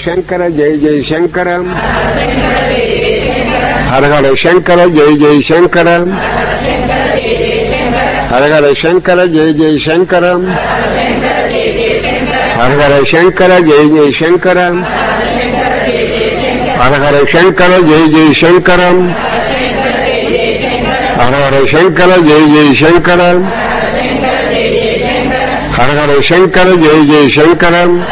శంకర జయ జయ శంకర హరహర శంకర జయ జయ శంకర హరహర శంకర జయ జయ శంకర హరహర శంకర జయ జయ శంకర హరహర శంకర జయ జయ శంకర హరహర శంకర జయ జయ శంకర హరహర శంకర జయ జయ శంకర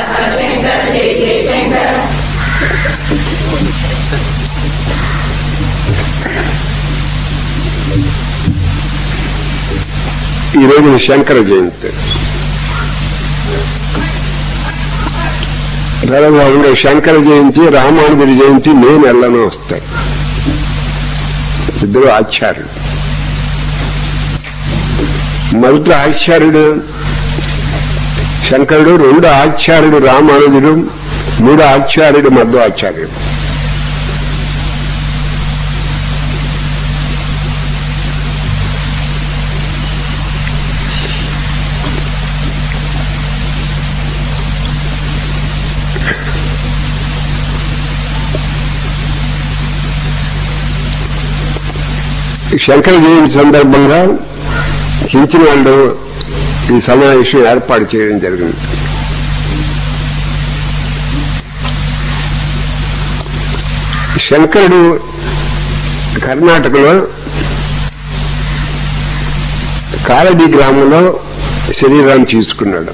ఈ రోజు శంకర జయంతి తర్వాత ఉండే శంకర జయంతి రామానుజుడి జయంతి మే నెలలో వస్తాయి ఇద్దరు ఆచార్యులు మొదటి ఆచార్యుడు శంకరుడు రెండు ఆచార్యుడు రామానుజుడు మూడు ఆచార్యుడు మధ్వాచార్యుడు శంకర జయంతి సందర్భంగా చించిన వాళ్ళు ఈ సమావేశం ఏర్పాటు చేయడం జరిగింది శంకరుడు కర్ణాటకలో కాలడి గ్రామంలో శరీరాన్ని తీసుకున్నాడు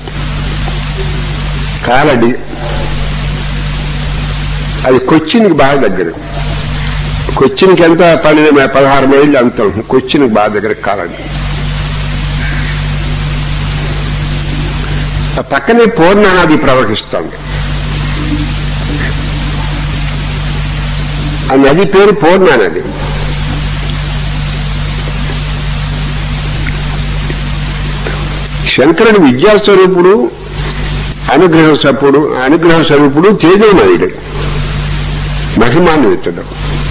కాలడి అది కొచ్చిన్కి బాగా దగ్గర కొచ్చిన్కి ఎంత పన్నెండు మైళ్ళు, పదహారు మైళ్ళు అంత ఉంటుంది. కొచ్చిన్కి బాగా దగ్గర కాలండి ఆ పక్కనే పూర్ణ నది ప్రవహిస్తుంది ఆ నది పేరు పూర్ణ నది శంకరుడు విద్యాస్వరూపుడు అనుగ్రహ సపుడు అనుగ్రహ స్వరూపుడు తేజోమయుడు మహిమాన్వితుడు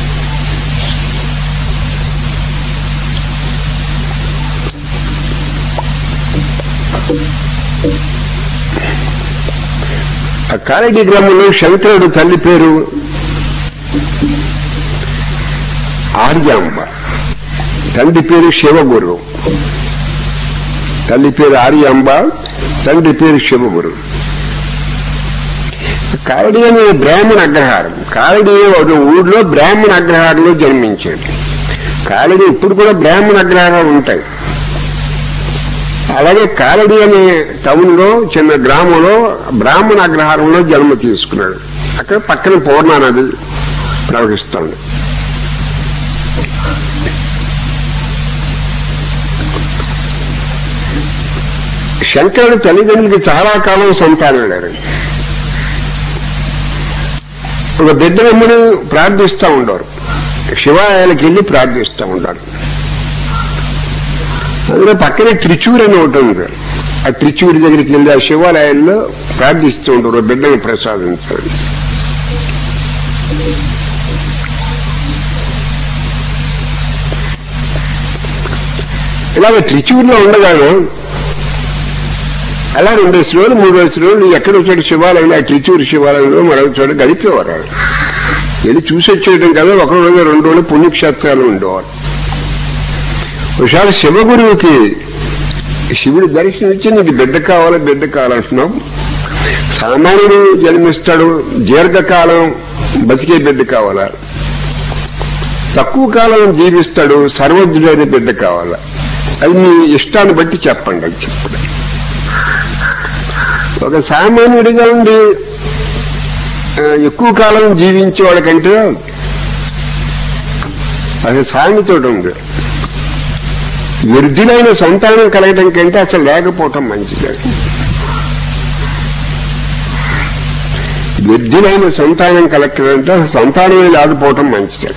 ఆ కాలడి గ్రామంలో శంకరుడు తల్లి పేరు ఆర్యాంబ తండ్రి పేరు శివగురు తల్లి పేరు ఆర్యాంబ తండ్రి పేరు శివగురు కారడి అనే బ్రాహ్మణ అగ్రహారం కారడి ఒక ఊళ్ళో బ్రాహ్మణ అగ్రహారంలో జన్మించాడు కారడి ఇప్పుడు కూడా బ్రాహ్మణ అగ్రహారాలు ఉంటాయి అలాగే కాలడి అనే టౌన్ లో చిన్న గ్రామంలో బ్రాహ్మణ అగ్రహారంలో జన్మ తీసుకున్నాడు అక్కడ పక్కన పూర్ణా నది ప్రవహిస్తుంది శంకరుడు తల్లిదండ్రులకి చాలా కాలం సంతానం లేరు ఒక బిడ్డనమ్మని ప్రార్థిస్తూ ఉండేవారు శివాలయాలకు వెళ్ళి ప్రార్థిస్తూ ఉంటారు అందులో పక్కనే త్రిచూర్ అని ఒకటి ఉంది ఆ త్రిచూరి దగ్గరికి వెళ్ళి ఆ శివాలయాల్లో ప్రార్థిస్తూ ఉంటారు బిడ్డని ప్రసాదించారు ఇలాగ త్రిచూర్లో ఉండగానే అలా రెండేసి రోజులు మూడు వేసి రోజులు ఎక్కడ వచ్చాడు శివాలయంలో ఆ త్రిచూరు శివాలయంలో మరొక చోట గడిపేవారు ఆయన. వెళ్ళి చూసి వచ్చేయడం కదా ఒక రోజు రెండు రోజులు పుణ్యక్షేత్రాలు ఉండేవారు ఒకసారి శివగురువుకి శివుడి దర్శనం ఇచ్చి నీకు బిడ్డ కావాలి బిడ్డ కావాలంటున్నావు సామాన్యుడు జన్మిస్తాడు దీర్ఘకాలం బతికే బిడ్డ కావాలా తక్కువ కాలం జీవిస్తాడు సర్వజ్ఞుడైన బిడ్డ కావాలా అది మీ ఇష్టాన్ని బట్టి చెప్పండి అది చెప్పండి ఒక సామాన్యుడిగా ఉండి ఆ, ఎక్కువ కాలం జీవించేవాడి కంటే అది సామెతోటి ఉంది వృద్ధులైన సంతానం కలగడం కంటే అసలు లేకపోవటం మంచిది వృద్ధులైన సంతానం కలగడంటే అసలు సంతానమే లేకపోవటం మంచిది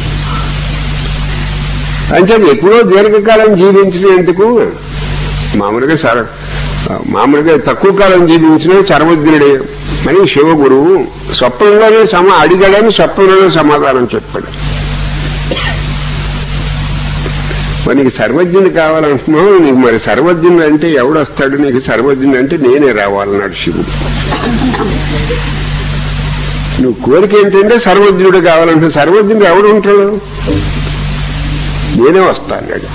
అంచేది ఎప్పుడో దీర్ఘకాలం జీవించడం ఎందుకు మామూలుగా సర మామూలుగా తక్కువ కాలం జీవించిన సర్వజ్ఞుడే అని శివగురువు స్వప్నంలోనే సమ అడిగాడని స్వప్నంలోనే సమాధానం చెప్పాడు మరి నీకు సర్వజ్ఞుడు కావాలంటున్నావు నీకు మరి సర్వజ్ఞుడు అంటే ఎవడొస్తాడు నీకు సర్వజ్ఞుడు అంటే నేనే రావాలన్నాడు శివుడు నువ్వు కోరిక ఏంటంటే సర్వజ్ఞుడు కావాలంటే సర్వజ్ఞుడు ఎవడు ఉంటాడు నేనే వస్తా అన్నాడు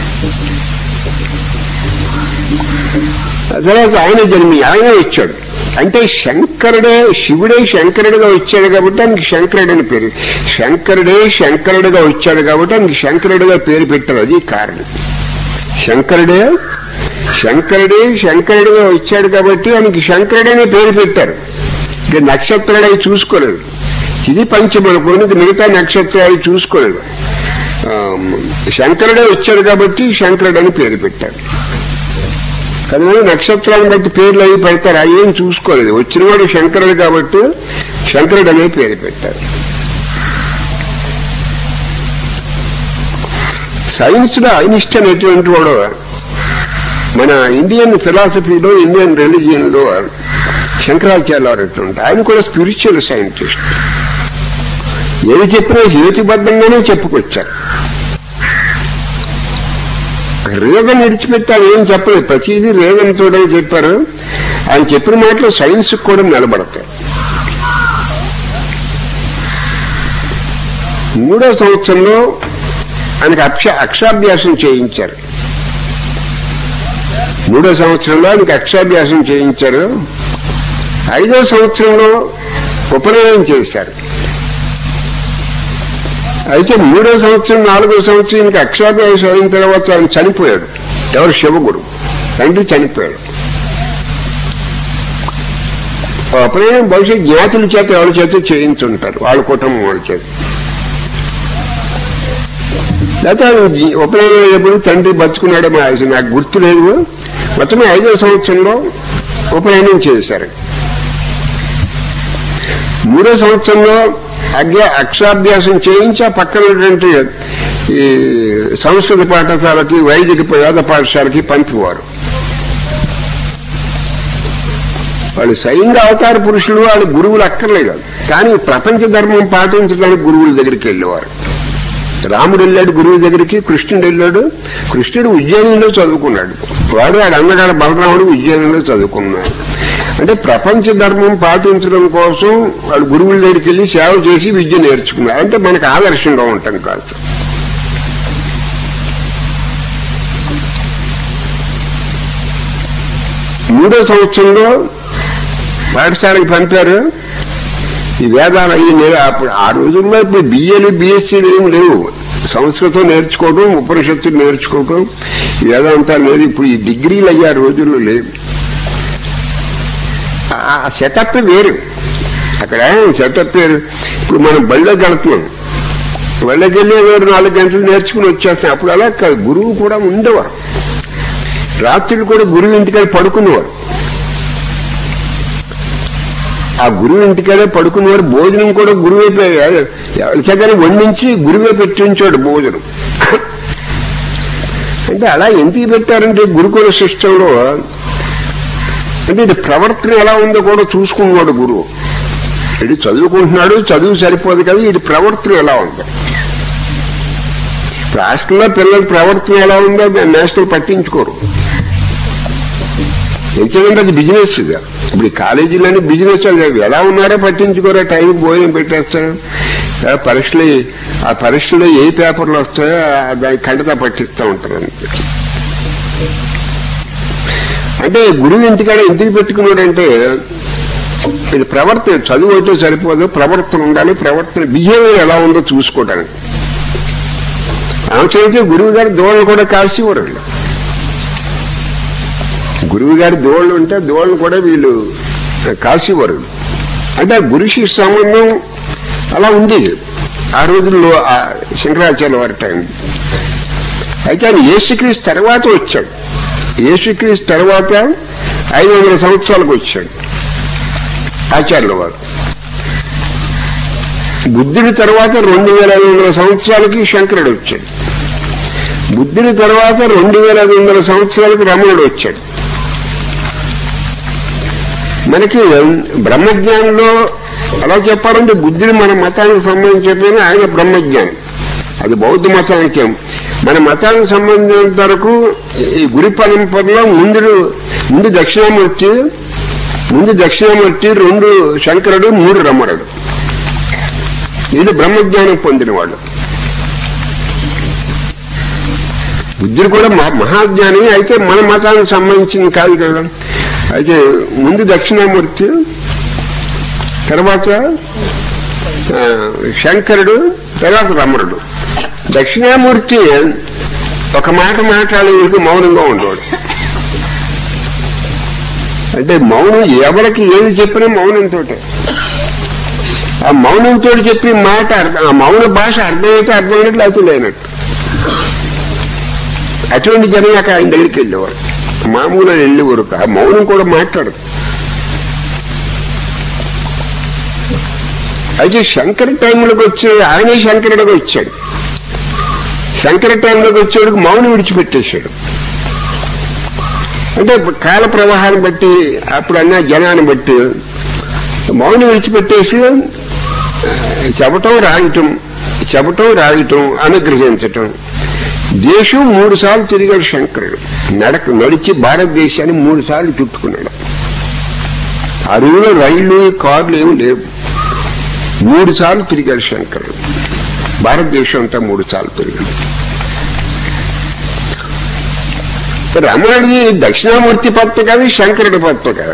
సరే ఆయన జన్మి ఆయన వచ్చాడు అంటే శంకరుడే శివుడే శంకరుడిగా వచ్చాడు కాబట్టి ఆయనకి శంకరుడు అని పేరు శంకరుడే శంకరుడిగా వచ్చాడు కాబట్టి ఆయనకి శంకరుడిగా పేరు పెట్టారు అది కారణం శంకరుడే శంకరుడే శంకరుడిగా వచ్చాడు కాబట్టి ఆయనకి శంకరుడనే పేరు పెట్టారు ఇక నక్షత్రాలు అవి చూసుకోలేదు ఇది పంచమనుకోండి మిగతా నక్షత్రాలు చూసుకోలేదు ఆ, శంకరుడే వచ్చాడు కాబట్టి శంకరుడు అని పేరు పెట్టారు కొంతమంది నక్షత్రాలను బట్టి పేర్లు అవి పెడతారు అవి ఏం చూసుకోలేదు వచ్చినవాడు శంకరుడు కాబట్టి శంకరుడు అనే పేరు పెట్టారు సైన్స్ లో ఐనిస్ట్ అనేటువంటి వాడు మన ఇండియన్ ఫిలాసఫీలో ఇండియన్ రిలీజియన్ లో శంకరాచార్య అటువంటి ఆయన కూడా స్పిరిచువల్ సైంటిస్ట్ ఏది చెప్పినా హేతుబద్ధంగానే చెప్పుకొచ్చారు రీజన్ విడిచిపెట్టారు ఏం చెప్పలేదు ప్రతిదీ రీజన్ చూడని చెప్పారు ఆయన చెప్పిన మాటలు సైన్స్ కూడా నిలబడతాయి మూడో సంవత్సరంలో ఆయనకు అక్ష అక్షాభ్యాసం చేయించారు మూడో సంవత్సరంలో ఆయనకి అక్షాభ్యాసం చేయించారు ఐదో సంవత్సరంలో ఉపనయనం చేశారు అయితే మూడో సంవత్సరం నాలుగో సంవత్సరం ఇంకా అక్షరాభ్యాసం అయిన తర్వాత ఆయన చనిపోయాడు ఎవరు శివగురు తండ్రి చనిపోయాడు ఆ అపనయనం బహుశా జ్ఞాతుల చేత ఎవరి చేత చేయించుంటారు వాళ్ళ కుటుంబం వాళ్ళ చేత లేకపోతే ఆయన జీ- ఉపనయనం అయ్యేప్పుడు తండ్రి బతుకున్నాడో మా నాకు గుర్తు లేదు మొత్తం ఐదో సంవత్సరంలో ఉపనయనం చేశారు మూడో సంవత్సరంలో అజ్ఞ అక్షరాభ్యాసం చేయించి ఆ పక్కన ఉన్నటువంటి ఈ సంస్కృత పాఠశాలకి వైదిక వేద పాఠశాలకి పంపేవారు వాళ్ళు స్వయంగా అవతార పురుషులు వాళ్ళు గురువులు అక్కర్లేదు కానీ ప్రపంచ ధర్మం పాటించడానికి గురువుల దగ్గరికి వెళ్ళేవారు రాముడు వెళ్ళాడు గురువు దగ్గరికి కృష్ణుడు వెళ్ళాడు కృష్ణుడు ఉజ్జయినిలో చదువుకున్నాడు వాడు వాడు అన్నగాడు బలరాముడు ఉజ్జయినిలో చదువుకున్నాడు అంటే ప్రపంచ ధర్మం పాటించడం కోసం వాడు గురువుల దగ్గరికి వెళ్ళి సేవ చేసి విద్య నేర్చుకున్నారు అంటే మనకు ఆదర్శంగా ఉంటాం కాస్త మూడో సంవత్సరంలో పాఠశాలకు పంపారు ఈ వేదాలు అయ్యి లేవు అప్పుడు ఆ రోజుల్లో ఇప్పుడు బిఏలు బిఎస్సీలు ఏం లేవు సంస్కృతం నేర్చుకోవడం ఉపనిషత్తులు నేర్చుకోవడం ఈ వేదాంతాలు లేదు ఇప్పుడు ఈ డిగ్రీలు అయ్యే ఆ రోజుల్లో లేవు ఆ సెటప్ వేరు అక్కడ సెటప్ వేరు ఇప్పుడు మనం బళ్ళోకి వెళ్తున్నాం బళ్ళకి వెళ్ళి ఏదో నాలుగు గంటలు నేర్చుకుని వచ్చేస్తాం అప్పుడు అలా కాదు గురువు కూడా ఉండేవారు రాత్రులు కూడా గురువు ఇంటికాడ పడుకునేవారు ఆ గురువు ఇంటికాడే పడుకునేవారు భోజనం కూడా గురువే చక్కని వండించి గురువే పెట్టి ఉంచాడు భోజనం అంటే అలా ఎందుకు పెట్టారంటే గురుకుల సిస్టంలో అంటే ఇది ప్రవర్తన ఎలా ఉందో కూడా చూసుకున్నాడు గురువు ఇది చదువుకుంటున్నాడు చదువు సరిపోదు కదా ఇది ప్రవర్తన ఎలా ఉంది ఇప్పుడు హాస్టల్లో పిల్లల ప్రవర్తన ఎలా ఉందో నేషనల్ పట్టించుకోరు ఎందుకంటే అది బిజినెస్ ఇది ఇప్పుడు ఈ కాలేజీలోని బిజినెస్ అది ఎలా ఉన్నారో పట్టించుకోరా టైంకి భోజనం పెట్టేస్తారు ఆ పరీక్షలు ఆ పరీక్షలో ఏ పేపర్లు వస్తాయో ఆ దాని ఖండిత పట్టిస్తూ ఉంటారు అంతే. అంటే గురువు ఇంటికాడ ఎందుకు పెట్టుకున్నాడంటే ఇది ప్రవర్తన చదువు అయితే సరిపోదు ప్రవర్తన ఉండాలి ప్రవర్తన బిహేవియర్ ఎలా ఉందో చూసుకోవడానికి ఆమె గురువు గారి దోళ్ళు కూడా కాసేవారు వీళ్ళు గురువు గారి దోళ్ళు ఉంటే దోళ్ళను కూడా వీళ్ళు కాసేవారు అంటే ఆ గురు శిష్య సంబంధం అలా ఉండేది ఆ రోజుల్లో ఆ శంకరాచార్య వారి టైం అయితే ఆయన యేసుక్రీస్తు తర్వాత వచ్చాడు యేసుక్రీస్తు తర్వాత ఐదు వందల సంవత్సరాలకు వచ్చాడు ఆచార్యుల వారు బుద్ధుడి తర్వాత రెండు వేల ఐదు వందల సంవత్సరాలకి శంకరుడు వచ్చాడు బుద్ధుడి తర్వాత రెండు వేల ఐదు వందల సంవత్సరాలకి రమణుడు వచ్చాడు మనకి బ్రహ్మజ్ఞానంలో అలా చెప్పాలంటే బుద్ధుడు మన మతానికి సంబంధించి చెప్పిన ఆయన బ్రహ్మజ్ఞానం అది బౌద్ధ మతానికి మన మతానికి సంబంధించినంత వరకు ఈ గురి పరంపరలో ముందు ముందు దక్షిణామూర్తి ముందు దక్షిణామూర్తి రెండు శంకరుడు మూడు రమణుడు వీళ్ళు బ్రహ్మజ్ఞానం పొందిన వాళ్ళు బుద్ధుడు కూడా మహా- మహాజ్ఞాని అయితే మన మతానికి సంబంధించింది కాదు కదా అయితే ముందు దక్షిణామూర్తి తర్వాత ఆ, శంకరుడు తర్వాత రమణుడు దక్షిణామూర్తి ఒక మాట మాట్లాడేందుకు మౌనంగా ఉండేవాడు అంటే మౌనం ఎవరికి ఏది చెప్పినా మౌనంతో ఆ మౌనంతో చెప్పి మాట అర్థం ఆ మౌన భాష అర్థమైతే అర్థమైనట్లు అయితే లేనట్టు అటువంటి జనం అక్కడ ఆయన దగ్గరికి వెళ్ళేవారు మామూలు వెళ్ళేవారు ఆ మౌనం కూడా మాట్లాడదు అయితే శంకర టైంలోకి వచ్చాడు ఆయనే శంకరుడిగా వచ్చాడు శంకర టైంలోకి వచ్చేవాడికి మౌనం విడిచిపెట్టేశాడు అంటే కాల ప్రవాహాన్ని బట్టి అప్పుడు అన్న జనాన్ని బట్టి మౌనం విడిచిపెట్టేసి ఆ, చెప్పటం రాయటం చెప్పటం రాయటం అనుగ్రహించటం దేశం మూడు సార్లు తిరిగాడు శంకరుడు నడక నడిచి భారతదేశాన్ని మూడు సార్లు చుట్టుకున్నాడు ఆ రోజులో రైళ్లు కార్లు ఏమి లేవు మూడు సార్లు తిరిగాడు శంకరుడు భారతదేశం అంతా మూడు సార్లు తిరిగాడు రమణుడిది దక్షిణామూర్తి పత్త కాదు శంకరుడి పత్త కాదు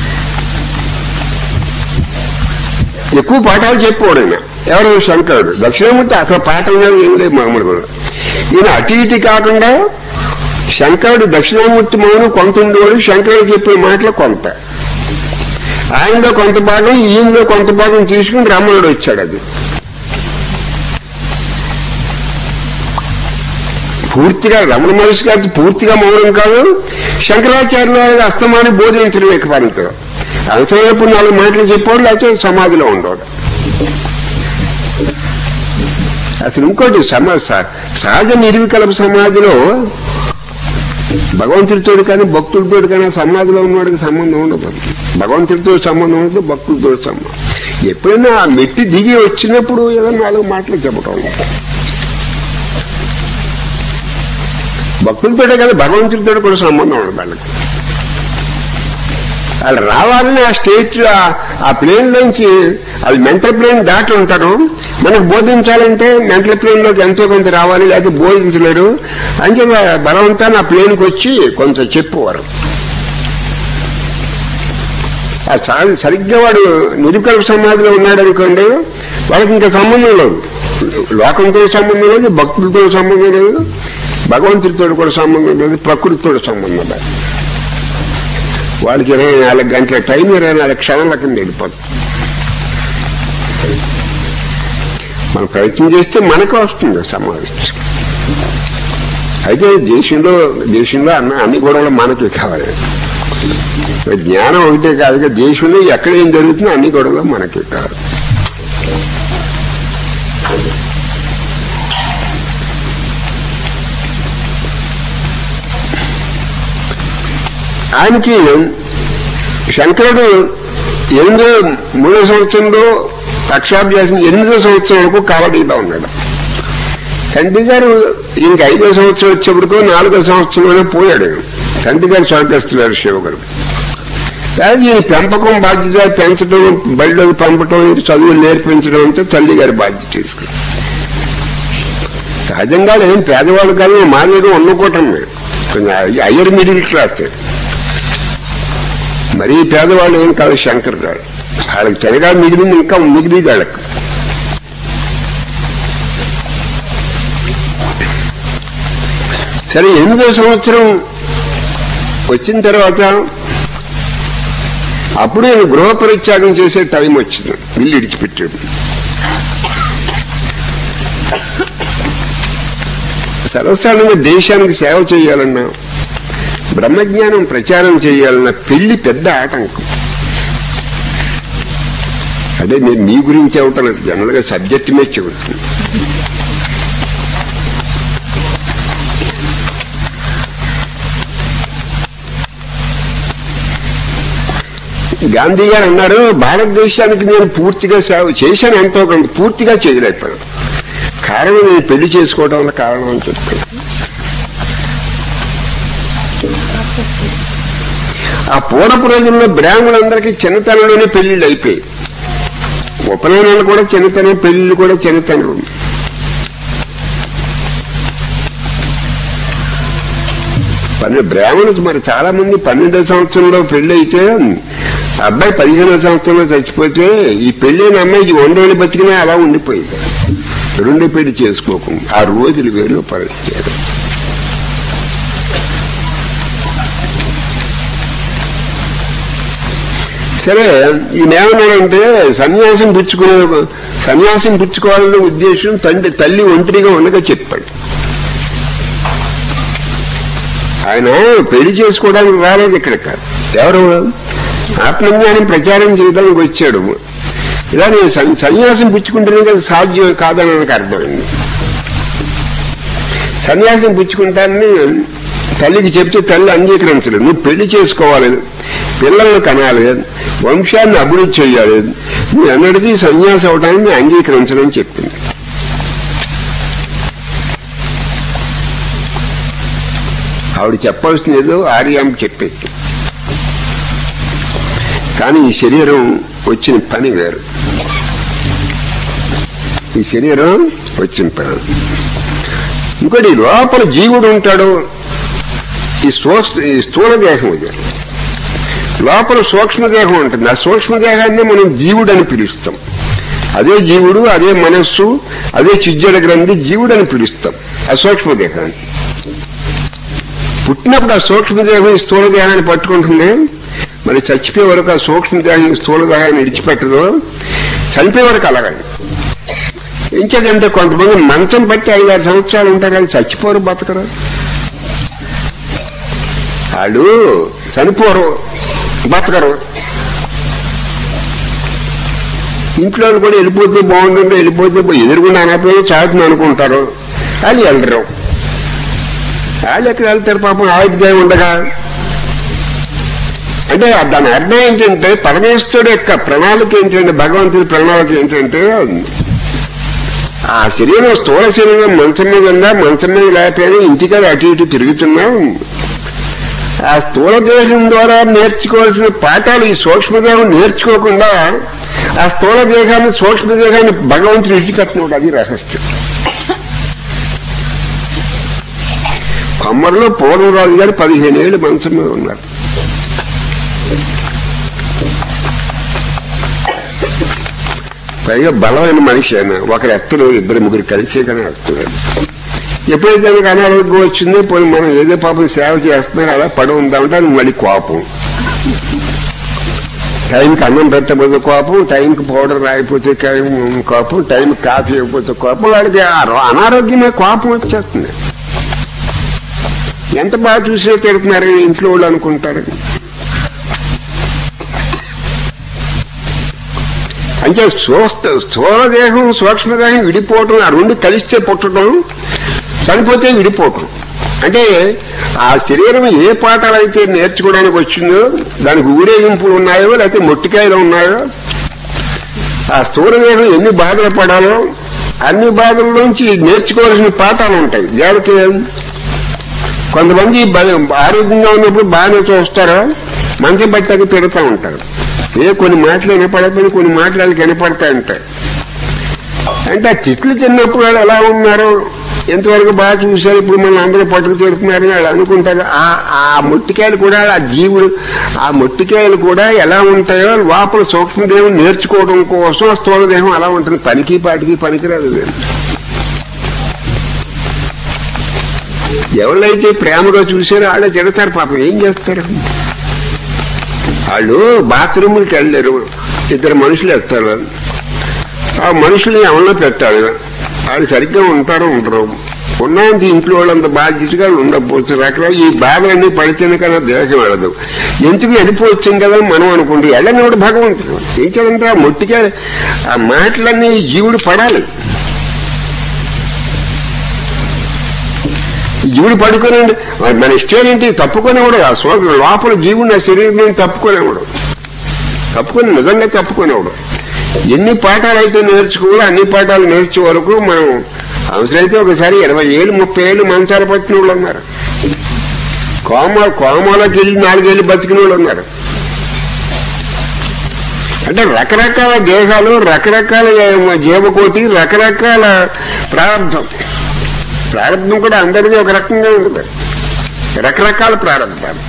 ఎక్కువ పాఠాలు చెప్పాడు ఆయన ఎవరు శంకరుడు దక్షిణామూర్తి అసలు పాఠం కాదు ఏం లేదు మామూలుగా ఈయన అటు ఇటు కాకుండా శంకరుడు దక్షిణామూర్తి మౌనం కొంత ఉండేవాడు శంకరుడు చెప్పిన మాటలు కొంత ఆయనలో కొంత భాగం ఈయనలో కొంత భాగం తీసుకుని రమణుడు వచ్చాడు అది పూర్తిగా రమణ మహర్షి గారి పూర్తిగా మౌనం కాదు శంకరాచార్యుల వారి అస్తమాన్ని బోధించడం ఎక్కువంతో అవసరమైనప్పుడు నాలుగు మాటలు చెప్పాడు లేకపోతే సమాధిలో ఉండేవాడు అసలు ఇంకోటి సమా స- సహజ నిర్వికల్ప సమాధిలో భగవంతుడితో కానీ భక్తులతో కానీ సమాధిలో ఉన్నవాడికి సంబంధం ఉండదు భగవంతుడితో సంబంధం ఉండదు భక్తులతో సంబంధం ఎప్పుడైనా ఆ మెట్టి దిగి వచ్చినప్పుడు ఏదో నాలుగు మాటలు చెప్పటం భక్తులతోటే కదా భగవంతుడితో కూడా సంబంధం ఉండదు వాళ్ళకి వాళ్ళు రావాలని ఆ స్టేజ్ ఆ ప్లేన్ లోంచి వాళ్ళు మెంటల్ ప్లేన్ దాటి ఉంటారు మనకు బోధించాలంటే మెంటల్ ప్లేన్ లోకి ఎంతో కొంత రావాలి లేకపోతే బోధించలేరు అంతే బలవంతాన్ని ఆ ప్లేన్కి వచ్చి కొంత చెప్పువారు ఆ సా- సరిగ్గా వాడు నిరుకల్ప సమాధిలో ఉన్నాడు అనుకోండి వాళ్ళకి ఇంకా సంబంధం లేదు లోకంతో సంబంధం లేదు భక్తులతో సంబంధం లేదు భగవంతుడితో కూడా సంబంధం లేదు ప్రకృతితో సంబంధం లేదు వాడికి ఇరవై నాలుగు గంటల టైం ఇరవై నాలుగు క్షణాల కింద వెళ్ళిపోతుంది మనం ప్రయత్నం చేస్తే మనకు వస్తుంది సమావేశం అయితే దేశంలో దేశంలో అన్న అన్ని గొడవలు మనకి కావాలి జ్ఞానం ఒకటే కాదు దేశంలో ఎక్కడ ఏం జరుగుతుందో అన్ని గొడవలు మనకి కాదు ఆయనకి శంకరుడు ఎనిమిదో మూడో సంవత్సరంలో అక్షరాభ్యాసం ఎనిమిదో సంవత్సరం వరకు కాలడీలో ఉన్నాడు తండ్రి గారు ఇంక ఐదో సంవత్సరం వచ్చేప్పటికో నాలుగో సంవత్సరంలోనే పోయాడు తండ్రి గారు స్వర్గస్తున్నారు శివగారు కానీ ఈయన పెంపకం బాధ్యత పెంచడం బడిలోకి పంపటం ఈ చదువులు నేర్పించడం అంటే తల్లి గారి బాధ్యత తీసుకుని సహజంగా ఏం పేదవాళ్ళు కాదు మా దగ్గర ఉన్నకోవటం మేము కొంచెం హయ్యర్ మిడిల్ క్లాస్ మరీ పేదవాళ్ళు ఏం కాదు శంకర్ గారు వాళ్ళకి తినగా మిగిలింది ఇంకా మిగిలి వాళ్ళకి సరే ఎనిమిదో సంవత్సరం వచ్చిన తర్వాత అప్పుడు నేను గృహ పరిత్యాగం చేసే టైం వచ్చింది ఇల్లు ఇడిచిపెట్టాడు సర్వసాధారణంగా దేశానికి సేవ చేయాలన్నా బ్రహ్మజ్ఞానం ప్రచారం చేయాలన్న పెళ్లి పెద్ద ఆటంకం అంటే నేను మీ గురించి అవటం జనరల్ గా సబ్జెక్ట్ మీద చెబుతుంది గాంధీ గారు అన్నారు భారతదేశానికి నేను పూర్తిగా సేవ చేశాను ఎంతో కొంత పూర్తిగా చేయలేకపోయాను కారణం నేను పెళ్లి చేసుకోవడం వల్ల కారణం అని చెప్పాను ఆ పూర్వపు రోజుల్లో బ్రాహ్మణులందరికీ చిన్నతనంలోనే పెళ్లిళ్ళు అయిపోయాయి ఉపనయనాలు కూడా చిన్నతనం పెళ్లిళ్ళు కూడా చిన్నతనం పన్నెండు బ్రాహ్మణులు మరి చాలా మంది పన్నెండో సంవత్సరంలో పెళ్లి అయితే అబ్బాయి పదిహేనో సంవత్సరంలో చచ్చిపోతే ఈ పెళ్ళైన అమ్మాయికి వంద రోజులు బతికినా అలా ఉండిపోయింది రెండు పెళ్లి చేసుకోకుండా ఆ రోజులు వేరు పరిస్థితి వేరు. సరే ఈయన ఏమన్నాడంటే సన్యాసం పుచ్చుకునే సన్యాసం పుచ్చుకోవాలనే ఉద్దేశం తండ్రి తల్లి ఒంటరిగా ఉండగా చెప్పాడు ఆయన పెళ్లి చేసుకోవడానికి రాలేదు ఇక్కడ కాదు ఎవరు ఆత్మజ్ఞానం ప్రచారం చేయడానికి వచ్చాడు ఇలా నేను సన్- సన్యాసం పుచ్చుకుంటేనే కదా సాధ్యం కాదని నాకు అర్థమైంది సన్యాసం పుచ్చుకుంటానని తల్లికి చెప్తే తల్లి అంగీకరించలేదు నువ్వు పెళ్లి చేసుకోవాలి పిల్లల్ని కనాలి వంశాన్ని అభివృద్ధి చేయాలి నువ్వు ఎన్నటికీ సన్యాసం అవడానికి నేను అంగీకరించనని చెప్పింది ఆవిడ చెప్పాల్సింది ఏదో ఆర్యాం చెప్పేసి కానీ ఈ శరీరం వచ్చిన పని వేరు ఈ శరీరం వచ్చిన పని ఇంకోటి లోపల జీవుడు ఉంటాడు ఈ సూక్ష్మ ఈ స్థూల దేహం ఇది లోపల సూక్ష్మదేహం ఉంటుంది ఆ సూక్ష్మదేహాన్ని మనం జీవుడు అని పిలుస్తాం అదే జీవుడు అదే మనస్సు అదే చిజ్జడ గ్రంథి జీవుడు అని పిలుస్తాం ఆ సూక్ష్మదేహాన్ని పుట్టినప్పుడు ఆ సూక్ష్మదేహం ఈ స్థూలదేహాన్ని పట్టుకుంటుంది మరి చచ్చిపోయే వరకు ఆ సూక్ష్మదేహం ఈ స్థూలదేహాన్ని విడిచిపెట్టదు చనిపోయే వరకు అలాగండి ఇంకేదంటే కొంతమంది మంచం బట్టి ఐదారు సంవత్సరాలు ఉంటారు కానీ చచ్చిపోరు బతకరు వాళ్ళు చనిపోరు బతకరు ఇంట్లో వాళ్ళు కూడా వెళ్ళిపోతే బాగుంటుంటే వెళ్ళిపోతే బా- ఎదురుగుండా అనకపోతే చాటుని అనుకుంటారు వాళ్ళు వెళ్ళరు వాళ్ళు ఎక్కడ వెళ్తారు పాపం ఆయుర్దాయం ఉండగా అంటే దాని అర్థం ఏంటంటే పరమేశ్వరుడు యొక్క ప్రణాళిక ఏంటంటే భగవంతుడి ప్రణాళిక ఏంటంటే ఆ శరీరం స్థూల శరీరం మంచం మీద ఉందా మంచం మీద లేకపోయినా ఇంటికాడ అటు ఇటు తిరుగుతున్నాం ఆ స్థూల దేహం ద్వారా నేర్చుకోవాల్సిన పాఠాలు ఈ సూక్ష్మదేహం నేర్చుకోకుండా ఆ స్థూల దేహాన్ని సూక్ష్మదేహాన్ని భగవంతుడు ఇటుకట్టినాడు అది రహస్యం కొమ్మరిలో పూర్వరాజు గారు పదిహేను ఏళ్ళు మంచం మీద ఉన్నారు పైగా బలమైన మనిషి ఆయన ఒకరు ఎత్తలు ఇద్దరు ముగ్గురు కలిసే కానీ ఎత్తలేదు ఎప్పుడైతే ఆయనకు అనారోగ్యం వచ్చిందో పోనీ మనం ఏదో పాపం సేవ చేస్తున్నారు అలా పడి ఉందామంటే ఆయనకు మళ్ళీ కోపం టైంకి అన్నం పెట్టబోతే కోపం టైంకి పౌడర్ రాయిపోతే కా- కోపం టైంకి కాఫీ ఇవ్వకపోతే కోపం వాడికి ఆ రో- అనారోగ్యమే కోపం వచ్చేస్తుంది ఎంత బాగా చూసినా తిడుతున్నారు ఇంట్లో వాళ్ళు అనుకుంటారు అంటే స్వస్థ స్థూలదేహం సూక్ష్మదేహం విడిపోవటం ఆ రెండు కలిస్తే పుట్టడం చనిపోతే విడిపోవటం అంటే ఆ శరీరం ఏ పాఠాలు అయితే నేర్చుకోవడానికి వచ్చిందో దానికి ఊరేగింపులు ఉన్నాయో లేకపోతే మొట్టికాయలు ఉన్నాయో ఆ స్థూలదేహం ఎన్ని బాధలు పడాలో అన్ని బాధల నుంచి నేర్చుకోవాల్సిన పాఠాలు ఉంటాయి దానికి కొంతమంది బ- ఆరోగ్యంగా ఉన్నప్పుడు బాగానే చూస్తారో మంచం పట్టాక తిడుతూ ఉంటారు ఏ కొన్ని మాటలు వినపడకపోయినా కొన్ని మాటలు వాళ్ళకి వినపడతా ఉంటాయి అంటే ఆ తిట్లు తిన్నప్పుడు వాళ్ళు ఎలా ఉన్నారు ఎంతవరకు బాగా చూశారు ఇప్పుడు మన అందరూ పట్టుకు తిడుతున్నారని వాళ్ళు అనుకుంటారు ఆ ఆ మొట్టికాయలు కూడా ఆ జీవుడు ఆ మొట్టికాయలు కూడా ఎలా ఉంటాయో లోపల సూక్ష్మదేహం నేర్చుకోవడం కోసం ఆ స్థూలదేహం అలా ఉంటుంది పనికి పాటికి పనికిరాదు ఇది. ఎవరైతే ప్రేమగా చూసారో వాళ్ళే తిడతారు పాపం ఏం చేస్తారు వాళ్ళు బాత్రూమ్కి వెళ్ళారు ఇద్దరు మనుషులు వెళ్తారు ఆ మనుషుల్ని ఎవరిలో పెట్టాలి వాళ్ళు సరిగ్గా ఉంటారో ఉండరు ఉన్నంత ఇంట్లో వాళ్ళంత బాధ్యతగా ఉండకపోవచ్చు రకరకాల ఈ బాధలన్నీ పడితేనే కన్నా దేహం వెళ్ళదు ఎందుకు వెళ్ళిపోవచ్చు కదా అని మనం అనుకుంటే వెళ్ళనివాడు భగవంతుడు ఏం చేయాలంటే ఆ మొట్టిగా ఆ మాటలన్నీ ఈ జీవుడు పడాలి జీవుడు పడుకోనండి మన ఇష్టం ఏంటి తప్పుకునేవాడు ఆ సో లోపల జీవుడు ఆ శరీరం తప్పుకునేవాడు తప్పుకొని నిజంగా తప్పుకునేవాడు ఎన్ని పాఠాలు అయితే నేర్చుకోవాలో అన్ని పాఠాలు నేర్చే వరకు మనం అవసరమైతే ఒకసారి ఇరవై ఏళ్ళు ముప్పై ఏళ్ళు మంచాలు పట్టిన వాళ్ళు ఉన్నారు కోమ కోమలోకి వెళ్ళి నాలుగేళ్ళు బతికిన వాళ్ళు ఉన్నారు అంటే రకరకాల దేహాలు రకరకాల జీవకోటి రకరకాల ప్రారంభం ప్రారంభం కూడా అందరిది ఒక రకంగా ఉంటుంది రకరకాల ప్రారంభాలు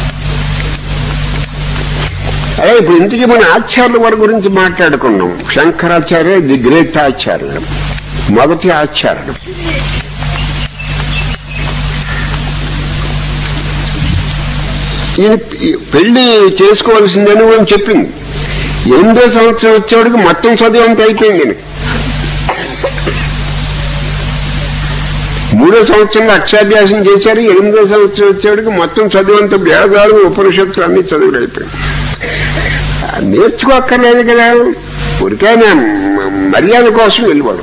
అదే ఇప్పుడు ఇంతకీ మన ఆచార్యుల వారి గురించి మాట్లాడుకున్నాం శంకరాచార్య ది గ్రేట్ ఆచార్యులు మొదటి ఆచార్యుడు ఈయన పెళ్లి చేసుకోవాల్సిందని కూడా చెప్పింది ఎనిమిదో సంవత్సరం వచ్చేవాడికి మొత్తం చదువు అంత అయిపోయింది ఈయనకి. మూడో సంవత్సరంలో అక్షరాభ్యాసం చేశారు ఎనిమిదో సంవత్సరం వచ్చేవాడికి మొత్తం చదువు అంత వేదాలు ఉపనిషత్తులు అన్ని చదువులు అయిపోయింది ఆ, నేర్చుకోక్కర్లేదు కదా ఊరికైనా మర్యాద కోసం వెళ్ళివాడు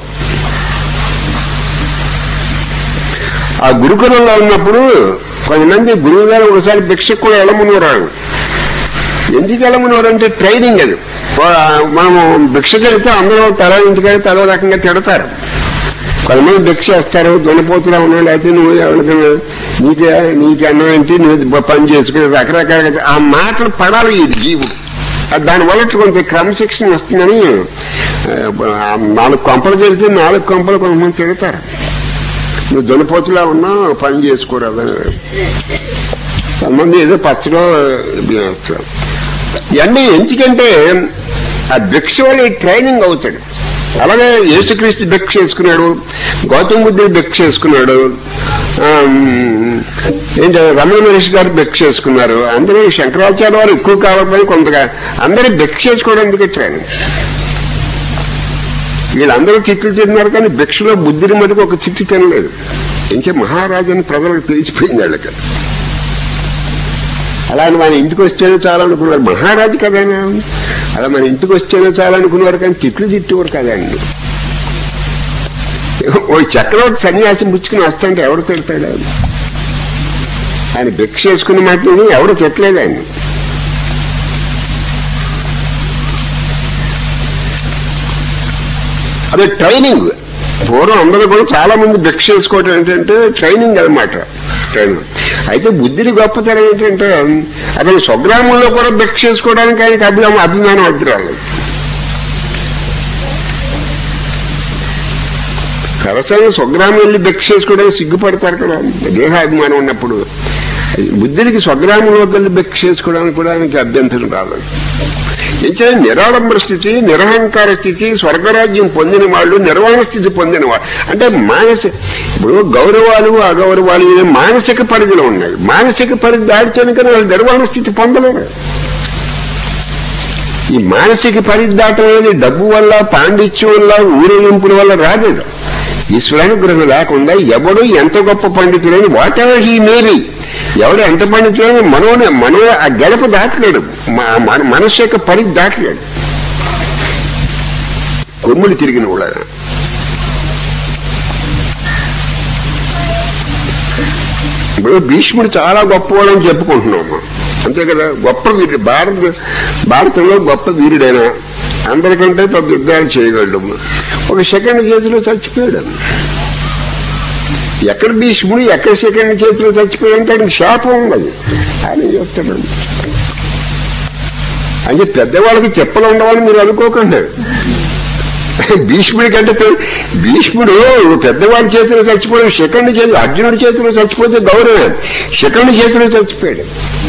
ఆ గురుకులంలో ఉన్నప్పుడు కొంతమంది గురువు గారు ఒకసారి భిక్షకు కూడా వెళ్ళమనేవారు ఎందుకు వెళ్ళమనేవారు అంటే ట్రైనింగ్ అది వా- మనము భిక్షకి వెళ్తే అందరూ తల ఇంటికాడ తల రకంగా తిడతారు కొంతమంది భిక్ష వేస్తారు దున్నపోతులా ఉన్నావు లేకపోతే నువ్వు ఎవరికైనా నీకే నీకు అన్నం ఏంటి నువ్వు పని చేసుకుని రకరకాలుగా ఆ మాటలు పడాలి ఈ జీవుడు అది దానివల్ల కొంత క్రమశిక్షణ వస్తుందని ఆ, నాలుగు కొంపలు వెళ్తే నాలుగు కొంపలు కొంతమంది తిడతారు నువ్వు దున్నపోతులా ఉన్నా పని చేసుకోరాదని కొంతమంది ఏదో పచ్చలో వేస్తారు ఇవన్నీ ఎందుకంటే ఆ భిక్ష వల్ల ఈ ట్రైనింగ్ అవుతాడు అలాగే యేసుక్రీస్తు భిక్ష చేసుకున్నాడు గౌతమ బుద్ధుడు భిక్ష చేసుకున్నాడు ఆమ్, ఏంటి రమణ మహర్షి గారు భిక్ష చేసుకున్నారు అందరూ శంకరాచార్య వారు ఎక్కువ కాలపై కొంతగా అందరూ భిక్ష చేసుకోవడానికి ట్రైనింగ్ వీళ్ళందరూ తిట్లు తిన్నారు కానీ భిక్షలో బుద్ధిని మటుకు ఒక తిట్టు తినలేదు ఎంచే మహారాజని ప్రజలకు తెలిసిపోయింది వాళ్ళకి అలా అని మన ఇంటికి వస్తేనే చాలనుకున్నారు మహారాజు కదేనా అలా మన ఇంటికి వస్తేనే చాలనుకున్నారు కానీ తిట్లు తిట్టేవారు కదండి ఓ చక్రవర్తి సన్యాసం పుచ్చుకుని వస్తుంటే ఎవడు తిడతాడు ఆయన ఆయన భిక్ష చేసుకున్న మాటని ఎవడు తిట్టలేదు ఆయన అదే ట్రైనింగ్ పూర్వం అందరూ కూడా చాలా మంది భిక్ష చేసుకోవటం ఏంటంటే ట్రైనింగ్ అనమాట ట్రైనింగ్ అయితే బుద్ధిని గొప్పతనం ఏంటంటే అతను స్వగ్రామంలో కూడా భిక్ష చేసుకోవడానికి ఆయనకి అభిమానం అభిమానం అడ్డు రాలేదు సరసంగా స్వగ్రామం వెళ్ళి భిక్ష చేసుకోవడానికి సిగ్గుపడతారు కదా దేహాభిమానం ఉన్నప్పుడు బుద్ధుడికి స్వగ్రామంలోకి వెళ్ళి భిక్ష చేసుకోవడానికి కూడా ఆయనకి అభ్యంతరం రాలేదు ఏంటంటే నిరాడంబర స్థితి నిరహంకార స్థితి స్వర్గరాజ్యం పొందిన వాళ్ళు నిర్వాణ స్థితి పొందిన వాళ్ళు అంటే మానసి ఇప్పుడు గౌరవాలు అగౌరవాలు ఇవి మానసిక పరిధిలో ఉన్నాయి మానసిక పరిధి దాటితేనే కానీ వాళ్ళు నిర్వాణ స్థితి పొందలేరు ఈ మానసిక పరిధి దాటం అనేది డబ్బు వల్ల పాండిత్యం వల్ల ఊరేగింపుల వల్ల రాలేదు ఈశ్వరానుగ్రహం లేకుండా ఎవడు ఎంత గొప్ప పండితుడని వాట్ ఎవర్ హీ మేబీ ఎవడు ఎంత పండితుడని మనోని మనో ఆ గడప దాటలేడు మ- మన- మనస్సు యొక్క పరిధి దాటలేడు కొమ్ములు తిరిగిన వాళ్ళ ఇప్పుడు భీష్ముడు చాలా గొప్పవాడని చెప్పుకుంటున్నాము అంతే కదా గొప్ప వీరుడు భారత భారతంలో గొప్ప వీరుడైన అందరికంటే పెద్ద యుద్ధాలు చేయగలడు ఒక సెకండ్ చేతిలో చచ్చిపోయాడు ఎక్కడ భీష్ముడు ఎక్కడ సెకండ్ చేతిలో చచ్చిపోయాడు అంటే ఆయనకి శాపం ఉన్నది ఆయన ఏం చేస్తాడు అంటే పెద్దవాళ్ళకి చెప్పలు ఉండవని మీరు అనుకోకండి భీష్ముడి కంటే పె- భీష్ముడు పెద్దవాడి చేతిలో చచ్చిపోయాడు సెకండ్ చేతి అర్జునుడి చేతిలో చచ్చిపోతే గౌరవం సెకండ్ చేతిలో చచ్చిపోయాడు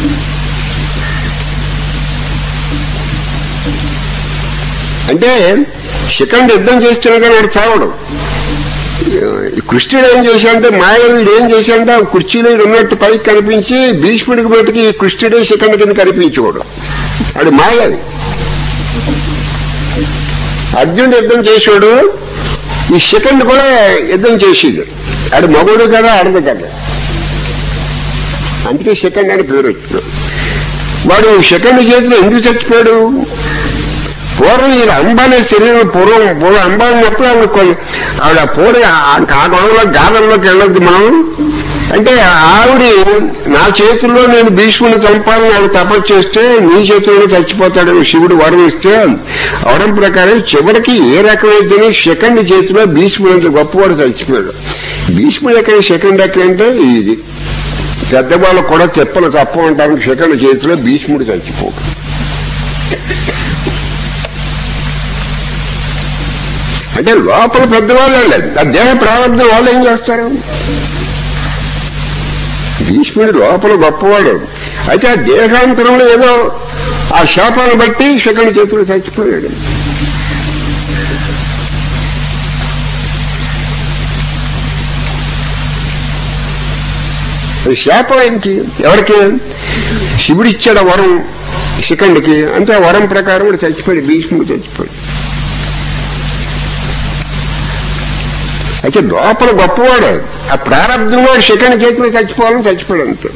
అంటే సెకండ్ యుద్ధం చేస్తున్నా కానీ వాడు చావడం ఈ కృష్ణుడు ఏం చేశాడంటే మాయావీడు ఏం చేశాడంటే ఆ కుర్చీలో ఈడు ఉన్నట్టు పైకి కనిపించి భీష్ముడికి బయటికి ఈ కృష్ణుడే సెకండ్ కింద కనిపించేవాడు వాడు మాయావి అర్జునుడు యుద్ధం చేసాడు ఈ సెకండ్ కూడా యుద్ధం చేసేది ఆడు మగుడు కదా ఆడదు కదా అందుకే సెకండ్ అని పేరు వచ్చింది వాడు సెకండ్ చేతిలో ఎందుకు చచ్చిపోయాడు పూర్వం ఈయన అంబానే శరీరం పూర్వం పూర్వం అంబానప్పుడు ఆవిడ కొన్ని ఆవిడ పూడి ఆ గొడవలో గాథల్లోకి వెళ్ళొద్దు మనం అంటే ఆవిడ నా చేతుల్లో నేను భీష్ముని చంపాలని ఆవిడ తపస్సు చేస్తే నీ చేతుల్లో చచ్చిపోతాడని శివుడు వరం ఇస్తే వరం ప్రకారం చివరికి ఏ రకమైతే సెకండ్ చేతిలో భీష్ముడు అంత గొప్పవాడు చచ్చిపోయాడు భీష్ముడు ఎక్కడ సెకండ్ ఎక్కడంటే ఇది పెద్దవాళ్ళు కూడా చెప్పలు తప్ప అంటానికి సెకండ్ చేతిలో భీష్ముడు చచ్చిపోడు అంటే లోపల పెద్దవాళ్ళు లేదు ఆ దేహ ప్రారంభం వాళ్ళు ఏం చేస్తారు భీష్ముడు లోపల గొప్పవాడు అయితే ఆ దేహాంతరంలో ఏదో ఆ శాపాన్ని బట్టి శకుని చేతులు చచ్చిపోయాడు అది శాపం ఆయనకి ఎవరికి శివుడు ఇచ్చాడు ఆ వరం శిఖండికి అంతే ఆ వరం ప్రకారం వాడు చచ్చిపోయాడు భీష్ముడు చచ్చిపోయాడు అయితే లోపల గొప్పవాడు ఆ ప్రారంభం వాడు శిఖండి చేతిలో చచ్చిపోవాలని చచ్చిపోయాడు అంతే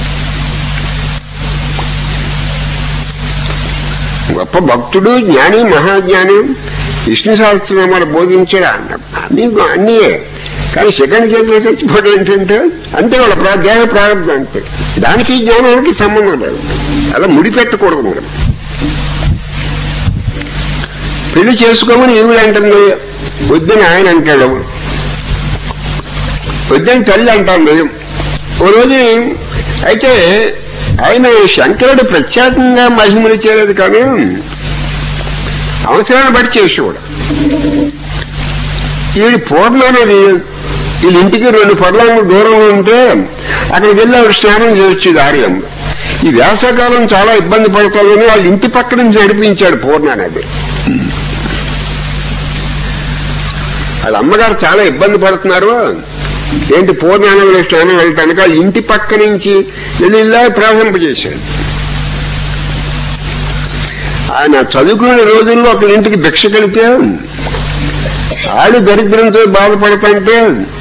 గొప్ప భక్తుడు జ్ఞాని మహాజ్ఞాని విష్ణు సహస్రనామాలు బోధించాడు అన్న- అన్ని అన్నీయే కానీ సెకండ్ చేతిలో చచ్చిపోవడం ఏంటంటే అంతే వాళ్ళ ప్రా- దేహ ప్రారంభం అంతే దానికి ఈ జ్ఞానానికి సంబంధం లేదు అలా ముడిపెట్టకూడదు మనం పెళ్లి చేసుకోమని ఈవిడ అంటుంది వద్దని ఆయన అంటాడు వద్దని తల్లి అంటుంది ఓ రోజు అయితే ఆయన శంకరుడు ప్రత్యేకంగా మహిమలు చేయలేదు కానీ అవసరాన్ని బట్టి చేసేవాడు ఈవిడ పూర్ణ అనేది వీళ్ళ ఇంటికి రెండు పర్లాంగుల దూరంలో ఉంటే అక్కడికి వెళ్ళి ఆవిడ స్నానం చేయొచ్చు ఆర్యంలో ఈ వేసవకాలం చాలా ఇబ్బంది పడుతుందని వాళ్ళ ఇంటి పక్క నుంచి నడిపించాడు పూర్ణ అనేది వాళ్ళ అమ్మగారు చాలా ఇబ్బంది పడుతున్నారు ఏంటి పూర్ణానంలో స్నానం వెళ్తానికి వాళ్ళ ఇంటి పక్క నుంచి వెళ్ళి ఇలా ప్రారంభించేశాడు ఆయన చదువుకునే రోజుల్లో ఒక ఇంటికి భిక్ష కలితే ఆడు దరిద్రంతో బాధపడుతుంటే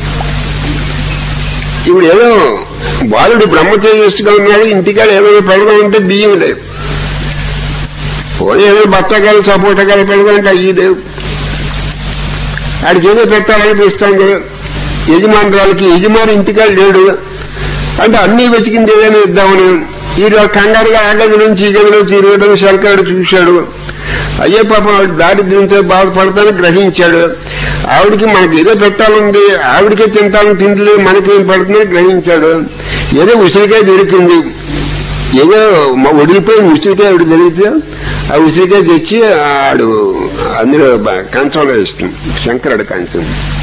ఇప్పుడు ఏదో బాలుడు బ్రహ్మ తేజస్సుగా ఉన్నాడు ఇంటికాడ ఏదో పెడదామంటే బియ్యం లేవు పోనీ ఏదో బత్తకాయలు సపోటకాయలు పెడదామంటే అయ్యి లేవు ఆడికి ఏదో పెట్టాలనిపిస్తాంది యజమానురాలకి యజమాని ఇంటికాడ లేడు అంటే అన్ని వెతికింది ఏదైనా ఇద్దామని ఈ రోజు కంగారుగా ఆ గది నుంచి ఈ గదిలో తిరగడం శంకరుడు చూశాడు అయ్యే పాపం ఆవిడ దారిద్ర్యంతో బాధపడతాను గ్రహించాడు ఆవిడికి మనకి ఏదో పెట్టాలంది ఆవిడకే తింటాను తిండి మనకేం పడుతుందని గ్రహించాడు ఏదో ఉసిరికాయ దొరికింది ఏదో మా వడిలిపోయి ఉసిరికాయ ఆవిడ తెలిగితే ఆ ఉసిరికాయ తెచ్చి ఆడు అందులో బ- కంచంలో వేస్తుంది శంకరుడు కంచం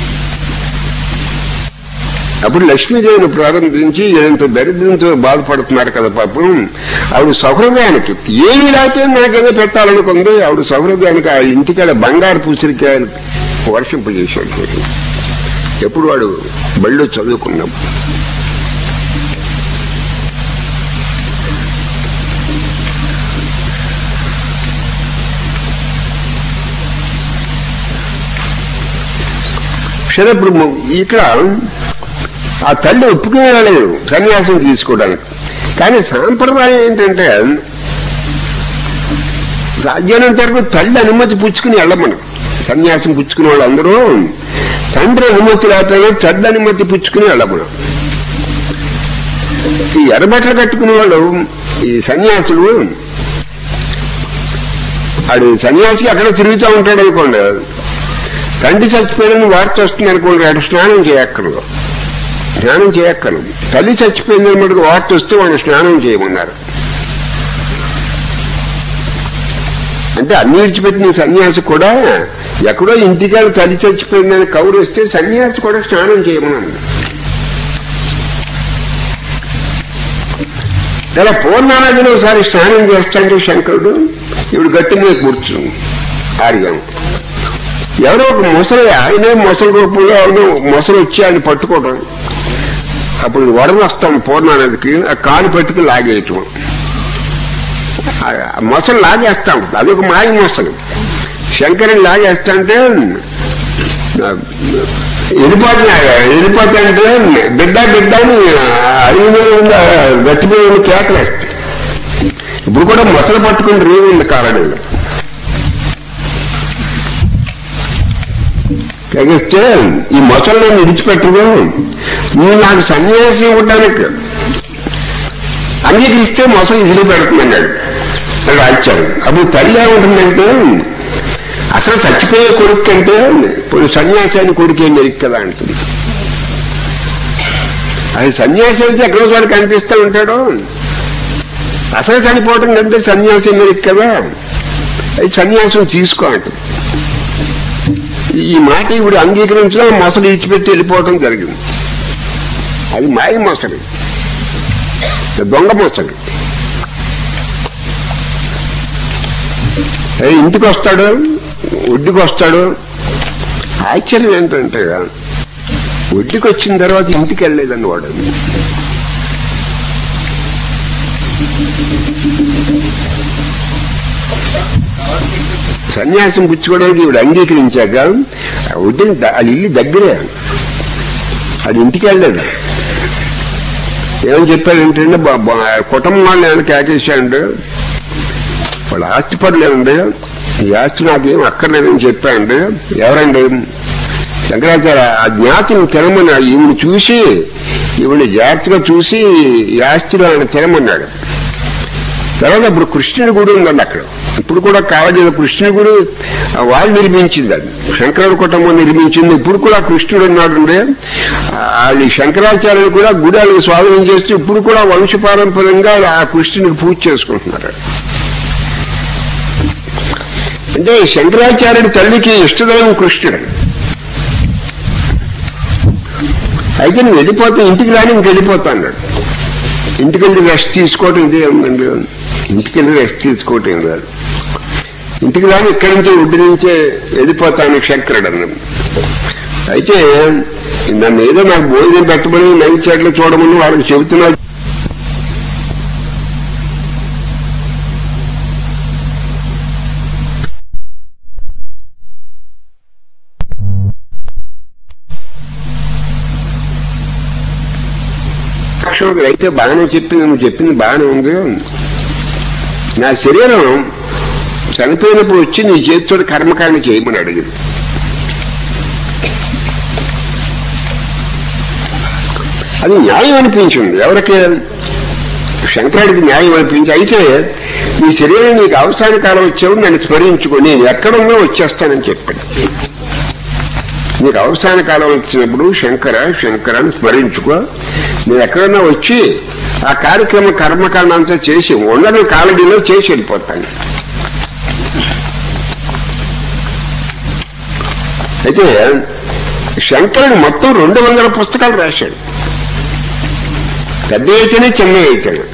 అప్పుడు లక్ష్మీదేవిని ప్రారంభించి ఎంత దరిద్రంతో బాధపడుతున్నారు కదా పాపం ఆవిడ సహృదయానికి ఏమీ లేకపోయింది నాకేదో పెట్టాలనుకుంది ఆవిడ సహృదయానికి ఆ ఇంటికాడ బంగారు పూసరికాయలు వర్షింపజేశాడు ఎప్పుడు వాడు బళ్ళు చదువుకున్నప్పుడు సరే ఇప్పుడు ము- ఇక్కడ ఆ తల్లి ఒప్పుకునేలేదు సన్యాసం తీసుకోవడానికి కానీ సాంప్రదాయం ఏంటంటే సాధ్యమైనంత వరకు తల్లి అనుమతి పుచ్చుకుని వెళ్ళమను సన్యాసం పుచ్చుకునే వాళ్ళందరూ తండ్రి అనుమతి లేకపోయినా తల్లి అనుమతి పుచ్చుకుని వెళ్ళమను ఈ ఎర్రబట్టలు కట్టుకునే వాళ్ళు ఈ సన్యాసులు ఆడు సన్యాసి అక్కడ తిరుగుతూ ఉంటాడు అనుకోండి తండ్రి చచ్చిపోయాడని వార్త వస్తుంది అనుకోండి వాడు స్నానం చేయక్కర్లేదు స్నానం చేయక్కర్లేదు తల్లి చచ్చిపోయిందని మటుకు వార్త వస్తే వాడు స్నానం చేయమన్నారు అంటే అన్ని విడిచిపెట్టిన సన్యాసి కూడా ఎక్కడో ఇంటికాడ తల్లి చచ్చిపోయిందని కౌరు వస్తే సన్యాసి కూడా స్నానం చేయమన్నాడు ఇలా పూర్ణానదిలో ఒకసారి స్నానం చేస్తాంటే శంకరుడు ఇప్పుడు గట్టి మీద కూర్చుని ఆర్యం ఎవరో ఒక ముసలి ఆయనే ముసలి రూపంలో ఎవరో ముసలి వచ్చి ఆయన పట్టుకోవడం అప్పుడు వరద వస్తాను పూర్ణానదికి ఆ కాలు పట్టుకు లాగేయటం ఆ మొసలు లాగేస్తాం అదొక మాయ మొసలు శంకరుని లాగేస్తా అంటే వెళ్ళిపోతున్నా వెళ్ళిపోతా అంటే బిడ్డ బిడ్డ అని అడిగి మీద ఉన్న గట్టి మీద ఉన్న కేకలేస్తాం ఇప్పుడు కూడా మొసలు పట్టుకుని రేవు ఉంది కారణంలో తెగిస్తే ఈ మొసలు నేను విడిచిపెట్టదు నువ్వు నాకు సన్యాసి ఇవ్వడానికి అంగీకరిస్తే మొసలు ఇదిలి పెడుతుందన్నాడు రాజ్యాలు అప్పుడు తల్లి ఏముంటుందంటే అసలు చచ్చిపోయే కొడుకు కంటే ఇప్పుడు సన్యాసాన్ని కొడుకు ఏం మెరుగు కదా అంటుంది అది సన్యాసి అయితే ఎక్కడో చోట కనిపిస్తూ ఉంటాడు అసలు చనిపోవటం కంటే సన్యాసి మెరుగు కదా అది సన్యాసం తీసుకో అంటుంది ఈ మాట ఇప్పుడు అంగీకరించడం మొసలు ఇచ్చిపెట్టి వెళ్ళిపోవడం జరిగింది అది మాయ మొసలు దొంగ మొసలు ఏ ఇంటికి వస్తాడు ఒడ్డుకి వస్తాడు ఆశ్చర్యం ఏంటంటే ఒడ్డుకి వచ్చిన తర్వాత ఇంటికి వెళ్ళలేదండి వాడు సన్యాసం పుచ్చుకోవడానికి ఇవిడు అంగీకరించాక ఒడ్డుని ద- అది ఇల్లు దగ్గరే అది ఇంటికి వెళ్ళలేదు ఏమని చెప్పాడంటే బా- బా- కుటుంబం వాళ్ళు ఏమైనా కేకేశాడు వాళ్ళ ఆస్తి పనులేనండి ఈ ఆస్తి నాకేం అక్కర్లేదని చెప్పాడు ఎవరండి శంకరాచార్య ఆ జ్ఞాతిని తినమన్నాడు ఈవిని చూసి ఈవిని జాగ్రత్తగా చూసి ఈ ఆస్తిలో ఆయన తినమన్నాడు తర్వాత ఇప్పుడు కృష్ణుడి గుడి ఉందండి అక్కడ ఇప్పుడు కూడా కావాలి కృష్ణుడి గుడి ఆ వాళ్ళు నిర్మించింది అది శంకరుడు కుటుంబం నిర్మించింది ఇప్పుడు కూడా కృష్ణుడు ఉన్నాడు అండి వాళ్ళు శంకరాచార్యులు కూడా గుడి వాళ్ళకి స్వాధీనం చేస్తూ ఇప్పుడు కూడా వంశపారంపర్యంగా ఆ కృష్ణునికి పూజ చేసుకుంటున్నారు అంటే శంకరాచార్యుడి తల్లికి ఇష్టదైవం కృష్ణుడు అయితే నువ్వు వెళ్ళిపోతే ఇంటికి రాని ఇంక వెళ్ళిపోతా అన్నాడు ఇంటికి వెళ్ళి రెస్ట్ తీసుకోవటం ఇదే ఉందండి ఇంటికి వెళ్ళి రెస్ట్ తీసుకోవటం ఏం కాదు ఇంటికి రాని ఇక్కడి నుంచి ఒడ్డు నుంచే వెళ్ళిపోతాను శంకరుడు అన్నాడు అయితే నన్ను ఏదో నాకు భోజనం పెట్టమని నైట్ చెట్లు చూడమని వాళ్ళకి చెబుతున్నాడు అక్షరం అయితే బాగానే చెప్పింది నువ్వు చెప్పింది బాగానే ఉంది నా శరీరం చనిపోయినప్పుడు వచ్చి నీ చేతితో కర్మకాండ చేయమని అడిగింది అది న్యాయం అనిపించింది ఎవరికి శంకరాడికి న్యాయం అనిపించి అయితే నీ శరీరం నీకు అవసాన కాలం వచ్చేప్పుడు నన్ను స్మరించుకో నేను ఎక్కడున్నా వచ్చేస్తానని చెప్పాడు నీకు అవసాన కాలం వచ్చినప్పుడు శంకర శంకర అని స్మరించుకో నేను ఎక్కడన్నా వచ్చి ఆ కార్యక్రమ కర్మకాండ అంతా చేసి ఉండని కాలడీలో చేసి వెళ్ళిపోతాను అయితే శంకరుడు మొత్తం రెండు వందల పుస్తకాలు రాశాడు పెద్ద అయితేనే చిన్న అయితేనే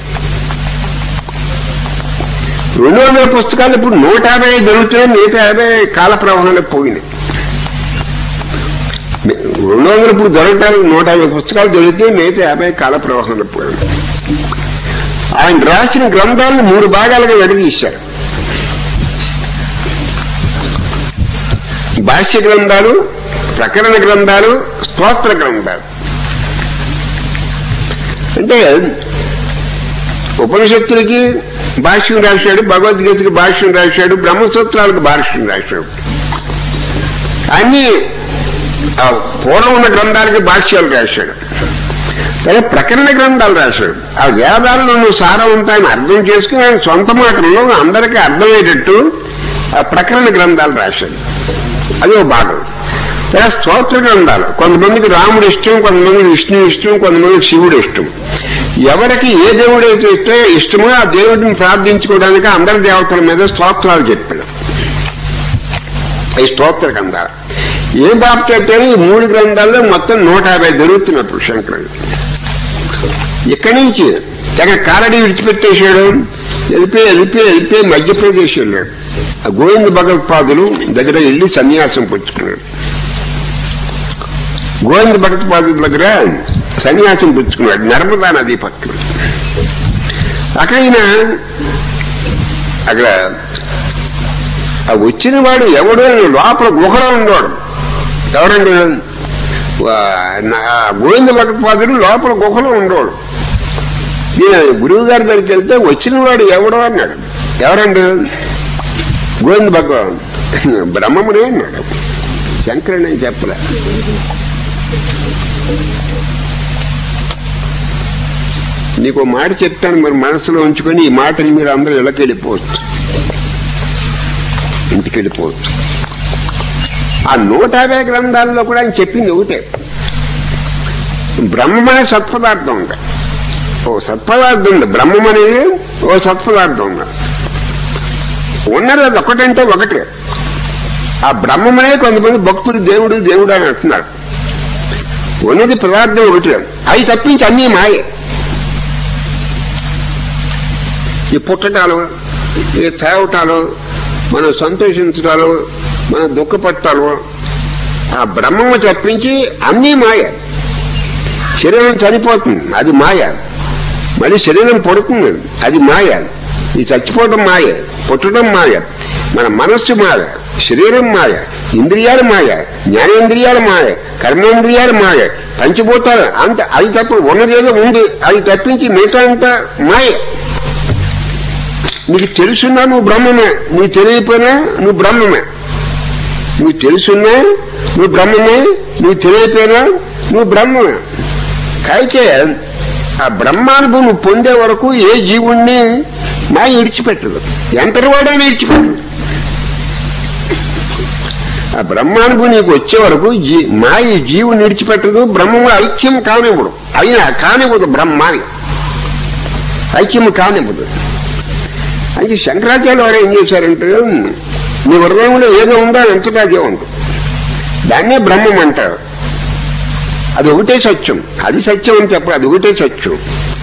రెండు వందల పుస్తకాలు ఇప్పుడు నూట యాభై దొరుకుతున్నాయి నూట యాభై కాల ప్రవాహంలో పోయినాయి రెండు వందలు ఇప్పుడు దొరకడానికి నూట యాభై పుస్తకాలు దొరికితే మిగతా యాభై కాల ప్రవాహంలో పోయింది ఆయన రాసిన గ్రంథాలను మూడు భాగాలుగా విడదీశారు భాష్య గ్రంథాలు ప్రకరణ గ్రంథాలు స్తోత్ర గ్రంథాలు అంటే ఉపనిషత్తులకి భాష్యం రాశాడు భగవద్గీతకి భాష్యం రాశాడు బ్రహ్మసూత్రాలకు భాష్యం రాశాడు అన్ని ఆ పూర్వం ఉన్న గ్రంథాలకి భాష్యాలు రాశాడు కానీ ప్రకరణ గ్రంథాలు రాశాడు ఆ వేదాలను నువ్వు సారవంతాన్ని అర్థం చేసుకుని ఆయన సొంత మాటల్లో అందరికీ అర్థమయ్యేటట్టు ఆ ప్రకరణ గ్రంథాలు రాశాడు అది ఒక భాగం లేదా స్తోత్ర గ్రంథాలు కొంతమందికి రాముడు ఇష్టం కొంతమందికి విష్ణు ఇష్టం కొంతమందికి శివుడు ఇష్టం ఎవరికి ఏ దేవుడైతే ఇస్తే ఇష్టమో ఆ దేవుడిని ప్రార్థించుకోవడానికి అందరి దేవతల మీద స్తోత్రాలు చెప్పాడు ఈ స్తోత్ర గ్రంథాలు ఏ బాప్తి అయితే ఈ మూడు గ్రంథాల్లో మొత్తం నూట యాభై దొరుకుతున్నప్పుడు శంకరుడు ఇక్కడి నుంచి తెగ కాలడి విడిచిపెట్టేశాడు వెళ్ళిపోయి వెళ్ళిపోయి వెళ్ళిపోయి మధ్యప్రదేశ్ వెళ్ళాడు ఆ గోవింద భగవత్పాదులు దగ్గర వెళ్ళి సన్యాసం పుచ్చుకున్నాడు గోవింద భగవత్పాదుల దగ్గర సన్యాసం పుచ్చుకున్నాడు నర్మదా నది పక్కన అక్కడ ఈయన అక్కడ ఆ వచ్చిన వాడు ఎవడో లోపల గుహలో ఉండేవాడు ఎవరండి వా- నా- గోవింద భగత్పాదుడు లోపల గుహలో ఉండేవాడు ఈయన గురువు గారి దగ్గరికి వెళ్తే వచ్చిన వాడు ఎవడో అన్నాడు ఎవరండి గోవింద భగవాన్ బ్రహ్మమునే అన్నాడు శంకరుని అని చెప్పలే నీకు ఓ మాట చెప్తాను మరి మనసులో ఉంచుకొని ఈ మాటని మీరు అందరూ ఇళ్ళకి వెళ్ళిపోవచ్చు ఇంటికి వెళ్ళిపోవచ్చు ఆ నూట యాభై గ్రంథాల్లో కూడా ఆయన చెప్పింది ఒకటే బ్రహ్మం అనే సత్పదార్థం ఉంది ఓ సత్పదార్థం ఉంది బ్రహ్మం అనేది ఓ సత్పదార్థం ఉంది ఉన్నది అది ఒకటంటే ఒకటే ఆ బ్రహ్మమనే కొంతమంది భక్తుడు దేవుడు దేవుడు అని అంటున్నారు ఉన్నది పదార్థం ఒకటి అవి తప్పించి అన్నీ మాయే ఈ పుట్టటాలు ఈ చావటాలు మనం సంతోషించటాలు మనం దుఃఖపట్టాలు ఆ బ్రహ్మము తప్పించి అన్నీ మాయ శరీరం చనిపోతుంది అది మాయ మళ్ళీ శరీరం పడుతుంది అది మాయ ఈ చచ్చిపోవడం మాయ పుట్టడం మాయ మన మనస్సు మాయ శరీరం మాయ ఇంద్రియాలు మాయ జ్ఞానేంద్రియాలు మాయ కర్మేంద్రియాలు మాయ పంచభూతాలు అంత అది తప్ప ఉన్నదేదో ఉంది అది తప్పించి మిగతా అంతా మాయ నీకు తెలుసున్నా నువ్వు బ్రహ్మమే నీకు తెలియకపోయినా నువ్వు బ్రహ్మమే నువ్వు తెలుసున్నా నువ్వు బ్రహ్మమే నువ్వు తెలియకపోయినా నువ్వు బ్రహ్మమే అయితే ఆ బ్రహ్మానుభవం నువ్వు పొందే వరకు ఏ జీవుణ్ణి మాయ విడిచిపెట్టదు ఎంతటి వాడైనా విడిచిపెట్టదు ఆ బ్రహ్మానుభవం నీకు వచ్చే వరకు జీ మాయ జీవుని విడిచిపెట్టదు బ్రహ్మము ఐక్యం కానివ్వడు అయినా కానివ్వదు బ్రహ్మాని ఐక్యం కానివ్వదు అయితే శంకరాచార్య వారు ఏం చేశారంటే నీ హృదయంలో ఏదో ఉందో అంతటా అదే ఉంది దాన్నే బ్రహ్మం అంటారు అది ఒకటే సత్యం అది సత్యం అని చెప్ప అది ఒకటే సత్యం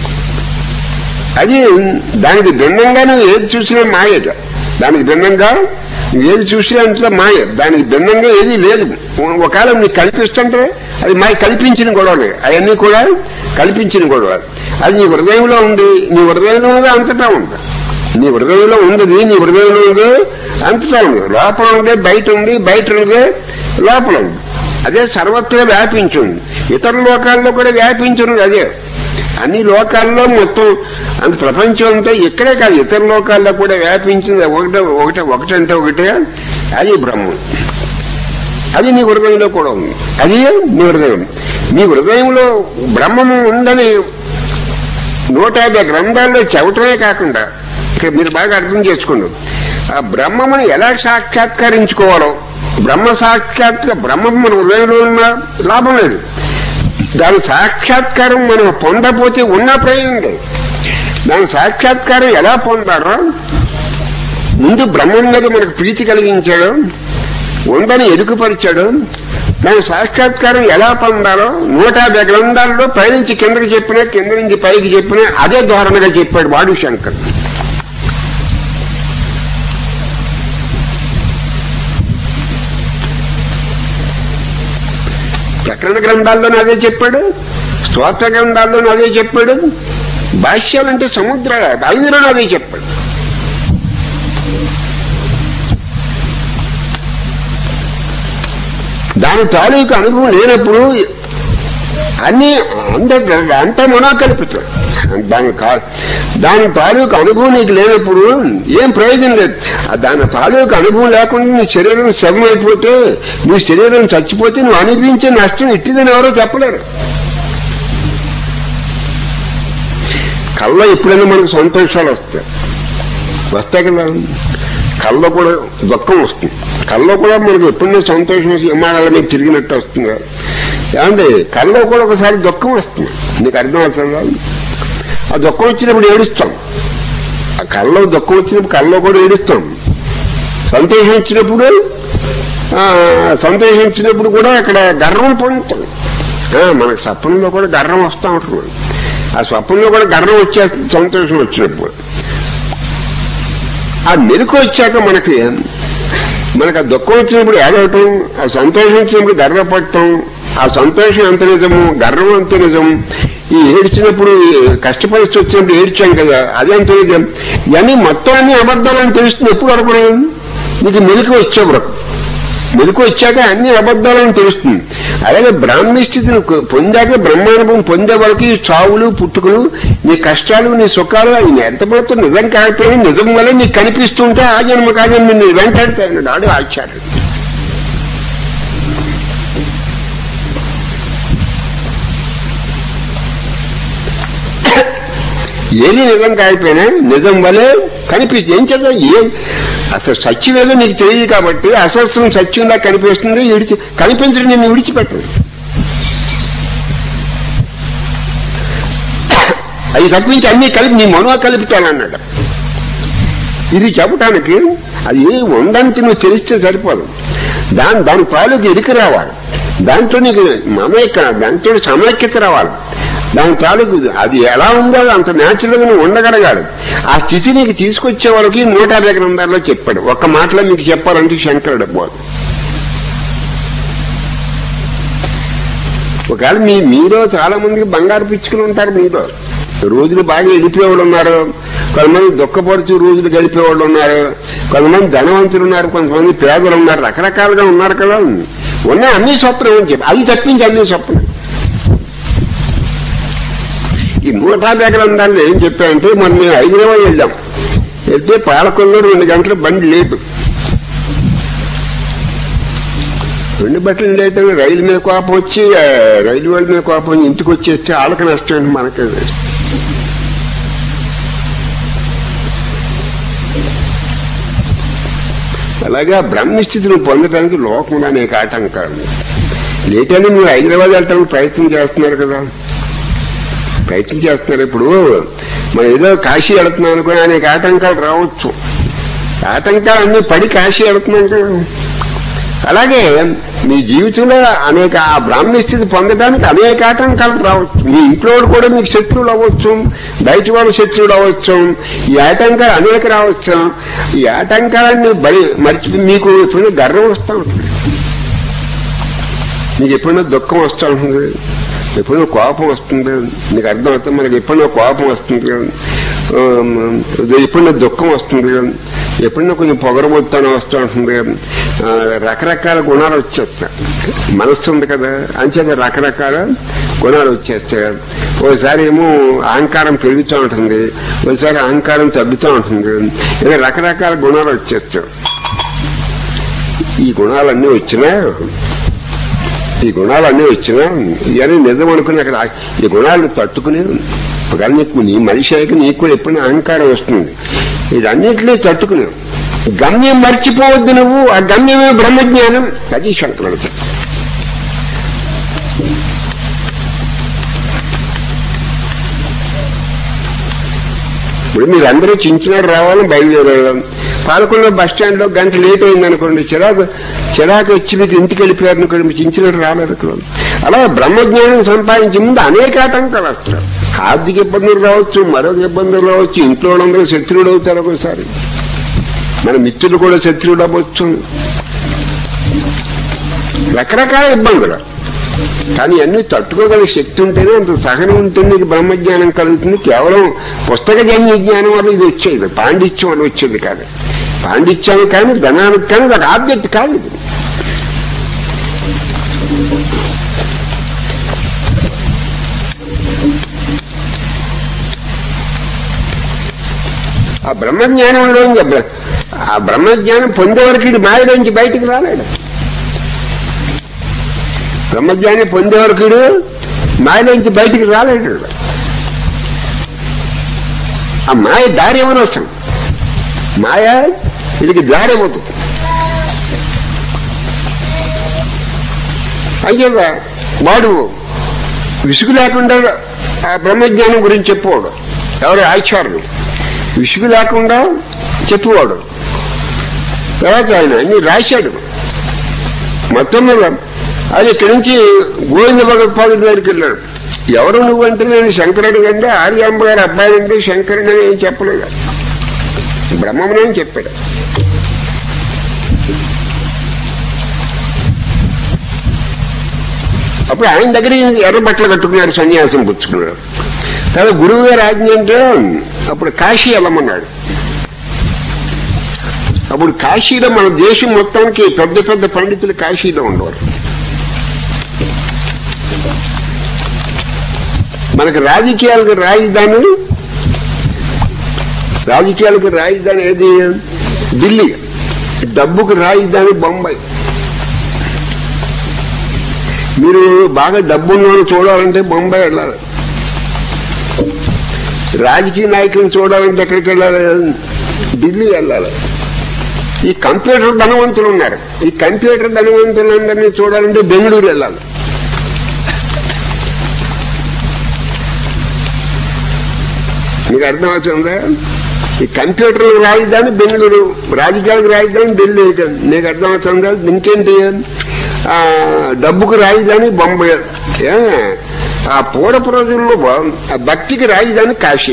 అది దానికి భిన్నంగా నువ్వు ఏది చూసినా మాయట దానికి భిన్నంగా నువ్వు ఏది చూసినా అంతా మాయ దానికి భిన్నంగా ఏది లేదు ఒకవేళ నీకు కల్పిస్తుంటే అది మాయ కల్పించిన గొడవలే అవన్నీ కూడా కల్పించిన గొడవ అది నీ హృదయంలో ఉంది నీ హృదయంలో ఉంది అంతటా ఉంది నీ హృదయంలో ఉంది నీ హృదయంలో ఉంది అంతటా ఉంది లోపల ఉంది బయట ఉంది బయట ఉంది లోపల ఉంది అదే సర్వత్రా వ్యాపించింది ఇతర లోకాల్లో కూడా వ్యాపించున్నది అదే అన్ని లోకాల్లో మొత్తం అంత ప్రపంచం అంతా ఇక్కడే కాదు ఇతర లోకాల్లో కూడా వ్యాపించింది ఒకటే ఒకటే ఒకటంటే ఒకటే అది బ్రహ్మం అది నీ హృదయంలో కూడా ఉంది అది నీ హృదయం నీ హృదయంలో బ్రహ్మము ఉందని నూట యాభై గ్రంథాల్లో చెవటమే కాకుండా ఇక్కడ మీరు బాగా అర్థం చేసుకోండి ఆ బ్రహ్మమును ఎలా సాక్షాత్కరించుకోవాలో బ్రహ్మ సాక్షాత్క బ్రహ్మం మన హృదయంలో ఉన్న లాభం లేదు దాని సాక్షాత్కారం మనం పొందపోతే ఉన్న ప్రయోజనం లేదు దాని సాక్షాత్కారం ఎలా పొందారో ముందు బ్రహ్మం మీద మనకు ప్రీతి కలిగించాడు ఉందని ఎరుకుపరిచాడు దాని సాక్షాత్కారం ఎలా పొందాలో నూట యాభై గ్రంథాల్లో పైనుంచి కిందకి చెప్పినా కింద నుంచి పైకి చెప్పినా అదే ధోరణిగా చెప్పాడు వాడు శంకర్ ప్రకరణ గ్రంథాల్లోనే అదే చెప్పాడు స్తోత్ర గ్రంథాల్లోనే అదే చెప్పాడు భాష్యాలంటే సముద్రాలు ఐదులోనే అదే చెప్పాడు దాని తాలూకు అనుభవం లేనప్పుడు అన్ని అంత అంత మనోకల్పితం దాని కా- దాని తాలూకు అనుభవం నీకు లేనప్పుడు ఏం ప్రయోజనం లేదు ఆ దాని తాలూకు అనుభవం లేకుండా నీ శరీరం శవం అయిపోతే నీ శరీరం చచ్చిపోతే నువ్వు అనిపించే నష్టం ఇట్టిదని ఎవరో చెప్పలేరు కళ్ళ ఎప్పుడైనా మనకు సంతోషాలు వస్తాయి వస్తాయి కదా కళ్ళలో కూడా దుఃఖం వస్తుంది కళ్ళలో కూడా మనకు ఎప్పుడైనా సంతోషం వచ్చి విమానాల మీద తిరిగినట్టు వస్తుంది కదా. ఏమండి కళ్ళలో కూడా ఒకసారి దుఃఖం వస్తుంది నీకు అర్థం అవుతుందా ఆ దుఃఖం వచ్చినప్పుడు ఏడుస్తాం ఆ కళ్ళలో దుఃఖం వచ్చినప్పుడు కళ్ళలో కూడా ఏడుస్తాం సంతోషం వచ్చినప్పుడు ఆ, సంతోషించినప్పుడు కూడా అక్కడ గర్వం పొందుతాం ఆ, మనకు స్వప్నంలో కూడా గర్వం వస్తూ ఉంటుంది ఆ స్వప్నంలో కూడా గర్వం వచ్చేస్తుంది సంతోషం వచ్చినప్పుడు ఆ మెలకు వచ్చాక మనకి మనకు ఆ దుఃఖం వచ్చినప్పుడు ఏడవటం ఆ సంతోషం వచ్చినప్పుడు గర్వపడటం ఆ సంతోషం ఎంత నిజము గర్వం ఎంత నిజం ఈ ఏడ్చినప్పుడు ఈ కష్టపరిస్థితి వచ్చినప్పుడు ఏడ్చాం కదా అదే ఎంత నిజం ఇవన్నీ మొత్తం అన్ని అబద్ధాలని తెలుస్తుంది ఎప్పుడు వరకు నీకు మెలకు వచ్చే వరకు మెలకు వచ్చాక అన్ని అబద్ధాలని తెలుస్తుంది అలాగే బ్రాహ్మీ స్థితిని కొ- పొందాక బ్రహ్మానుభవం పొందే వరకు ఈ చావులు పుట్టుకలు నీ కష్టాలు నీ సుఖాలు అవి నేర్తపడుతూ నిజం కాకపోయినా నిజం వల్ల నీకు కనిపిస్తుంటే ఆ జన్మ కాజన్మ నిన్ను వెంటాడుతాయి ఆడు ఆచార్యుడు ఏది నిజం కాకపోయినా నిజం వల్లే కనిపిస్తుంది ఏం చేద్దాం ఏ అసలు సత్యం ఏదో నీకు తెలియదు కాబట్టి అసత్యం సత్యంలా కనిపిస్తుంది విడిచి కనిపించడం నిన్ను విడిచిపెట్టదు అది తప్పించి అన్ని కలిపి నీ మనో కలుపుతానన్నాడు ఇది చెప్పటానికి అది ఉందంత నువ్వు తెలిస్తే సరిపోదు దాని దాని తాలూకు ఎదికి రావాలి దాంట్లో నీకు మమైక దాంతో సమైక్యత రావాలి దాని తాలూకు అది ఎలా ఉందో అంత న్యాచురల్ గా నువ్వు ఉండగలగాలి ఆ స్థితి నీకు తీసుకొచ్చే వరకు నూట యాభై గ్రంథాల్లో చెప్పాడు ఒక్క మాటలో మీకు చెప్పాలంటే శంకరుడు పోదు ఒకవేళ మీ మీలో చాలా మందికి బంగారు పిచ్చుకుని ఉంటారు మీలో రోజులు బాగా వెళ్ళిపోయేవాళ్ళు ఉన్నారు కొంతమంది దుఃఖపడుతూ రోజులు గడిపేవాళ్ళు ఉన్నారు కొంతమంది ధనవంతులు ఉన్నారు కొంతమంది పేదలు ఉన్నారు రకరకాలుగా ఉన్నారు కదా ఉన్నాయి అన్ని స్వప్నం అని చెప్పి అది తప్పించి అన్ని స్వప్నం ఈ నూట యాభై గ్రంథాలు ఏం చెప్పాయంటే మనం మేము హైదరాబాద్ వెళ్ళాం వెళ్తే పాలకొల్లో రెండు గంటల బండి లేటు రెండు బట్టలు లేట్ అని రైలు మీద కోపం వచ్చి ఆ, రైలు వాళ్ళ మీద కోపం వచ్చి ఇంటికి వచ్చేస్తే వాళ్ళకి నష్టం ఏంటి మనకే అలాగే ఆ బ్రహ్మస్థితిని పొందడానికి లోకంలో అనేక ఆటంకాలు ఉన్నాయి. లేట్ అని మీరు హైదరాబాద్ వెళ్ళడానికి ప్రయత్నం చేస్తున్నారు కదా ప్రయత్నం చేస్తున్నారు ఇప్పుడు మనం ఏదో కాశీ వెళుతున్నాం అనుకుని అనేక ఆటంకాలు రావచ్చు ఆటంకాలు అన్ని పడి కాశీ వెళుతున్నాం కదా అలాగే మీ జీవితంలో అనేక ఆ బ్రాహ్మణ స్థితి పొందడానికి అనేక ఆటంకాలు రావచ్చు మీ ఇంట్లో వాడు కూడా మీకు శత్రువులు అవ్వచ్చు బయట వాడు శత్రువులు అవ్వచ్చు ఈ ఆటంకాలు అనేక రావచ్చు ఈ ఆటంకాలన్నీ బలి మర్చి మీకు ఎప్పుడైనా గర్వం వస్తూ ఉంటుంది మీకు ఎప్పుడైనా దుఃఖం వస్తూ ఉంటుంది ఎప్పుడైనా కోపం వస్తుంది మీకు అర్థం అవుతుంది మనకి ఎప్పుడైనా కోపం వస్తుంది ఆ, ఎప్పుడైనా దుఃఖం వస్తుంది ఎప్పుడైనా కొంచెం పొగరబోత్తానం వస్తూ ఉంటుంది ఆ, రకరకాల గుణాలు వచ్చేస్తాయి మనస్సు ఉంది కదా అంచేత రకరకాల గుణాలు వచ్చేస్తాయి ఓసారి ఏమో అహంకారం పెరుగుతూ ఉంటుంది ఓసారి అహంకారం తగ్గుతూ ఉంటుంది ఇలా రకరకాల గుణాలు వచ్చేస్తాయి ఈ గుణాలన్నీ వచ్చినా ఈ గుణాలన్నీ వచ్చినా ఇవన్నీ నిజం అనుకుని అక్కడ ఆ- ఈ గుణాలను తట్టుకుని ఒకవేళ నీకు నీ మనిషి అయ్యాక నీకు కూడా ఎప్పుడైనా అహంకారం వస్తుంది ఇదన్నింటినీ తట్టుకుని గమ్యం మర్చిపోవద్దు నువ్వు ఆ గమ్యమే బ్రహ్మజ్ఞానం అది శంకరుడు చెప్పాడు. ఇప్పుడు మీరందరూ చించినాడు రావాలని బయలుదేరారు పాలకొండ బస్ స్టాండ్ లో గంట లేట్ అయింది అనుకోండి చిరాకు చిరాకు వచ్చి మీకు ఇంటికి వెళ్ళిపోయారు అనుకోండి మీకు చించినాడు రాలేదు అనుకోండి అలా బ్రహ్మజ్ఞానం సంపాదించే ముందు అనేక ఆటంకాలు వస్తారు ఆర్థిక ఇబ్బందులు రావచ్చు మరొక ఇబ్బందులు రావచ్చు ఇంట్లో వాళ్ళందరూ శత్రువుడు అవుతారు ఒకసారి మన మిత్రులు కూడా శత్రువుడు అవ్వచ్చు రకరకాల ఇబ్బందులు కానీ అన్ని తట్టుకోగల శక్తి ఉంటేనే అంత సహనం ఉంటే నీకు బ్రహ్మజ్ఞానం కలుగుతుంది కేవలం పుస్తకజన్య జ్ఞానం వల్ల ఇది వచ్చేది పాండిత్యం వల్ల వచ్చేది కాదు పాండిత్యానికి కానీ ధనానికి కానీ అది ఒక ఆబ్జెక్ట్ కాదు ఇది ఆ బ్రహ్మజ్ఞానంలో ఆ బ్రహ్మజ్ఞానం పొందే వరకు ఇది మాయలోంచి బయటికి రాలేడు బ్రహ్మజ్ఞాని పొందే వరకు వీడు మాయలోంచి బయటికి రాలేడు ఆ మాయ దారి ఏమని వస్తుంది మాయ వీడికి దారి ఏమవుతుంది అయ్యేదా వాడు విసుగు లేకుండా ఆ బ్రహ్మజ్ఞానం గురించి చెప్పేవాడు ఎవరు ఆచార్యులు విసుగు లేకుండా చెప్పేవాడు తర్వాత ఆయన అన్ని రాశాడు మొత్తం మీద అది ఇక్కడి నుంచి గోవింద భగవత్పాదుడి దగ్గరికి వెళ్ళాడు ఎవరు నువ్వు అంటే నేను శంకరుడు కంటే ఆర్యాంబ గారు అబ్బాయి అంటే శంకరుడు అని ఏం చెప్పలేదు బ్రహ్మమునే అని చెప్పాడు అప్పుడు ఆయన దగ్గర ఎర్ర బట్టలు కట్టుకున్నాడు సన్యాసం పుచ్చుకున్నాడు తర్వాత గురువు గారు ఆజ్ఞ అంటే అప్పుడు కాశీ వెళ్ళమన్నాడు అప్పుడు కాశీలో మన దేశం మొత్తానికి పెద్ద పెద్ద పండితులు కాశీలో ఉండేవారు మనకు రాజకీయాలకు రాజధాని రాజకీయాలకు రాజధాని ఏది ఢిల్లీ డబ్బుకు రాజధాని బొంబాయి మీరు బాగా డబ్బున్న చూడాలంటే బొంబాయి వెళ్ళాలి రాజకీయ నాయకులను చూడాలంటే ఎక్కడికి వెళ్ళాలి ఢిల్లీ వెళ్ళాలి ఈ కంప్యూటర్ ధనవంతులు ఉన్నారు ఈ కంప్యూటర్ ధనవంతులందరినీ చూడాలంటే బెంగళూరు వెళ్ళాలి మీకు అర్థమవుతుందా ఈ కంప్యూటర్లకు రాజధాని బెంగళూరు రాజకీయాలకు రాజధాని ఢిల్లీ నీకు అర్థమవుతుంది కదా ఇంకేంటి ఆ, డబ్బుకు రాజధాని బొంబాయి ఏ? ఆ పూర్వపు రోజుల్లో బా- ఆ భక్తికి రాజధాని కాశీ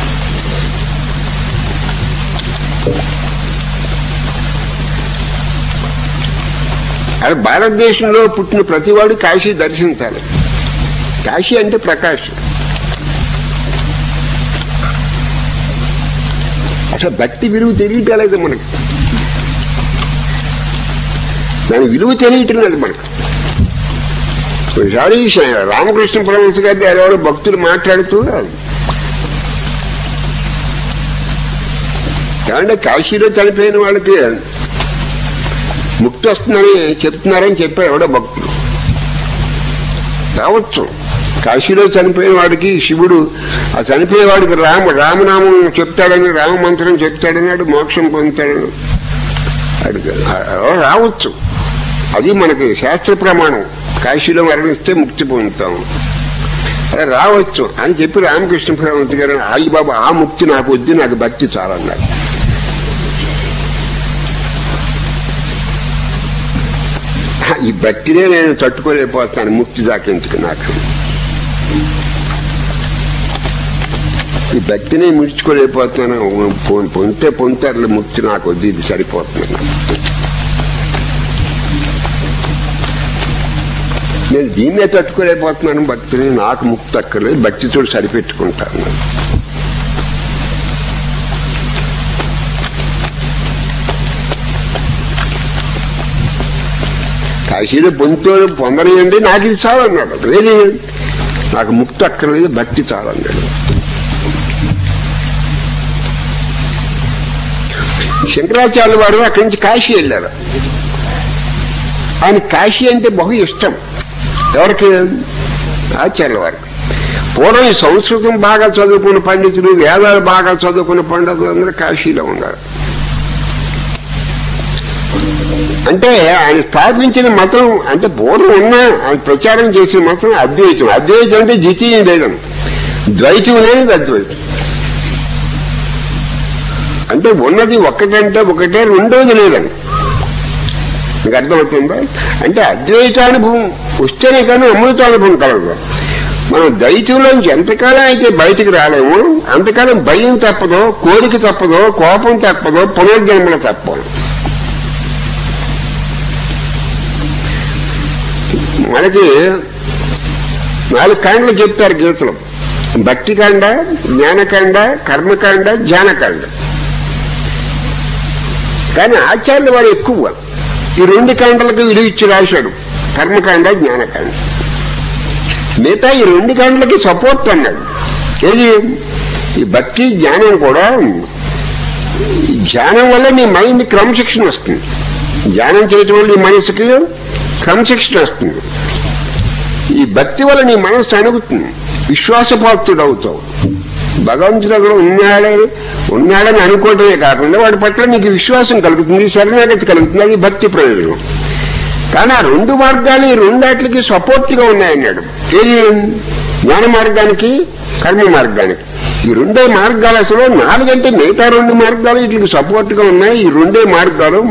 అది భారతదేశంలో పుట్టిన ప్రతివాడు కాశీ దర్శించాలి కాశీ అంటే ప్రకాశం అసలు భక్తి విలువ తెలియటం లేదు మనకి దాని విలువ తెలియటం లేదు మనకు ఒకసారి శ- రామకృష్ణ పరమహంస గారి ఎవరో భక్తులు మాట్లాడుతూ ఏమంటే కాశీలో చనిపోయిన వాళ్ళకి ముక్తి వస్తుందని చెప్తున్నారని చెప్పారు ఎవడో భక్తులు రావచ్చు కాశీలో చనిపోయిన వాడికి శివుడు ఆ చనిపోయేవాడికి రామ రామనామం చెప్తాడని రామ మంత్రం చెప్తాడని వాడు మోక్షం పొందుతాడని వాడికి ఆ- రావచ్చు అది మనకి శాస్త్ర ప్రమాణం కాశీలో మరణిస్తే ముక్తి పొందుతాం అదే రావచ్చు అని చెప్పి రామకృష్ణ పరమహంస గారు అయ్యి బాబా ఆ ముక్తి నాకు వద్దు నాకు భక్తి చాలన్నారు ఈ భక్తినే నేను తట్టుకోలేకపోతాను ముక్తి దాకెందుకు నాకు ఈ భక్తినే ముడుచుకోలేకపోతున్నాను పొ- పొందితే పొందుతారు ముక్తి నాకు వద్దు ఇది సరిపోతుంది నాకు. నేను దీన్నే తట్టుకోలేకపోతున్నాను భక్తిని నాకు ముక్తి అక్కర్లేదు భక్తితో సరిపెట్టుకుంటాను కాశీలో పొందుతో పొందనియండి నాకు ఇది చాలు అన్నాడు ఏది నాకు ముక్తి అక్కర్లేదు భక్తి చాలు అన్నాడు శంకరాచార్య వారు అక్కడి నుంచి కాశీ వెళ్ళారు ఆయన కాశీ అంటే బహు ఇష్టం ఎవరికి ఆచార్య వారికి పూర్వం ఈ సంస్కృతం బాగా చదువుకున్న పండితులు వేదాలు బాగా చదువుకున్న పండితులు అందరూ కాశీలో ఉన్నారు అంటే ఆయన స్థాపించిన మతం అంటే పూర్వం ఉన్న ఆయన ప్రచారం చేసిన మతం అద్వైతం అద్వైతం అంటే ద్వితీయం లేదని ద్వైతం అనేది అద్వైతం అంటే ఉన్నది ఒక్కటంటే ఒకటే రెండోది లేదని మీకు అర్థమవుతుందా అంటే అద్వైతానుభవం వస్తేనే కానీ అమృతానుభవం కలదు మనం దైత్యంలోంచి ఎంతకాలం అయితే బయటికి రాలేము అంతకాలం భయం తప్పదో కోరిక తప్పదో కోపం తప్పదో పునర్జన్మలు తప్పదు మనకి నాలుగు కాండలు చెప్తారు గీతలో భక్తికాండ జ్ఞానకాండ కర్మకాండ జ్ఞానకాండ కానీ ఆచార్యులు వారు ఎక్కువ ఈ రెండు కాండలకు విలువ ఇచ్చి రాశాడు కర్మకాండ జ్ఞానకాండ మిగతా ఈ రెండు కాండలకి సపోర్ట్ అన్నాడు ఏది ఈ భక్తి జ్ఞానం కూడా ఈ ధ్యానం వల్ల నీ మైండ్ క్రమశిక్షణ వస్తుంది ధ్యానం చేయటం వల్ల నీ మనసుకి క్రమశిక్షణ వస్తుంది ఈ భక్తి వల్ల నీ మనసు అణుగుతుంది విశ్వాసపాత్రుడు అవుతావు భగవంతుడు అక్కడ ఉన్నాడని ఉన్నాడని అనుకోవటమే కాకుండా వాడి పట్ల నీకు విశ్వాసం కలుగుతుంది శరణాగతి కలుగుతుంది అది భక్తి ప్రయోజనం కానీ ఆ రెండు మార్గాలు ఈ రెండాటికి సపోర్ట్ గా ఉన్నాయన్నాడు ఏది జ్ఞాన మార్గానికి కర్మ మార్గానికి ఈ రెండే మార్గాలు అసలు నాలుగంటే మిగతా రెండు మార్గాలు వీటికి సపోర్ట్ గా ఉన్నాయి ఈ రెండే మార్గాలు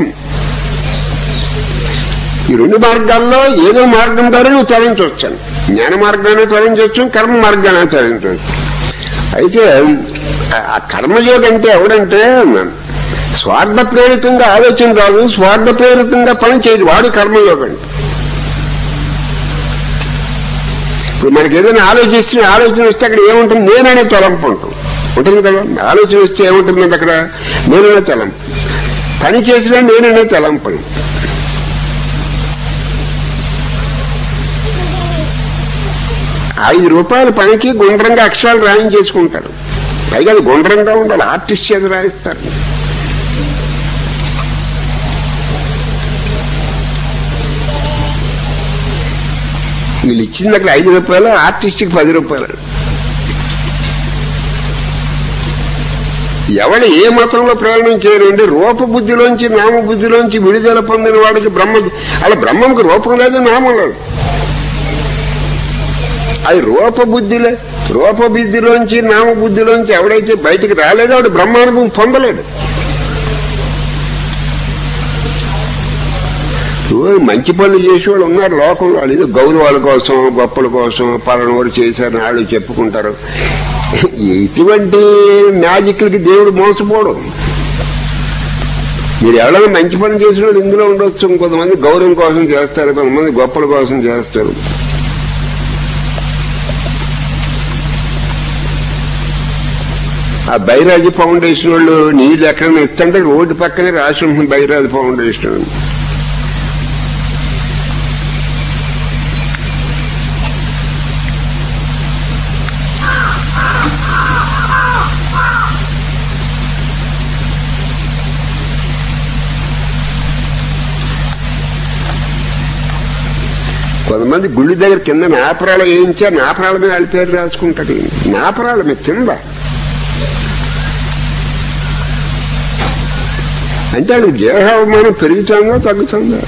ఈ రెండు మార్గాల్లో ఏదో మార్గం ద్వారా నువ్వు తరించవచ్చు జ్ఞాన మార్గాన్ని తరించవచ్చు కర్మ మార్గాన్ని తరించవచ్చు అయితే ఆ- ఆ కర్మయోగి అంటే ఎవడంటే స్వార్థ ప్రేరితంగా ఆలోచన రాదు స్వార్థ ప్రేరితంగా పని చేయదు వాడు కర్మయోగం ఇప్పుడు మనకి ఏదైనా ఆలోచిస్తే ఆలోచన వస్తే అక్కడ ఏముంటుంది నేననే తలంపు ఉంటుంది ఉంటుంది కదా ఆలోచన వస్తే ఏముంటుంది అక్కడ నేననే తలంపు పని చేసినా నేననే తలంపు ఐదు రూపాయల పనికి గుండ్రంగా అక్షరాలు రాయించేసుకుంటారు పైగా అది గుండ్రంగా ఉండాలి ఆర్టిస్ట్ చేత రాయిస్తారు వీళ్ళు ఇచ్చింది అక్కడ ఐదు రూపాయలు ఆర్టిస్ట్కి పది రూపాయలు ఎవరు ఏ మతంలో ప్రయాణం చేయరండి రూపబుద్ధిలోంచి నామబుద్ధిలోంచి విడుదల పొందిన వాడికి బ్రహ్మ అలా బ్రహ్మంకి రూపం లేదు నామం లేదు అది రూపబుద్ధిలే రూపబుద్ధిలోంచి నామబుద్ధిలోంచి ఎవడైతే బయటికి రాలేడో వాడు బ్రహ్మానుభవం పొందలేడు ఓ మంచి పనులు చేసేవాళ్ళు ఉన్నారు లోకంలో వాళ్ళు ఏదో గౌరవాల కోసం గొప్పల కోసం పలానా వారు చేశారని వాళ్ళు చెప్పుకుంటారు ఇటువంటి మ్యాజిక్లకి దేవుడు మోసపోవడం మీరు ఎవరైనా మంచి పని చేసిన వాళ్ళు ఇందులో ఉండొచ్చు కొంతమంది గౌరవం కోసం చేస్తారు కొంతమంది గొప్పల కోసం చేస్తారు ఆ బైరాజు ఫౌండేషన్ వాళ్ళు నీళ్లు ఎక్కడైనా ఇస్తుంటే రోడ్డు పక్కనే రాసి ఉంటుంది బైరాజు ఫౌండేషన్ అని. కొంతమంది గుళ్ళ దగ్గర కింద నాపరాలు వేయించా నాపరాల మీద వాళ్ళ పేరు రాసుకుంటారు నాపరాల మీద కింద అంటే వాళ్ళకి దేహావమానం పెరుగుతుందా తగ్గుతుందా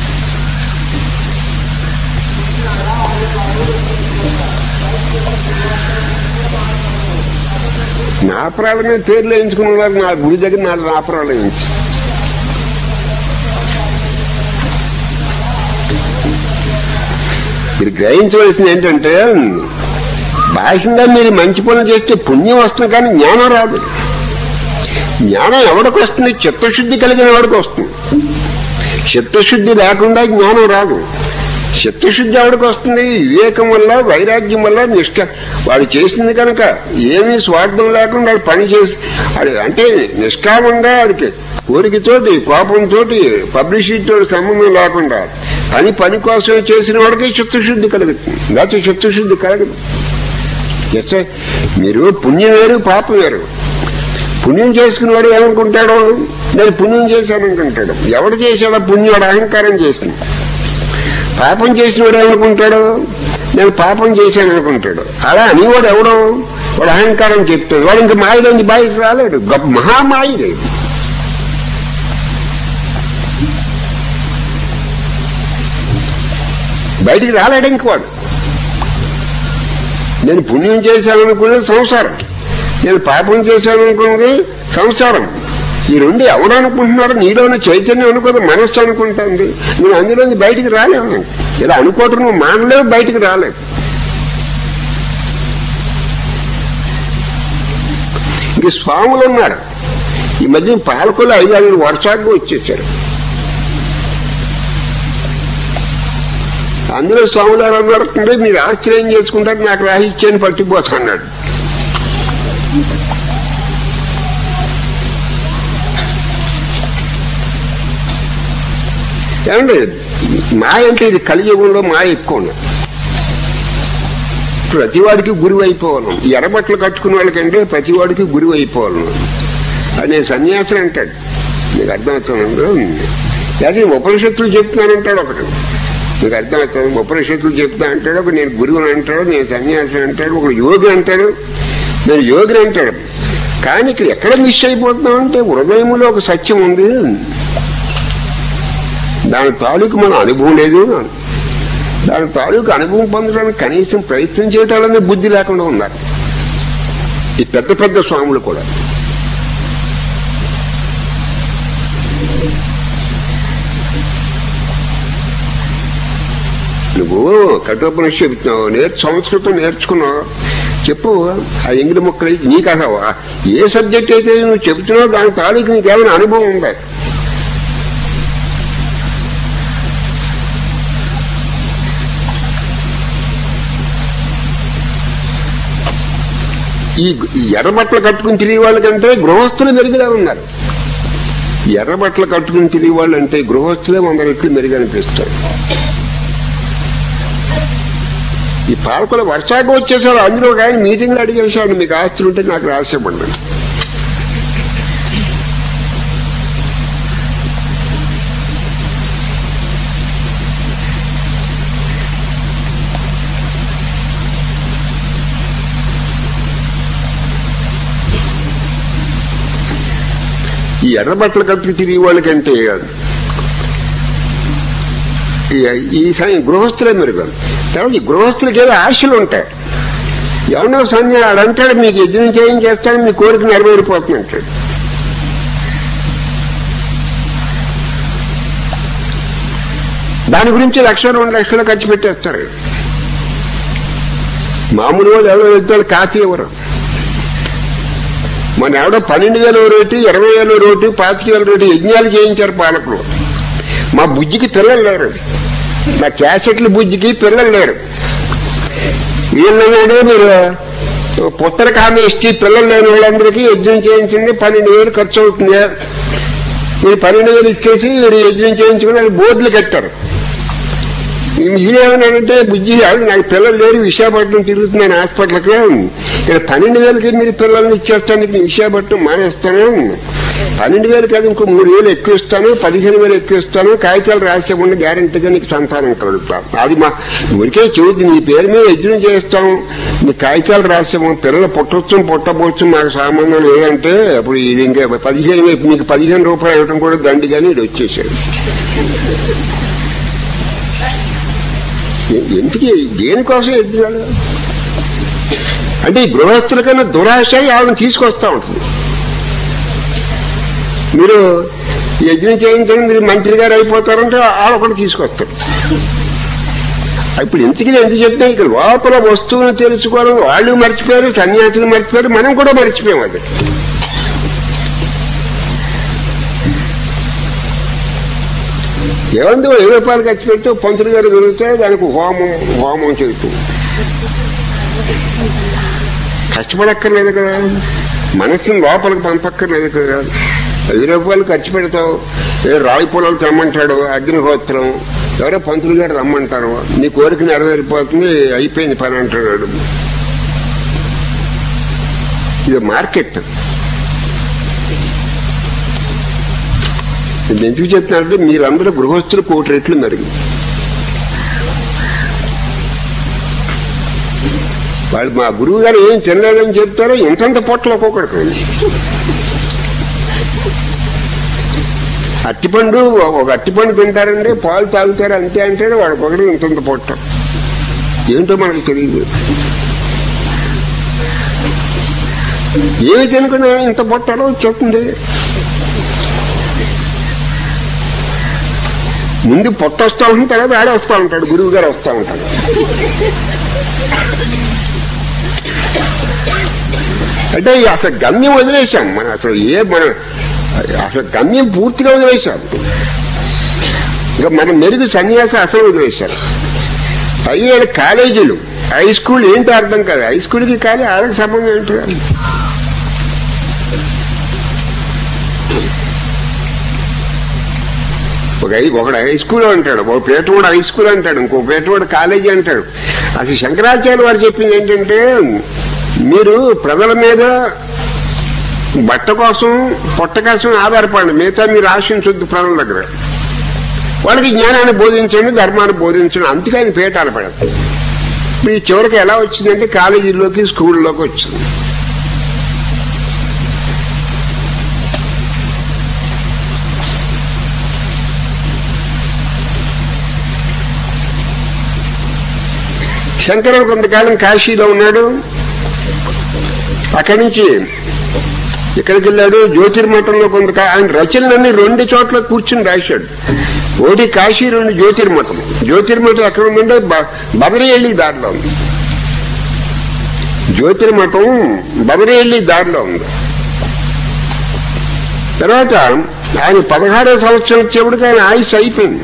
నాపరాల మీద పేర్లు వేయించుకున్న వారు నా గుడి దగ్గర నాలుగు నాపరాలు వేయించి మీరు గ్రహించవలసింది ఏంటంటే బాహ్యంగా మీరు మంచి పనులు చేస్తే పుణ్యం వస్తుంది కానీ జ్ఞానం రాదు జ్ఞానం ఎవడికి వస్తుంది చిత్తశుద్ధి కలిగిన వాడికి వస్తుంది చిత్తశుద్ధి లేకుండా జ్ఞానం రాదు చిత్తశుద్ధి ఎవడికి వస్తుంది వివేకం వల్ల వైరాగ్యం వల్ల నిష్క వాడు చేసింది కనుక ఏమీ స్వార్థం లేకుండా వాడు పని చేసి వాడు అంటే నిష్కామంగా వాడికి కోరికతోటి కోపంతోటి పబ్లిసిటీతో సంబంధం లేకుండా పని పని కోసం చేసిన వాడికి చిత్తశుద్ధి కలుగుతుంది లేకపోతే చిత్తశుద్ధి కలగదు చిత్త మీరు పుణ్యం వేరు పాపం వేరు పుణ్యం చేసుకున్నవాడు ఏమనుకుంటాడు నేను పుణ్యం చేశాననుకుంటాడు ఎవడు చేశాడో పుణ్యం వాడు అహంకారం చేసింది పాపం చేసినవాడు ఏమనుకుంటాడు నేను పాపం చేశాను అనుకుంటాడు అలా అనేవాడు ఎవడో వాడు అహంకారం చెప్తాడు వాడు ఇంక మాయలోంచి బయటకు రాలేడు గొప్ప మహామాయిదే బయటికి రాలేడు ఇంక వాడు నేను పుణ్యం చేశాను అనుకున్నది సంసారం నేను పాపం చేశాను అనుకున్నది సంసారం ఈ రెండు ఎవడు అనుకుంటున్నాడు నీలోని చైతన్యం అనుకోదు మనస్సు అనుకుంటుంది నువ్వు అందులోంచి బయటికి రాలేవు ఇలా అనుకోవటం నువ్వు మానలేవు బయటికి రాలేవు ఇంక స్వాములు ఉన్నారు ఈ మధ్య పాలకులు ఐదారు వర్షాలకు వచ్చేసారు అందులో స్వాములు ఎలా అన్నారంటే మీరు ఆశ్చర్యం చేసుకుంటారు నాకు రాహిత్యాన్ని పట్టిపోతున్నాడు ఏమండి మాయ అంటే ఇది కలియుగంలో మాయ ఎక్కువ ఉన్నది ప్రతివాడికి గురువు అయిపోవాలి ఈ ఎర్రబట్టలు కట్టుకున్న వాళ్ళకంటే ప్రతివాడికి గురువు అయిపోవాలి అనే సన్యాసులు అంటాడు నీకు అర్థమవుతుందండి అది ఉపనిషత్తులు చెప్తున్నానంటాడు ఒకటి మీకు అర్థమవుతుంది ఉపనిషత్తులు చెప్తా అంటాడు ఒకడు నేను గురువుని అంటాడు నేను సన్యాసిని అంటాడు ఒకడు యోగి అంటాడు నేను యోగిని అంటాడు కానీ ఇక్కడ ఎక్కడ మిస్ అయిపోతున్నాం అంటే హృదయంలో ఒక సత్యం ఉంది దాని తాలూకు మన అనుభవం లేదు దాని తాలూకు అనుభవం పొందడానికి కనీసం ప్రయత్నం చేయటాలనే బుద్ధి లేకుండా ఉన్నారు ఈ పెద్ద పెద్ద స్వాములు కూడా నువ్వు కఠోపనిష్ చెబుతున్నావు నేర్చు సంస్కృతం నేర్చుకున్నావు చెప్పు ఆ ఎంగిలి మొక్కలు నీకు అసలు ఏ సబ్జెక్ట్ అయితే నువ్వు చెబుతున్నావు దాని తాలూకు నీకేమైనా అనుభవం ఉందా ఈ ఈ ఎర్ర బట్టలు కట్టుకుని తిరిగే వాళ్ళకంటే గృహస్థులు మెరుగుగా ఉన్నారు ఎర్ర బట్టలు కట్టుకుని తిరిగే వాళ్ళు అంటే గృహస్థులే వంద రెట్లు మెరుగు అనిపిస్తారు ఈ పాలకుల వర్షాకు వచ్చేసారు అందులో ఒక ఆయన మీటింగ్లో అడిగేశాడు మీకు ఆస్తులు ఉంటే నాకు రాసేపడ్డాను ఈ ఎర్ర బట్టలు కట్టుకు తిరిగే వాళ్ళకంటే ఈ- ఈ సమయం గృహస్థులే మెరుగు తర్వాత ఈ గృహస్థులకి ఏదో ఆశలు ఉంటాయి ఎవరో సంజయ్ ఆడంటాడు మీకు యజ్ఞం చేయం చేస్తాను మీ కోరిక నెరవేరిపోతుంది అంటాడు దాని గురించి లక్ష రెండు లక్షలు ఖర్చు పెట్టేస్తారు మామూలు వాళ్ళు ఎవరో వెళ్తారు కాఫీ ఎవరు మన ఎవడో పన్నెండు వేల రోటి ఇరవై వేల రోటి పాతిక వేల రోటి యజ్ఞాలు చేయించారు పాలకులు మా బుజ్జికి పిల్లలు లేరు నా క్యాసెట్ల బుజ్జికి పిల్లలు లేరు వీళ్ళన్నాడు మీరు పుత్తర కామేష్టి పిల్లలు లేని వాళ్ళందరికీ యజ్ఞం చేయించండి పన్నెండు వేలు ఖర్చు అవుతుంది మీరు పన్నెండు వేలు ఇచ్చేసి మీరు యజ్ఞం చేయించుకుని బోర్డులు కట్టారు మీరేమన్నాడంటే బుజ్జి ఆవిడ నాకు పిల్లలు లేరు విశాఖపట్నం తిరుగుతున్నాను హాస్పిటల్కి ఇక్కడ పన్నెండు వేలకి మీరు పిల్లల్ని ఇచ్చేస్తాను నేను విశాఖపట్నం మానేస్తాను పన్నెండు వేలు కాదు ఇంకో మూడు వేలు ఎక్కువ ఇస్తాను పదిహేను వేలు ఎక్కువ ఇస్తాను కాగితాలు రాసేకుండా గ్యారంటీగా నీకు సంతానం కలుగుతాం అది మా ఊరికే చెబుతుంది నీ పేరు మీద యజ్ఞం చేస్తాం నీ కాగితాలు రాసాము పిల్లలు పుట్టొచ్చు పుట్టబోచ్చు మాకు సంబంధం లేదంటే అప్పుడు ఇది ఇంకా పదిహేను వేలు మీకు పదిహేను రూపాయలు ఇవ్వడం కూడా దండిగాని ఇది వచ్చేసాడు ఎ- ఎందుకు దేనికోసం యజ్ఞాలు అంటే ఈ గృహస్థుల కన్నా దురాశ వాళ్ళని తీసుకొస్తా ఉంటుంది మీరు యజ్ఞం చేయించండి మీరు మంత్రి గారు అయిపోతారంటే వాళ్ళు ఒకటి తీసుకొస్తారు ఇప్పుడు ఎందుకు నేను ఎందుకు చెప్తే ఇక్కడ లోపల వస్తువును తెలుసుకోవడం వాళ్ళు మర్చిపోయారు సన్యాసులు మర్చిపోయారు మనం కూడా మర్చిపోయాం అది ఏమంది వెయ్యి రూపాయలు ఖర్చు పెడితే పంతులు గారు దొరికితే దానికి హోమం హోమం చేయటం కష్టపడక్కర్లేదు కదా మనస్సుని లోపలికి పంపక్కర్లేదు కదా వెయ్యి రూపాయలు ఖర్చు పెడతావు ఏ రాయి పొలాలు తెమ్మంటాడు అగ్నిహోత్రం ఎవరో పంతులు గారు రమ్మంటారు నీ కోరిక నెరవేరిపోతుంది అయిపోయింది పని అంటాడు వాడు. ఇది మార్కెట్ ఇది ఎందుకు చెప్తున్నారంటే మీరందరూ గృహస్థులు కోటి రెట్లు మెరుగు వాళ్ళు మా గురువు గారు ఏం తినలేదని చెప్తారో ఇంతంత పొట్టలు ఒక్కొక్కడికి అట్టిపండు ఒక అట్టిపండు తింటారండి పాలు తాగుతారు అంతే అంటాడు వాడికి ఒకటి ఇంతంత పొట్ట ఏంటో మనకు తెలియదు ఏమి తినకుండా ఇంత పొట్ట ఎలా వచ్చేస్తుంది ముందు పొట్ట వస్తా ఉంటుంది తర్వాత ఆడ వస్తా ఉంటాడు గురువు గారు వస్తా ఉంటాడు అంటే ఈ అసలు గమ్యం వదిలేశాం మనం అసలు ఏ మనం అసలు గమ్యం పూర్తిగా వదిలేశాం ఇంకా మన మెరుగు సన్యాసం అసలు వదిలేశారు అయ్యే కాలేజీలు హై స్కూల్ ఏంటో అర్థం కాదు హై స్కూల్కి కానీ వాళ్ళకి సంబంధం ఏంటి ఒక హై- ఒకడు హై స్కూల్ అంటాడు ఒక పేటవాడు హై స్కూల్ అంటాడు ఇంకో పేటవాడు కాలేజీ అంటాడు అసలు శంకరాచార్య వారు చెప్పింది ఏంటంటే మీరు ప్రజల మీద బట్ట కోసం పొట్ట కోసం ఆధారపడండి మిగతా మీరు ఆశించొద్దు ప్రజల దగ్గర వాళ్ళకి జ్ఞానాన్ని బోధించండి ధర్మాన్ని బోధించండి అందుకే ఆయన పీఠాలు పెడతారు ఇప్పుడు ఈ చివరికి ఎలా వచ్చిందంటే కాలేజీల్లోకి స్కూళ్ళలోకి వచ్చింది శంకరుడు కొంతకాలం కాశీలో ఉన్నాడు అక్కడి నుంచి ఎక్కడికి వెళ్ళాడు జ్యోతిర్మఠంలో కొంత ఆయన రచనలన్నీ రెండు చోట్ల కూర్చుని రాశాడు ఒకటి కాశీ రెండు జ్యోతిర్మఠం జ్యోతిర్మఠం ఎక్కడ ఉందంటే బ- బదరియల్లి దారిలో ఉంది జ్యోతిర్మఠం బదరియల్లి దారిలో ఉంది తర్వాత ఆయన పదహారో సంవత్సరం వచ్చేప్పటికి ఆయన ఆయుష్ అయిపోయింది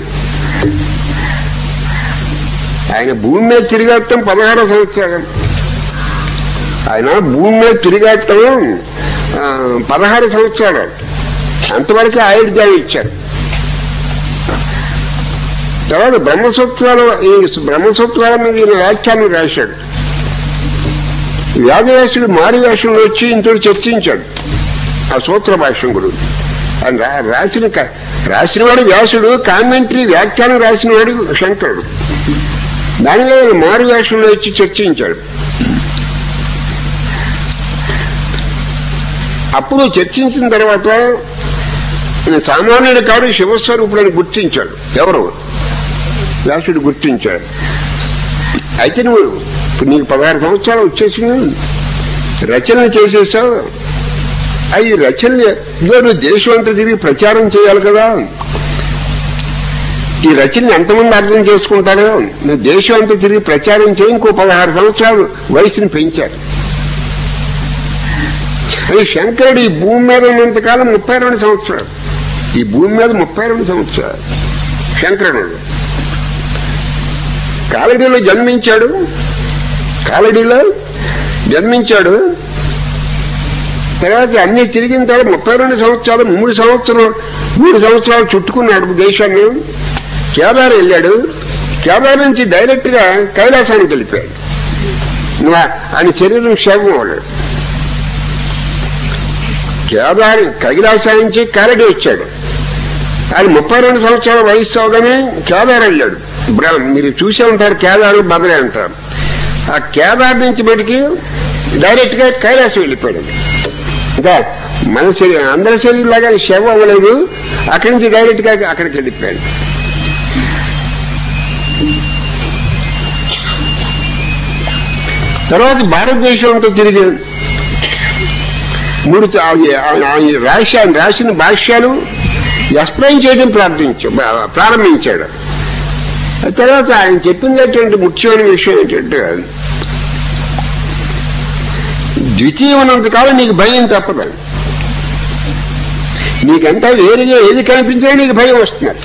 ఆయన భూమి మీద తిరిగట్టం పదహారో సంవత్సరం ఆయన భూమి మీద తిరిగట్టం ఆ, పదహారు సంవత్సరాలు అంతవరకు ఆయుర్దాయం ఇచ్చారు తర్వాత బ్రహ్మసూత్రాలు ఈ బ్రహ్మసూత్రాల మీద ఈయన వ్యాఖ్యానం రాశాడు వ్యాధవ్యాసుడు మారి వేషంలో వచ్చి ఇంతో చర్చించాడు ఆ సూత్ర భాష్యం గురించి ఆయన రా- రాసిన క- రాసినవాడు వ్యాసుడు కామెంటరీ వ్యాఖ్యానం రాసినవాడు శంకరుడు దాని మీద ఆయన మారు వేషంలో వచ్చి చర్చించాడు అప్పుడు చర్చించిన తర్వాత ఈయన సామాన్యుడు కాడు శివస్వరూపుడని గుర్తించాడు ఎవరు వ్యాసుడు గుర్తించాడు అయితే నువ్వు ఇప్పుడు నీకు పదహారు సంవత్సరాలు వచ్చేసింది రచనలు చేసేసావు అవి రచనలు ఇదిగో నువ్వు దేశం అంతా తిరిగి ప్రచారం చేయాలి కదా ఈ రచనలు ఎంతమంది అర్థం చేసుకుంటారో నువ్వు దేశం అంతా తిరిగి ప్రచారం చేయి ఇంకో పదహారు సంవత్సరాలు వయసుని పెంచారు అది శంకరుడు ఈ భూమి మీద ఉన్నంతకాలం ముప్పై రెండు సంవత్సరాలు ఈ భూమి మీద ముప్పై రెండు సంవత్సరాలు శంకరుడు కాలడీలో జన్మించాడు కాలడీలో జన్మించాడు తర్వాత అన్ని తిరిగిన తర్వాత ముప్పై రెండు సంవత్సరాలు మూడు సంవత్సరాలు మూడు సంవత్సరాలు చుట్టుకున్నాడు దేశాన్ని కేదార్ వెళ్ళాడు కేదార్ నుంచి డైరెక్ట్ గా కైలాసానికి వెళ్ళిపోయాడు నువ్వు ఆయన శరీరం క్షేమం అవ్వలేదు కేదార్ కైలాసం నుంచి కాలడి వచ్చాడు ఆయన ముప్పై రెండు సంవత్సరాల వయసు అవగానే కేదార్ వెళ్ళాడు బ్ర- మీరు చూసే ఉంటారు కేదారు బదలే అంటారు ఆ కేదార్ నుంచి బయటికి డైరెక్ట్ గా కైలాసం వెళ్ళిపోయాడు ఇంకా మన శరీరం అందరి శరీరం లాగా శవం అవ్వలేదు అక్కడి నుంచి డైరెక్ట్ గా అక్కడికి వెళ్ళిపోయాడు తర్వాత భారతదేశం అంతా తిరిగి మూడు చ- ఆ- ఆ- ఆయన రాసి ఆయన రాసిన భాష్యాలు ఎక్స్ప్లెయిన్ చేయడం ప్రార్థించా ప్రారంభించాడు ఆ తర్వాత ఆయన చెప్పింది ఏంటంటే ముఖ్యమైన విషయం ఏంటంటే ద్వితీయం ఉన్నంతకాలం నీకు భయం తప్పదు నీకంతా వేరుగా ఏది కనిపించినా నీకు భయం వస్తున్నది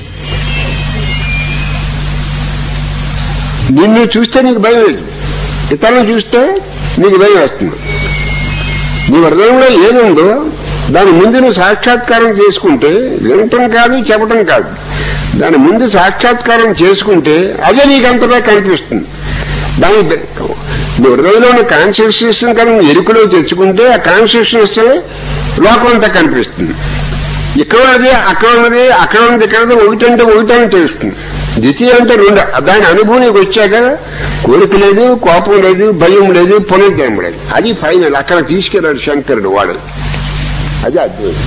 నిన్ను చూస్తే నీకు భయం లేదు ఇతరులను చూస్తే నీకు భయం వస్తుంది నీ హృదయంలో ఏదుందో దాని ముందు నువ్వు సాక్షాత్కారం చేసుకుంటే వినటం కాదు చెప్పటం కాదు దాని ముందు సాక్షాత్కారం చేసుకుంటే అదే నీకు అంతగా కనిపిస్తుంది దాని బె- నీ హృదయంలో ఉన్న కాన్షియస్నెస్ కనుక నువ్వు ఎరుకలో తెచ్చుకుంటే ఆ కాన్షియస్నెస్ లోకం అంతా కనిపిస్తుంది ఇక్కడ ఉన్నది అక్కడ ఉన్నది అక్కడ ఉన్నది ఇక్కడ ఉన్నది ఒకటంటే ఒకటని తెలుస్తుంది ద్వితీయ అంటే రెండు దాని అనుభూతికి వచ్చాక కోరిక లేదు కోపం లేదు భయం లేదు పునర్జన్మ లేదు అది ఫైనల్ అక్కడ తీసుకెళ్ళాడు శంకరుడు వాడు అది అద్భుతం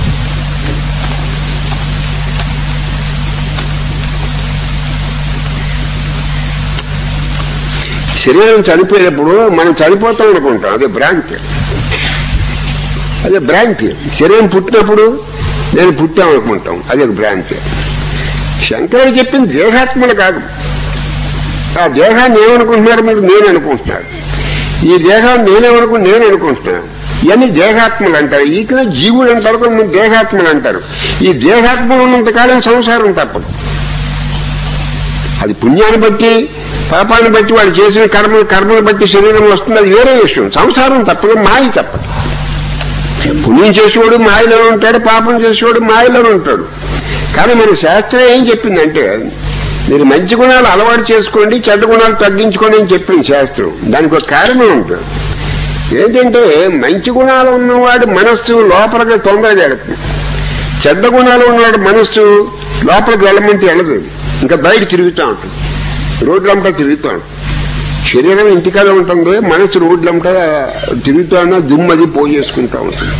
శరీరం చనిపోయేటప్పుడు మనం చనిపోతాం అనుకుంటాం అదే భ్రాంతి అదే భ్రాంతి శరీరం పుట్టినప్పుడు నేను పుట్టాం అనుకుంటాం అదే భ్రాంతి శంకరుడు చెప్పింది దేహాత్మలు కాదు ఆ దేహాన్ని ఏమనుకుంటున్నారు మీరు నేను అనుకుంటున్నారు ఈ దేహాన్ని నేనేమనుకు నేను అనుకుంటున్నాను ఇవన్నీ దేహాత్మలు అంటారు ఈకనే జీవుడు అంటారు కొంతమంది దేహాత్మలు అంటారు ఈ దేహాత్మలు ఉన్నంతకాలం సంసారం తప్పదు అది పుణ్యాన్ని బట్టి పాపాన్ని బట్టి వాడు చేసిన కర్మ కర్మను బట్టి శరీరం వస్తుంది అది వేరే విషయం సంసారం తప్పదు మాయ తప్పదు పుణ్యం చేసేవాడు మాయలోనే ఉంటాడు పాపం చేసేవాడు మాయలోనే ఉంటాడు కానీ మన శాస్త్రం ఏం చెప్పిందంటే మీరు మంచి గుణాలు అలవాటు చేసుకోండి చెడ్డ గుణాలు తగ్గించుకోండి అని చెప్పింది శాస్త్రం దానికి ఒక కారణం ఉంటుంది ఏంటంటే మంచి గుణాలు ఉన్నవాడు మనస్సు లోపలికి తొందరగా వెళుతుంది చెడ్డ గుణాలు ఉన్నవాడు మనస్సు లోపలికి వెళ్ళమంటే వెళ్ళదు ఇంకా బయట తిరుగుతూ ఉంటుంది రోడ్లంతా తిరుగుతూ ఉంటుంది శరీరం ఇంటికాడ ఉంటుంది మనసు రోడ్లంతా తిరుగుతూ ఉన్నా దుమ్మది పోజేసుకుంటూ ఉంటుంది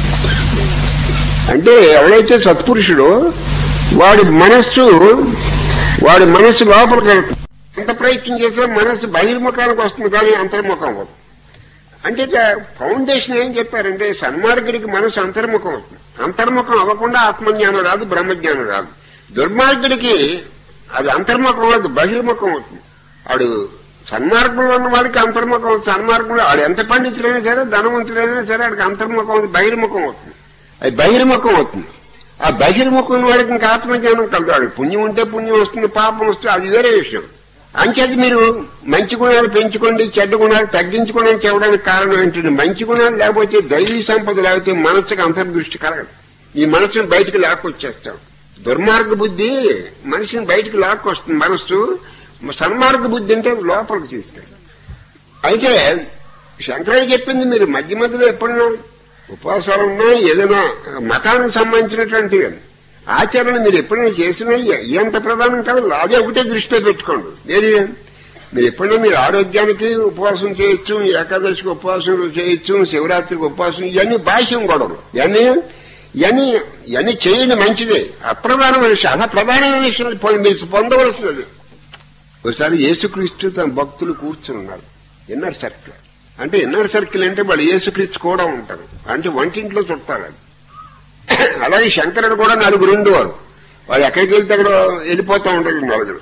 అంటే ఎవడైతే సత్పురుషుడో వాడి మనస్సు వాడి మనస్సు లోపలికి వెళ్తుంది ఎంత ప్రయత్నం చేసినా మనస్సు బహిర్ముఖానికి వస్తుంది కానీ అంతర్ముఖం అవ్వదు అంటే ఫౌండేషన్ ఏం చెప్పారంటే సన్మార్గుడికి మనసు అంతర్ముఖం అవుతుంది అంతర్ముఖం అవ్వకుండా ఆత్మజ్ఞానం రాదు బ్రహ్మజ్ఞానం రాదు దుర్మార్గుడికి అది అంతర్ముఖం అవ్వదు బహిర్ముఖం అవుతుంది ఆడు సన్మార్గంలో ఉన్న వాడికి అంతర్ముఖం అవుతుంది సన్మార్గంలో ఆడు ఎంత పండితుడైనా సరే ధనవంతుడైనా సరే ఆడికి అంతర్ముఖం అవుతుంది బహిర్ముఖం అవుతుంది అది బహిర్ముఖం అవుతుంది ఆ బహిర్ముఖం ఉన్న వాడికి ఇంకా ఆత్మజ్ఞానం కలదు వాడికి పుణ్యం ఉంటే పుణ్యం వస్తుంది పాపం వస్తుంది అది వేరే విషయం అంచేది మీరు మంచి గుణాలు పెంచుకోండి చెడ్డ గుణాలు తగ్గించుకోండి అని చెప్పడానికి కారణం ఏంటంటే మంచి గుణాలు లేకపోతే దైవీ సంపద లేకపోతే మనసుకు అంతర్దృష్టి కలగదు ఈ మనసుని బయటకు లాక్కొచ్చేస్తాం దుర్మార్గ బుద్ధి మనిషిని బయటకు లాక్కొస్తుంది మనస్సు సన్మార్గ బుద్ధి అంటే లోపలికి తీసుకెళ్ళి అయితే శంకరుడు చెప్పింది మీరు మధ్య మధ్యలో ఎప్పుడైనా ఉపవాసాలు ఉన్నా ఏదైనా మతానికి సంబంధించినటువంటి ఆచరణ మీరు ఎప్పుడైనా చేసినా ఎంత ప్రధానం కాదు అదే ఒకటే దృష్టిలో పెట్టుకోండి ఏది మీరు ఎప్పుడైనా మీరు ఆరోగ్యానికి ఉపవాసం చేయొచ్చు ఏకాదశికి ఉపవాసం చేయొచ్చు శివరాత్రికి ఉపవాసం ఇవన్నీ భాష్యం గొడవలు ఇవన్నీ ఇవన్నీ ఇవన్నీ చేయండి మంచిదే అప్రధానమైన విషయం అలా ప్రధానమైన విషయం పొ- మీరు పొందవలసినది ఒకసారి యేసుక్రీస్తు తన భక్తులు కూర్చుని ఉన్నారు ఇన్నర్ సర్కిల్ అంటే ఇన్నర్ సర్కిల్ అంటే వాళ్ళు యేసుక్రీస్తు కూడా ఉంటారు అంటే వంటింట్లో చుట్టారు అది అలాగే శంకరుడు కూడా నలుగురు ఉండేవారు వాళ్ళు ఎక్కడికి వెళ్తే అక్కడ వెళ్ళిపోతూ ఉంటారు నలుగురు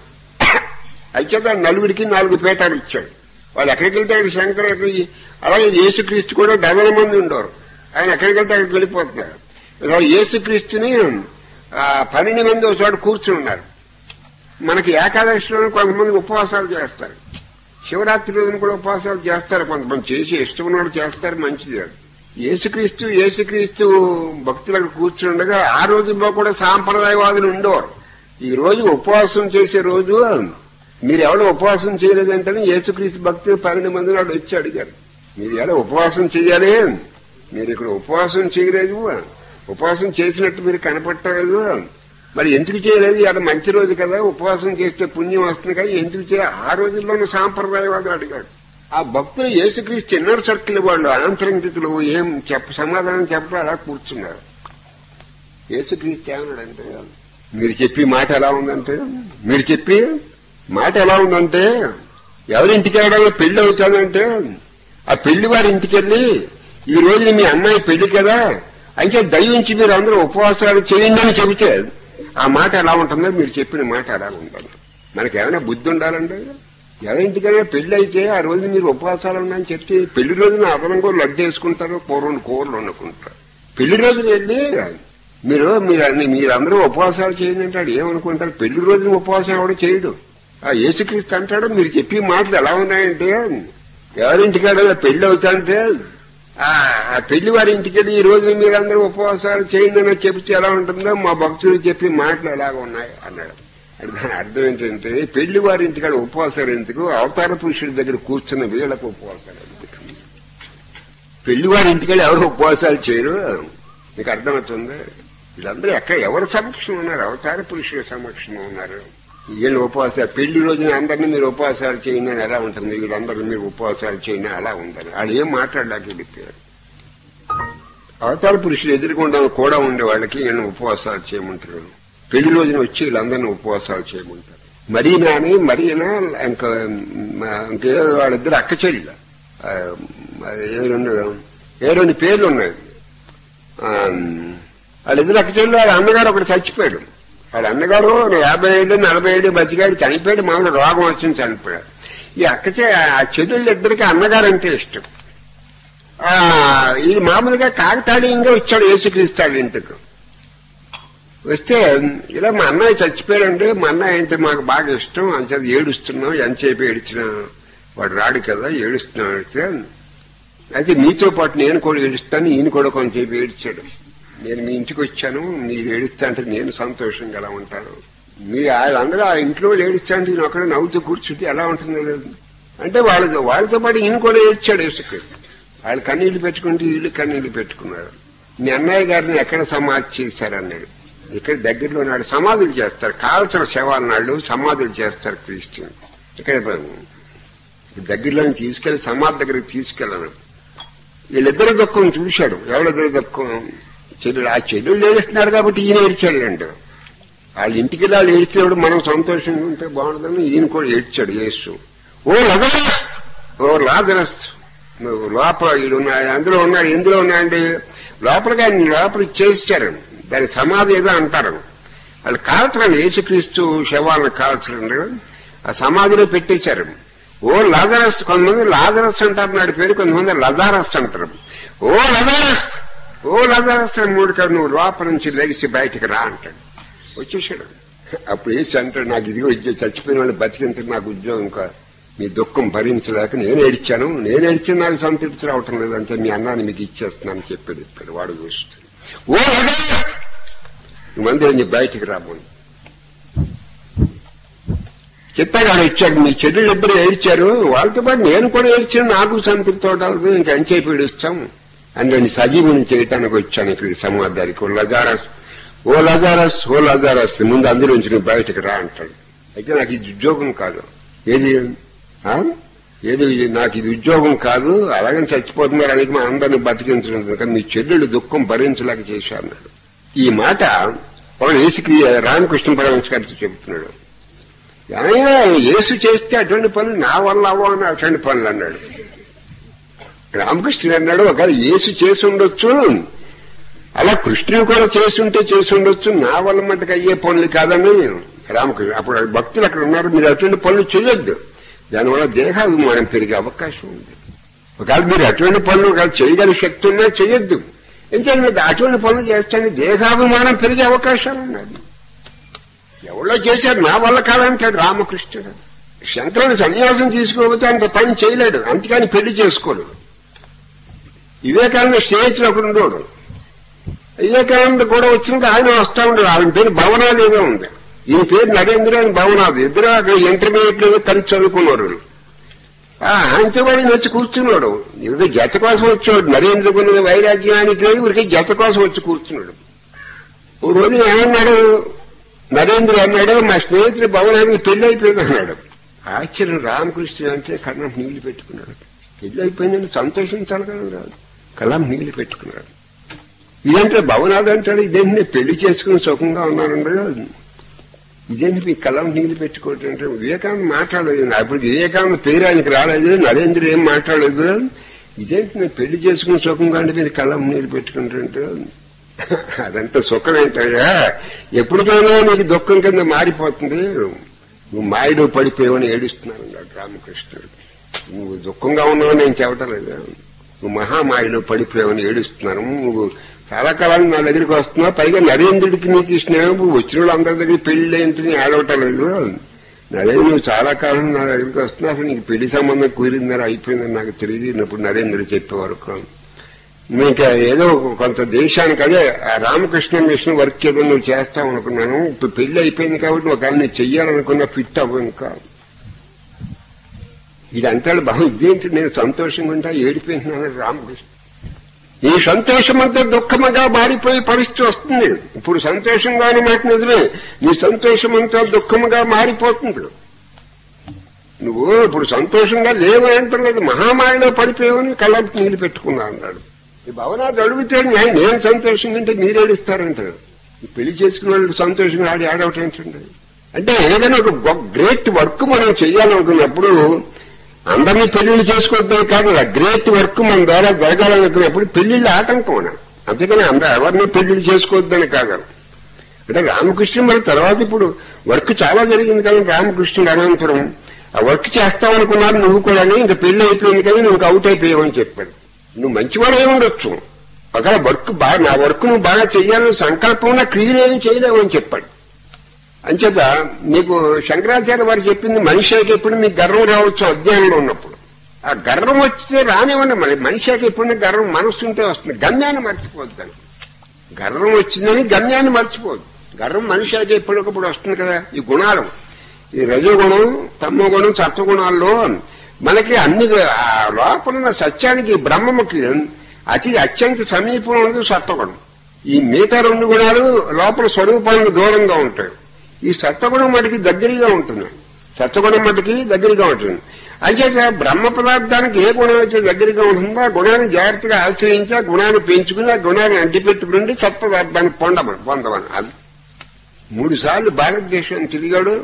అయితే నలుగురికి నాలుగు పీఠాలు ఇచ్చాడు వాళ్ళు ఎక్కడికి వెళ్తే అక్కడ శంకరుడికి అలాగే యేసుక్రీస్తు కూడా డజన మంది ఉండేవారు ఆయన ఎక్కడికి వెళ్తే అక్కడికి వెళ్ళిపోతున్నారు అసలు యేసుక్రీస్తుని ఆ, పన్నెండు మంది ఒక చోట కూర్చుని ఉన్నారు మనకి ఏకాదశిలో కొంతమంది ఉపవాసాలు చేస్తారు శివరాత్రి రోజున కూడా ఉపవాసాలు చేస్తారు కొంతమంది చేసి ఇష్టం ఉన్న వాళ్ళు చేస్తారు మంచిది అది. యేసుక్రీస్తు యేసుక్రీస్తు భక్తులకు కూర్చుండగా ఆ రోజుల్లో కూడా సాంప్రదాయవాదులు ఉండేవారు ఈ రోజు ఉపవాసం చేసే రోజు మీరు ఎవడో ఉపవాసం చేయలేదంటే యేసుక్రీస్తు భక్తులు పన్నెండు మంది వాడు వచ్చి అడిగారు మీరు ఎలా ఉపవాసం చేయాలి మీరు ఇక్కడ ఉపవాసం చేయలేదు ఉపవాసం చేసినట్టు మీరు కనపట్టలేదు మరి ఎందుకు చేయలేదు ఇలా మంచి రోజు కదా ఉపవాసం చేస్తే పుణ్యం వస్తుంది కదా ఎందుకు చేయ ఆ రోజుల్లోనే సాంప్రదాయవాదులు అడిగాడు ఆ భక్తులు యేసుక్రీస్తు ఇన్నర్ సర్కిల్ వాళ్ళు ఆంతరంగికులు ఏం చెప్ప సమాధానం చెప్పడం అలా కూర్చున్నారు యేసుక్రీస్తు ఏమన్నాడంటే మీరు చెప్పి మాట ఎలా ఉందంటే మీరు చెప్పి మాట ఎలా ఉందంటే ఎవరింటికి వెళ్ళాలో పెళ్లి అవుతానంటే ఆ పెళ్లి వారి ఇంటికి వెళ్ళి ఈ రోజున మీ అమ్మాయి పెళ్లి కదా అయితే దయించి మీరు అందరూ ఉపవాసాలు చేయండి అని చెబితే ఆ మాట ఎలా ఉంటుందో మీరు చెప్పిన మాట ఎలా ఉందని మనకి ఏమైనా బుద్ధి ఉండాలండి ఎవరింటికైనా పెళ్లి అయితే ఆ రోజున మీరు ఉపవాసాలు ఉన్నాయని చెప్తే పెళ్లి రోజున అదనంగా లడ్డు వేసుకుంటారు కూరలు కూరలు వండుకుంటారు పెళ్లి రోజున వెళ్ళి మీరు మీరు అన్ని మీరందరూ ఉపవాసాలు చేయండి అంటాడు ఏమనుకుంటారు పెళ్లి రోజున ఉపవాసాలు కూడా చేయడు ఆ యేసుక్రీస్తు అంటాడు మీరు చెప్పి మాటలు ఎలా ఉన్నాయంటే ఎవరింటికాడ పెళ్లి అవుతాంటే ఆ ఆ పెళ్లి వారి ఇంటికి వెళ్ళి ఈ రోజు మీరందరూ ఉపవాసాలు చేయండి అని చెప్తే ఎలా ఉంటుందో మా భక్తులు చెప్పి మాటలు ఎలాగ ఉన్నాయి అన్నాడు అంటే దాని అర్థం ఏంటంటే పెళ్లి వారి ఇంటికాడ ఉపవాసాలు ఎందుకు అవతార పురుషుడి దగ్గర కూర్చున్న వీళ్ళకు ఉపవాసాలు ఎందుకు పెళ్లి వారి ఇంటికెళ్ళి ఎవరు ఉపవాసాలు చేయరు నీకు అర్థమవుతుంది వీళ్ళందరూ ఎక్కడ ఎవరి సమక్షం ఉన్నారు అవతార పురుషుల సమక్షంలో ఉన్నారు వీళ్ళు ఉపవాసాలు పెళ్లి రోజున అందరినీ మీరు ఉపవాసాలు చేయండి అని ఎలా ఉంటుంది వీళ్ళందరూ మీరు ఉపవాసాలు చేయండి అలా ఉందని వాళ్ళు ఏం మాట్లాడలేక వెళ్ళిపోయారు అవతార పురుషులు ఎదుర్కొండా కూడా ఉండే వాళ్ళకి వీళ్ళని ఉపవాసాలు చేయమంటారు పెళ్లి రోజున వచ్చి వీళ్ళందరినీ ఉపవాసాలు చేయమంటారు మరీనా అని మరీనా ఇంకా ఇంకేదో వాళ్ళిద్దరు అక్క చెల్లెలు ఆ, అది ఏ రెండు ఏ రెండు పేర్లు ఉన్నాయి ఆ, వాళ్ళిద్దరు అక్క చెల్లెలు వాళ్ళ అన్నగారు ఒకటి చచ్చిపోయాడు వాళ్ళ అన్నగారు యాభై ఏళ్ళు నలభై ఏళ్ళు బతికాడు చనిపోయాడు మామూలు రోగం వచ్చింది చనిపోయాడు ఈ అక్క చె ఆ చెల్లెళ్ళు ఇద్దరికి అన్నగారు అంటే ఇష్టం ఆ, ఇది మామూలుగా కాకతాళీయంగా వచ్చాడు యేసుక్రీస్తాడు ఇంటికి వస్తే ఇలా మా అన్నయ్య చచ్చిపోయాడండి మా అన్నయ్య అంటే మాకు బాగా ఇష్టం అంచేది ఏడుస్తున్నాం ఎంతసేపు ఏడిచినా వాడు రాడు కదా ఏడుస్తున్నాడు అయితే అయితే మీతో పాటు నేను కూడా ఏడుస్తాను ఈయన కూడా కొంతసేపు ఏడ్చాడు నేను మీ ఇంటికి వచ్చాను మీరు ఏడుస్తా అంటే నేను సంతోషంగా ఎలా ఉంటాను మీరు వాళ్ళందరూ ఆ ఇంట్లో ఏడుస్తా అంటే నేను ఒకడే నవ్వుతూ కూర్చుంటే ఎలా ఉంటుంది అంటే వాళ్ళతో వాళ్ళతో పాటు ఈయన కూడా ఏడ్చాడు ఇసుక వాళ్ళు కన్నీళ్లు పెట్టుకుంటే వీళ్ళు కన్నీళ్లు పెట్టుకున్నారు మీ అన్నయ్య గారిని ఎక్కడ సమాధి చేశారన్నాడు ఇక్కడ దగ్గరలో నాడు సమాధులు చేస్తారు కాల్చిన శవాల నాళ్ళు సమాధులు చేస్తారు క్రిస్టియన్ ఇక్కడ దగ్గరలో తీసుకెళ్లి సమాధి దగ్గరికి తీసుకెళ్ళను వీళ్ళిద్దరి దుఃఖం చూశాడు ఎవరిద్దరి దుఃఖం చెల్లెలు ఆ చెల్లెలు ఏడుస్తున్నారు కాబట్టి ఈయన ఏడ్చాడు వాళ్ళ ఇంటికి వెళ్ళి వాళ్ళు ఏడ్చినప్పుడు మనం సంతోషంగా ఉంటే బాగుంటుందని ఈయన కూడా ఏడ్చాడు యేసు ఓ లజరస్ ఓ లాజరస్ నువ్వు లోపల వీడు ఉన్నాయి అందులో ఉన్నాడు ఎందులో ఉన్నాయండి లోపలికి ఆయన లోపలికి చేశారు దాని సమాధి ఏదో అంటారు వాళ్ళు కాల్చరండి యేసుక్రీస్తు శవాలను కాల్చరండి ఆ సమాధిలో పెట్టేశారు ఓ లాజరస్ కొంతమంది లాజరస్ అంటారు నాడు పేరు కొంతమంది లజారస్ అంటారు ఓ లజారస్ ఓ లజారస్ అని మూడు కాదు నువ్వు లోపల నుంచి లెగిసి బయటికి రా అంటాడు వచ్చేసాడు అప్పుడు వేసి అంటాడు నాకు ఇదిగో ఉద్యోగం చచ్చిపోయిన వాళ్ళు బతికింత నాకు ఉద్యోగం కాదు మీ దుఃఖం భరించలేక నేను ఏడిచాను నేను ఏడిచి నాకు సంతృప్తి రావటం లేదంటే మీ అన్నాన్ని మీకు ఇచ్చేస్తున్నాను చెప్పాడు ఇప్పుడు వాడు చూస్తాడు ఓ లజారస్ నువ్వు మందిరం నుంచి బయటికి రాబోను చెప్పాడు ఆడ ఇచ్చాడు మీ చెల్లెలు ఇద్దరు ఏడ్చారు వాళ్ళతో పాటు నేను కూడా ఏడ్చాను నాకు సంతృప్తి అవటాలు ఇంకా ఎంచేపు ఏడుస్తాం అందులోని సజీవుని చేయటానికి వచ్చాను ఇక్కడికి సమాధానికి ఓ లజారస్ ఓ లజారస్ ఓ లజారస్ ముందు అందులోంచి నువ్వు బయటకు రా అంటాడు అయితే నాకు ఇది ఉద్యోగం కాదు ఏది ఆ? ఏది ఇది నాకు ఇది ఉద్యోగం కాదు అలాగని చచ్చిపోతున్నారు అనేది మా అందరిని బతికించడం కానీ మీ చెల్లెళ్ళు దుఃఖం భరించలేక చేశారు అన్నాడు ఈ మాట వాడు ఏసుకి రామకృష్ణ పరమహంస గారితో చెబుతున్నాడు ఆయన యేసు చేస్తే అటువంటి పనులు నా వల్ల అవ్వ అని అటువంటి పనులు అన్నాడు రామకృష్ణుడు అన్నాడు ఒకవేళ యేసు చేసి ఉండొచ్చు అలా కృష్ణుడు కూడా చేస్తుంటే చేసి ఉండొచ్చు నా వల్ల మటుకు అయ్యే పనులు కాదని రామకృష్ణ అప్పుడు భక్తులు అక్కడ ఉన్నారు మీరు అటువంటి పనులు చేయొద్దు దానివల్ల దేహాభిమానం పెరిగే అవకాశం ఉంది ఒకవేళ మీరు అటువంటి పనులు ఒకవేళ చేయగల శక్తి ఉన్నా చేయొద్దు ఎందుకంటే అటువంటి పనులు చేస్తే దేహాభిమానం పెరిగే అవకాశాలు ఉన్నాయి ఎవరో చేశారు నా వల్ల కాదంటాడు రామకృష్ణుడు శంకరుడు సన్యాసం తీసుకోకపోతే అంత పని చేయలేడు అందుకని పెళ్లి చేసుకోడు వివేకానంద స్టేజ్లో ఒకడు ఉండోడు వివేకానంద కూడా వచ్చినప్పుడు ఆయన వస్తా ఉండడు ఆయన పేరు భవనాథ్ ఏదో ఉంది ఈయన పేరు నరేంద్ర అని భవనాథ్ ఇద్దరు అక్కడ ఇంటర్మీడియట్ లో కలిసి చదువుకున్నారు ఆయనతో వాడిని వచ్చి కూర్చున్నాడు ఇవి జత కోసం వచ్చాడు నరేంద్ర కొన్ని వైరాగ్యానికి లేదు ఊరికి జత కోసం వచ్చి కూర్చున్నాడు ఓ రోజు ఏమన్నాడు నరేంద్ర అన్నాడు మా స్నేహితుడు భవనానికి పెళ్లి అయిపోయింది అన్నాడు ఆశ్చర్యం రామకృష్ణ అంటే కళ్ళం నీళ్లు పెట్టుకున్నాడు పెళ్లి అయిపోయిందని సంతోషించాలి కదా రాదు కళ్ళం నీళ్లు పెట్టుకున్నాడు ఇదంటే భవనాథ్ అంటాడు ఇదేంటి నేను పెళ్లి చేసుకుని సుఖంగా ఉన్నానండి ఇదేంటి మీ కళ్ళం నీళ్లు పెట్టుకోవటం అంటే వివేకానంద మాట్లాడలేదు అప్పుడు వివేకానంద పేరు ఆయనకి రాలేదు నరేంద్ర ఏం మాట్లాడలేదు ఇదేంటి నేను పెళ్లి చేసుకుని సుఖంగా అంటే మీరు కళ్ళం నీళ్లు పెట్టుకుంటుంటే అదంతా సుఖం ఏంటయ్యా ఎప్పటికైనా నీకు దుఃఖం కింద మారిపోతుంది నువ్వు మాయలో పడిపోయావని ఏడుస్తున్నాను అన్నాడు రామకృష్ణుడు నువ్వు దుఃఖంగా ఉన్నావు నేను చెప్పటం లేదు నువ్వు మహామాయలో పడిపోయావని ఏడుస్తున్నాను నువ్వు చాలా కాలానికి నా దగ్గరికి వస్తున్నావు పైగా నరేంద్రుడికి నీకు స్నేహం వచ్చిన వాళ్ళందరి దగ్గర పెళ్లి ఏంటి ఆడవటం లేదు నరేంద్ర నువ్వు చాలా కాలం నా దగ్గరికి వస్తున్నా అసలు నీకు పెళ్లి సంబంధం కుదిరిందని అయిపోయిందని నాకు తెలియదు ఇప్పుడు నరేంద్ర చెప్పే వరకు ఇంకా ఏదో కొంత దేశానికి అదే ఆ రామకృష్ణ మిషన్ వర్క్ ఏదో నువ్వు చేస్తావు అనుకున్నాను ఇప్పుడు పెళ్లి అయిపోయింది కాబట్టి ఒక ఆయన చెయ్యాలనుకున్న ఫిట్ అవ్వ ఇంకా ఇది అంటాడు బాబు ఇదేంటి నేను సంతోషంగా ఉంటా ఏడిపోయింటున్నాను రామకృష్ణ ఈ సంతోషం అంతా దుఃఖముగా మారిపోయే పరిస్థితి వస్తుంది ఇప్పుడు సంతోషంగానే మాట నిజమే నీ సంతోషం అంతా దుఃఖముగా మారిపోతుంది నువ్వు ఇప్పుడు సంతోషంగా లేవు అంటలేదు మహామాయలో పడిపోయావని కళ్ళంపు నీళ్ళు పెట్టుకున్నా అన్నాడు ఈ భవనాథ్ అడుగుతాడు "నేను- నేను సంతోషంగా అంటే మీరు ఏడుస్తారంటారు ఈ పెళ్లి చేసుకున్న వాళ్ళు సంతోషంగా ఆడి ఆడవటం ఏంటండి అంటే ఏదైనా ఒక గొ- గ్రేట్ వర్క్ మనం చేయాలనుకున్నప్పుడు అందరినీ పెళ్లిళ్ళు చేసుకోవద్దని కాదు ఆ గ్రేట్ వర్క్ మన ద్వారా జరగాలనుకున్నప్పుడు పెళ్లిళ్ళు ఆటంకం అన్న అందుకని అందరూ ఎవరిని పెళ్లిళ్ళు చేసుకోవద్దని కాదు అంటే రామకృష్ణుడు మరి తర్వాత ఇప్పుడు వర్క్ చాలా జరిగింది కానీ రామకృష్ణుడు అనంతరం ఆ వర్క్ చేస్తావనుకున్నాను నువ్వు కూడా ఇంకా పెళ్లి అయిపోయింది కదా నువ్వు ఇంకా అవుట్ అయిపోయావని చెప్పాడు నువ్వు మంచివాడే ఉండొచ్చు ఒకవేళ వర్క్ బాగా నా వర్క్ నువ్వు బాగా చెయ్యాలని సంకల్పం ఉన్న క్రియలేమి చేయలేవు అని చెప్పాడు అంచేత మీకు శంకరాచార్య వారు చెప్పింది మనిషికి ఎప్పుడు మీకు గర్వం రావచ్చు అధ్యయనంలో ఉన్నప్పుడు ఆ గర్వం వస్తే రానివ్వండి మరి మనిషికి ఎప్పుడు గర్వం మనసు ఉంటే వస్తుంది గమ్యాన్ని మర్చిపోద్దని గర్వం వచ్చిందని గమ్యాన్ని మర్చిపోదు గర్వం మనిషికి ఎప్పటికప్పుడు వస్తుంది కదా ఈ గుణాలు ఈ రజోగుణం తమ్మగుణం సత్వగుణాల్లో మనకి అన్ని ఆ లోపల ఉన్న సత్యానికి బ్రహ్మముకి అతి అత్యంత సమీపంలో ఉన్నది సత్వగుణం ఈ మిగతా రెండు గుణాలు లోపల స్వరూపానికి దూరంగా ఉంటాయి ఈ సత్వగుణం మటుకి దగ్గరగా ఉంటుంది సత్వగుణం మటుకి దగ్గరగా ఉంటుంది అంచేత బ్రహ్మ పదార్థానికి ఏ గుణం అయితే దగ్గరగా ఉంటుందో ఆ గుణాన్ని జాగ్రత్తగా ఆశ్రయించి ఆ గుణాన్ని పెంచుకుని ఆ గుణాన్ని అంటిపెట్టుకుని సత్పదార్థాన్ని పొందమని పొందమని అది మూడు సార్లు భారతదేశం తిరిగాడు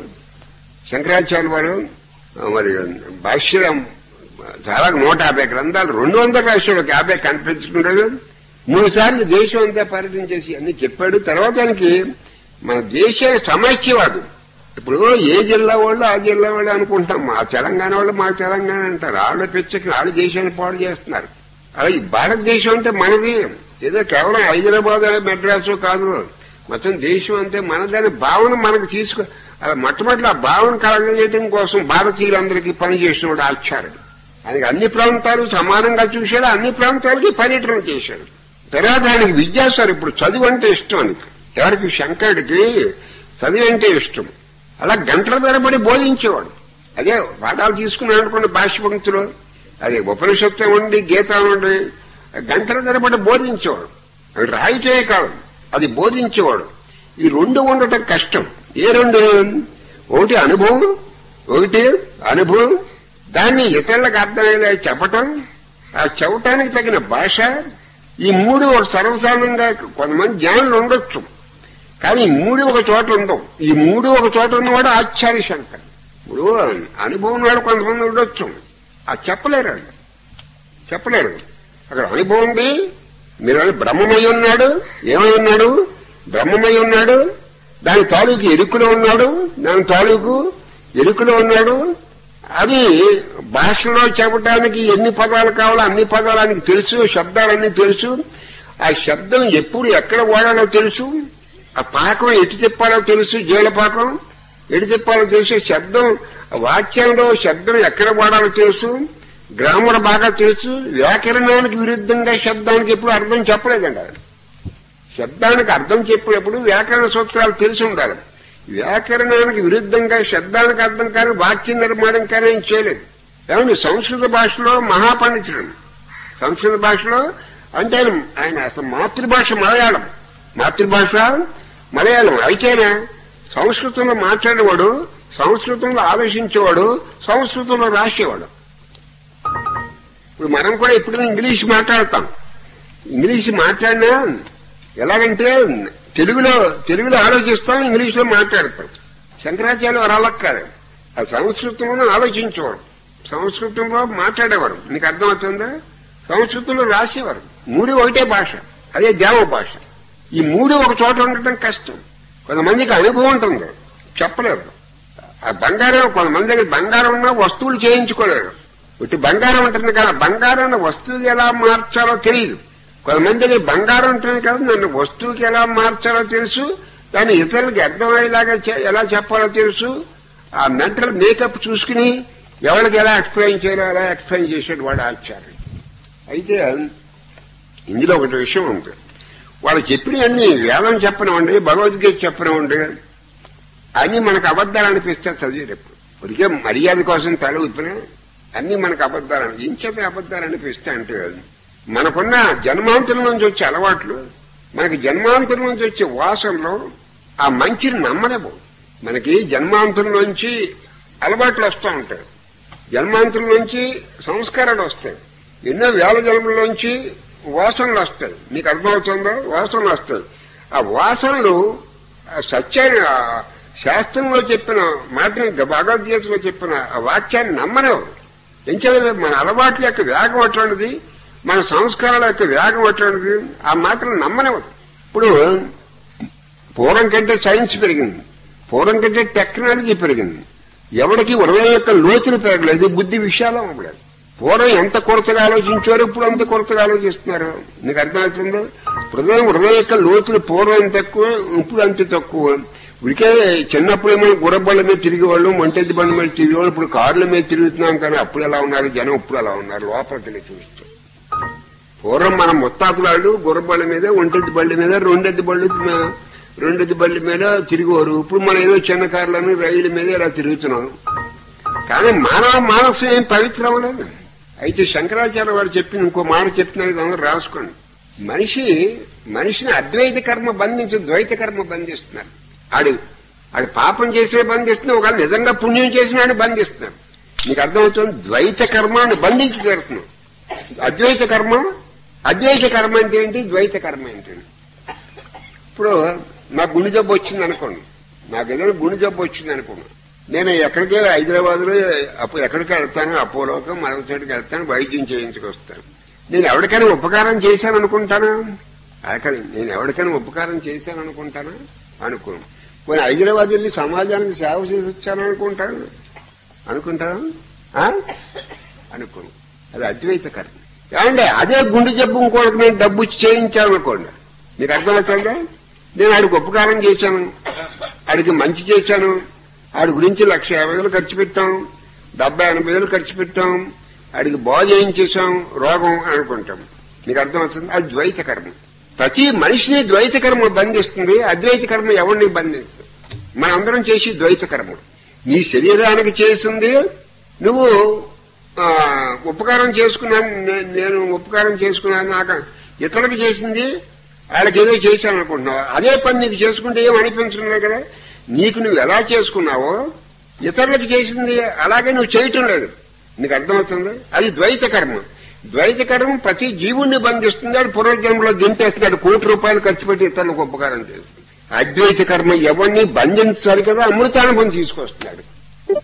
శంకరాచార్య వారు ఆ, మరి భాష్యం చాలా నూట యాభై గ్రంథాలు రెండు వందల రాష్ట్రాలు ఒక యాభై కనిపించుకున్నాడు మూడు సార్లు దేశం అంతా పర్యటించేసి అన్ని చెప్పాడు తర్వాత ఆయనకి మన దేశ సమైక్యవాదు ఇప్పుడు ఏ జిల్లా వాళ్ళు ఆ జిల్లా వాళ్ళు అనుకుంటాం మా తెలంగాణ వాళ్ళు మా తెలంగాణ అంటారు వాళ్ళ పిచ్చకి వాళ్ళ దేశాన్ని పాడు చేస్తున్నారు అలా ఈ భారతదేశం అంటే మనది ఏదో కేవలం హైదరాబాద్ మెడ్రాసు కాదు మొత్తం దేశం అంతే మనదనే భావన మనకు తీసుకో అలా మొట్టమొదటి ఆ భావన కలగజేయడం కోసం భారతీయులందరికీ పనిచేసినవాడు ఆచార్యుడు అది అన్ని ప్రాంతాలు సమానంగా చూశాడు అన్ని ప్రాంతాలకి పర్యటన చేశాడు తర్వాత ఆయనకి విద్యాసారు ఇప్పుడు చదువు అంటే ఇష్టం ఆయనకి ఎవరికి శంకరుడికి చదువు అంటే ఇష్టం అలా గంటల తరబడి బోధించేవాడు అదే పాఠాలు తీసుకున్నాడు అనుకోండి భాష్య పంక్తులు అదే ఉపనిషత్తు ఉండి గీత ఉండి గంటల తరబడి బోధించేవాడు అది రాయితే కాదు అది బోధించేవాడు ఈ రెండు ఉండటం కష్టం ఏ రెండు ఒకటి అనుభవం ఒకటి అనుభవం దాన్ని ఇతరులకు అర్థమయ్యేలా చెప్పటం ఆ చెప్పటానికి తగిన భాష ఈ మూడు ఒక సర్వసాధారణంగా కొంతమంది జ్ఞానులు ఉండొచ్చు కానీ ఈ మూడు ఒక చోట ఉండవు ఈ మూడు ఒక చోట ఉన్నవాడు ఆచార్య శంకర్ ఇప్పుడు అనుభవం వాడు కొంతమంది ఉండొచ్చు అది చెప్పలేరు వాళ్ళు చెప్పలేరు అక్కడ అనుభవం ఉంది మీరు బ్రహ్మమై ఉన్నాడు ఏమై ఉన్నాడు బ్రహ్మమై ఉన్నాడు దాని తాలూకు ఎరుకులో ఉన్నాడు దాని తాలూకు ఎరుకులో ఉన్నాడు అది భాషలో చెప్పడానికి ఎన్ని పదాలు కావాలో అన్ని పదాలు ఆయనకి తెలుసు శబ్దాలన్నీ తెలుసు ఆ శబ్దం ఎప్పుడు ఎక్కడ వాడాలో తెలుసు ఆ పాకం ఎటు తిప్పాలో తెలుసు జీల పాకం ఎటు తిప్పాలో తెలుసు శబ్దం వాక్యంలో శబ్దం ఎక్కడ వాడాలో తెలుసు గ్రామర్ బాగా తెలుసు వ్యాకరణానికి విరుద్ధంగా శబ్దానికి ఎప్పుడు అర్థం చెప్పలేదండి ఆయన శబ్దానికి అర్థం చెప్పినప్పుడు వ్యాకరణ సూత్రాలు తెలిసి ఉండాలి వ్యాకరణానికి విరుద్ధంగా శబ్దానికి అర్థం కానీ వాక్య నిర్మాణం కానీ ఆయన చేయలేదు ఏమండి సంస్కృత భాషలో మహాపండితుడు సంస్కృత భాషలో అంటే ఆయన ఆయన అసలు మాతృభాష మలయాళం మాతృభాష మలయాళం అయితేనే సంస్కృతంలో మాట్లాడేవాడు సంస్కృతంలో ఆలోచించేవాడు సంస్కృతంలో రాసేవాడు ఇప్పుడు మనం కూడా ఎప్పుడైనా ఇంగ్లీష్ మాట్లాడతాం ఇంగ్లీష్ మాట్లాడినా ఎలాగంటే తెలుగులో తెలుగులో ఆలోచిస్తాం ఇంగ్లీష్లో మాట్లాడతాం శంకరాచార్య వారు అలా కాదు ఆ సంస్కృతంలో ఆలోచించేవాడు సంస్కృతంలో మాట్లాడేవారు నీకు అర్థమవుతుందా సంస్కృతంలో రాసేవారు మూడు ఒకటే భాష అదే దేవ భాష ఈ మూడు ఒక చోట ఉండటం కష్టం కొంతమందికి అనుభవం ఉంటుంది చెప్పలేరు ఆ బంగారం కొంతమంది దగ్గర బంగారం ఉన్నా వస్తువులు చేయించుకోలేరు ఇటు బంగారం ఉంటుంది కానీ ఆ బంగారాన్ని వస్తువుకి ఎలా మార్చాలో తెలియదు కొంతమంది దగ్గర బంగారం ఉంటుంది కదా నన్ను వస్తువుకి ఎలా మార్చాలో తెలుసు దాన్ని ఇతరులకి అర్థమయ్యేలాగా చె- ఎలా చెప్పాలో తెలుసు ఆ మెంటల్ మేకప్ చూసుకుని ఎవరికి ఎలా ఎక్స్ప్లెయిన్ చేయాలో అలా ఎక్స్ప్లెయిన్ చేసాడు వాడు ఆచార్యుడు అయితే ఇందులో ఒకటి విషయం ఉంది వాళ్ళు చెప్పినవన్నీ వేదం చెప్పనివ్వండి భగవద్గీత చెప్పనివ్వండి అన్ని మనకు అబద్ధాలు అనిపిస్తే చదివేటప్పుడు ఉరికే మర్యాద కోసం తల ఊపినా అన్ని మనకు అబద్ధాలు అని- ఏం చేత అబద్ధాలు అనిపిస్తా అంటే మనకున్న జన్మాంతరం నుంచి వచ్చే అలవాట్లు మనకి జన్మాంతరం నుంచి వచ్చే వాసనలో ఆ మంచిని నమ్మలేము మనకి జన్మాంతరం నుంచి అలవాట్లు వస్తూ ఉంటాయి జన్మాంతరం నుంచి సంస్కారాలు వస్తాయి ఎన్నో వేల జన్మలోంచి వాసనలు వస్తాయి మీకు అర్థమవుతుందో వాసనలు వస్తాయి ఆ వాసనలు ఆ సత్యాన్ని ఆ శాస్త్రంలో చెప్పిన మాటని భగవద్గీతలో చెప్పిన ఆ వాక్యాన్ని నమ్మలేవు ఎంచేది మన అలవాట్ల యొక్క వేగం అటువంటిది మన సంస్కారాల యొక్క వేగం అటువంటిది ఆ మాటలు నమ్మలేవు ఇప్పుడు పూర్వం కంటే సైన్స్ పెరిగింది పూర్వం కంటే టెక్నాలజీ పెరిగింది ఎవరికి హృదయం యొక్క లోతులు పెరగలేదు బుద్ధి విశాలం అవ్వలేదు పూర్వం ఎంత కొరతగా ఆలోచించారో ఇప్పుడు అంత కొరతగా ఆలోచిస్తున్నారు నీకు అర్థమవుతుందో హృదయం హృదయం యొక్క లోతులు పూర్వం ఎంత ఎక్కువ ఇప్పుడు అంత తక్కువ ఇదికే చిన్నప్పుడు ఏమో గుర్రబళ్ళ మీద తిరిగేవాళ్ళు ఒంటెద్ది బండి మీద తిరిగేవాళ్ళు ఇప్పుడు కార్ల మీద తిరుగుతున్నాం కానీ అప్పుడు ఎలా ఉన్నారు జనం ఇప్పుడు ఎలా ఉన్నారు లోపలికి వెళ్ళి చూస్తే పూర్వం మన ముత్తాతలాడు గుర్రబళ్ళ మీద ఒంటెద్ది బళ్ళ మీద రెండెద్ది బళ్ళు మీద రెండెద్ది బళ్ళ మీద తిరిగేవారు ఇప్పుడు మనం ఏదో చిన్న కార్లను రైలు మీద ఇలా తిరుగుతున్నాం కానీ మానవ మానసం ఏం పవిత్రం లేదు అయితే శంకరాచార్య వారు చెప్పిన ఇంకో మాట చెప్తున్నారు ఇది అందరూ రాసుకోండి మనిషి మనిషిని అద్వైత కర్మ బంధించి ద్వైత కర్మ బంధిస్తున్నారు ఆడు ఆడు పాపం చేసిన బంధిస్తున్నా ఒకవేళ నిజంగా పుణ్యం చేసినాడు బంధిస్తున్నారు మీకు అర్థమవుతుంది ద్వైత కర్మాన్ని బంధించి తీరుతున్నాం అద్వైత కర్మ అద్వైత కర్మ అంటే ఏంటి ద్వైత కర్మ ఏంటండి ఇప్పుడు నాకు గుండె జబ్బు వచ్చింది అనుకోండి నాకు ఏదైనా గుండె జబ్బు వచ్చింది అనుకోండి నేను ఎక్కడికి హైదరాబాద్ లో అప్పుడు ఎక్కడికి వెళ్తాను అపోలోకి మరొక చోటికి వెళ్తాను వైద్యం చేయించుకొస్తాను నేను ఎవరికైనా ఉపకారం చేశాను అనుకుంటానా అక్కడ నేను ఎవరికైనా ఉపకారం చేశాను అనుకుంటానా అనుకోను పోనీ హైదరాబాద్ వెళ్ళి సమాజానికి సేవ చేసి వచ్చాను అనుకుంటాను అనుకుంటాను ఆ? అనుకోను అది అద్వైత కర్మ ఏమంటే అదే గుండె జబ్బు ఇంకోటికి నేను డబ్బు ఇచ్చి చేయించాను అనుకోండి మీకు అర్థమవుతుందా నేను ఆడికి ఉపకారం చేశాను ఆడికి మంచి చేశాను ఆడి గురించి లక్ష యాభై వేలు ఖర్చు పెట్టాం డెబ్బై ఎనభై వేలు ఖర్చు పెట్టాం ఆడికి బాగు చేయించేశాం రోగం అని అనుకుంటాం మీకు అర్థమవుతుంది అది ద్వైత కర్మ ప్రతి మనిషిని ద్వైత కర్మ బంధిస్తుంది అద్వైత కర్మ ఎవరిని బంధిస్తుంది మనందరం చేసి ద్వైత కర్మ నీ శరీరానికి చేసింది నువ్వు ఆ, ఉపకారం చేసుకున్నాను నే- నేను ఉపకారం చేసుకున్నాను నాకు ఇతరులకు చేసింది వాళ్ళకి ఏదో చేశాను అనుకుంటున్నావు అదే పని నీకు చేసుకుంటే ఏం అనిపించడం లేదు కదా నీకు నువ్వు ఎలా చేసుకున్నావో ఇతరులకు చేసింది అలాగే నువ్వు చేయటం లేదు నీకు అర్థమవుతుంది అది ద్వైత కర్మ ద్వైత కర్మ ప్రతి జీవుణ్ణి బంధిస్తుంది అది పునర్జన్మలో దింపేస్తున్నాడు కోటి రూపాయలు ఖర్చు పెట్టి ఇతరులకు ఉపకారం చేస్తుంది అద్వైత కర్మ ఎవరిని బంధించాలి కదా అమృతానుభవం తీసుకొస్తున్నాడు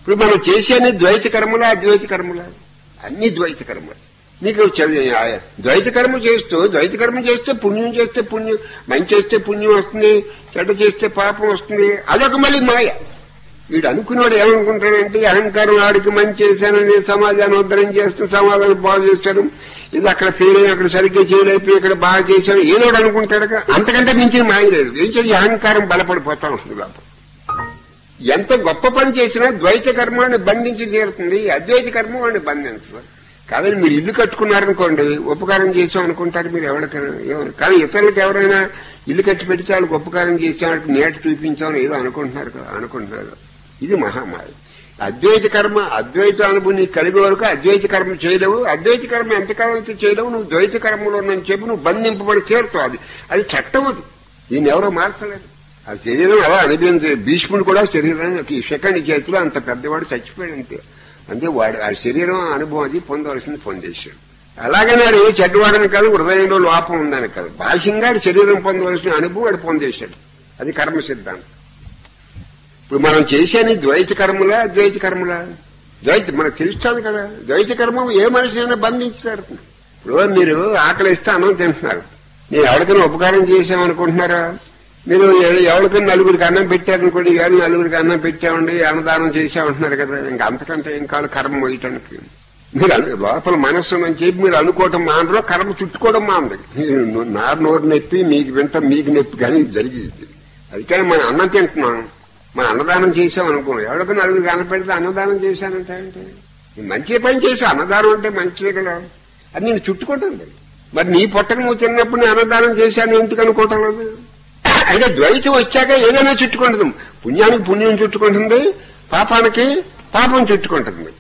ఇప్పుడు మనం చేసేది ద్వైత కర్మలా అద్వైత కర్మలా అన్ని ద్వైత కర్మలు నీకు చదివి- ఆ ద్వైత కర్మ చేస్తూ ద్వైత కర్మ చేస్తే పుణ్యం చేస్తే పుణ్యం మంచి చేస్తే పుణ్యం వస్తుంది చెడ్డ చేస్తే పాపం వస్తుంది అదొక మళ్ళీ మాయ వీడు అనుకున్నాడు ఏమనుకుంటాడంటే అహంకారం ఆడికి మంచి చేశాను నేను సమాజాన్ని ఉద్ధరణ చేస్తాను సమాజాన్ని బాగు చేశాను ఇది అక్కడ ఫెయిల్ అయ్యి అక్కడ సరిగ్గా చేయలేకపోయి ఇక్కడ బాగా చేశాను ఏదో ఒకటి అనుకుంటాడు కదా. అంతకంటే మించిన మాయ లేదు ఏం చేసి అహంకారం బలపడిపోతా ఉంటుంది లోపల ఎంత గొప్ప పని చేసినా ద్వైత కర్మాన్ని బంధించి తీరుతుంది అద్వైత కర్మ వాడిని బంధించదు కాదని మీరు ఇల్లు కట్టుకున్నారనుకోండి ఉపకారం చేసాం అనుకుంటారు మీరు ఎవరికైనా ఏమని కానీ ఇతరులకు ఎవరైనా ఇల్లు కట్టి పెడితే వాళ్ళకి ఉపకారం చేసామని నేటి చూపించామని ఏదో అనుకుంటున్నారు కదా అనుకుంటున్నారు ఇది మహామాయ అద్వైత కర్మ అద్వైత అనుభవం నీకు కలిగే వరకు అద్వైత కర్మ చేయలేవు అద్వైత కర్మ ఎంతకాలం అయితే చేయలేవు నువ్వు ద్వైత కర్మలో ఉన్నాను చెప్పి నువ్వు బంధింపబడి తీరుతావు అది అది చట్టం అది దీన్ని ఎవరో మార్చలేరు ఆ శరీరం అలా అనుభవించే భీష్ముడు కూడా శరీరాన్ని ఒక శకని చేతిలో అంత పెద్దవాడు చచ్చిపోయాడు అంతే అంతే వాడు ఆ శరీరం అనుభవం అది పొందవలసింది పొందేశాడు అలాగనే వాడు ఏ చెడ్డవాడని కాదు హృదయంలో లోపం ఉందని కాదు బాహ్యంగా వాడు శరీరం పొందవలసిన అనుభవం వాడు పొందేశాడు అది కర్మ సిద్ధాంతం ఇప్పుడు మనం చేసేది ద్వైత కర్మలా అద్వైత కర్మలా ద్వైత మనకు తెలుస్తుంది కదా ద్వైత కర్మం ఏ మనిషినైనా బంధించుతారు ఇప్పుడు మీరు ఆకలిస్తే అన్నం తింటున్నారు నేను ఎవరికైనా ఉపకారం చేశామనుకుంటున్నారా మీరు ఎ- ఎవరికైనా నలుగురికి అన్నం పెట్టారనుకోండి ఇవాళ నలుగురికి అన్నం పెట్టామండి అన్నదానం చేశామంటున్నారు కదా ఇంకా అంతకంటే ఏం కాదు కర్మ వేయటానికి మీరు అను- లోపల మనస్సు అని చెప్పి మీరు అనుకోవటం మానరు కర్మ చుట్టుకోవడం మానదు నా నోరు నొప్పి మీకు వింట మీకు నొప్పి కానీ ఇది జరిగేది అందుకని మనం అన్నం తింటున్నాం మనం అన్నదానం చేసాం అనుకో ఎవరికో నలుగురికి అన్నం పెడితే అన్నదానం చేశానంటే అంటే మంచి పని చేసా అన్నదానం అంటే మంచిదే కదా అది నేను చుట్టుకుంటుంది మరి నీ పొట్టను నువ్వు తిన్నప్పుడు నేను అన్నదానం చేశాను ఎందుకు అనుకోవటం లేదు అయితే ద్వైతం వచ్చాక ఏదైనా చుట్టుకుంటుంది పుణ్యానికి పుణ్యం చుట్టుకుంటుంది పాపానికి పాపం చుట్టుకుంటుంది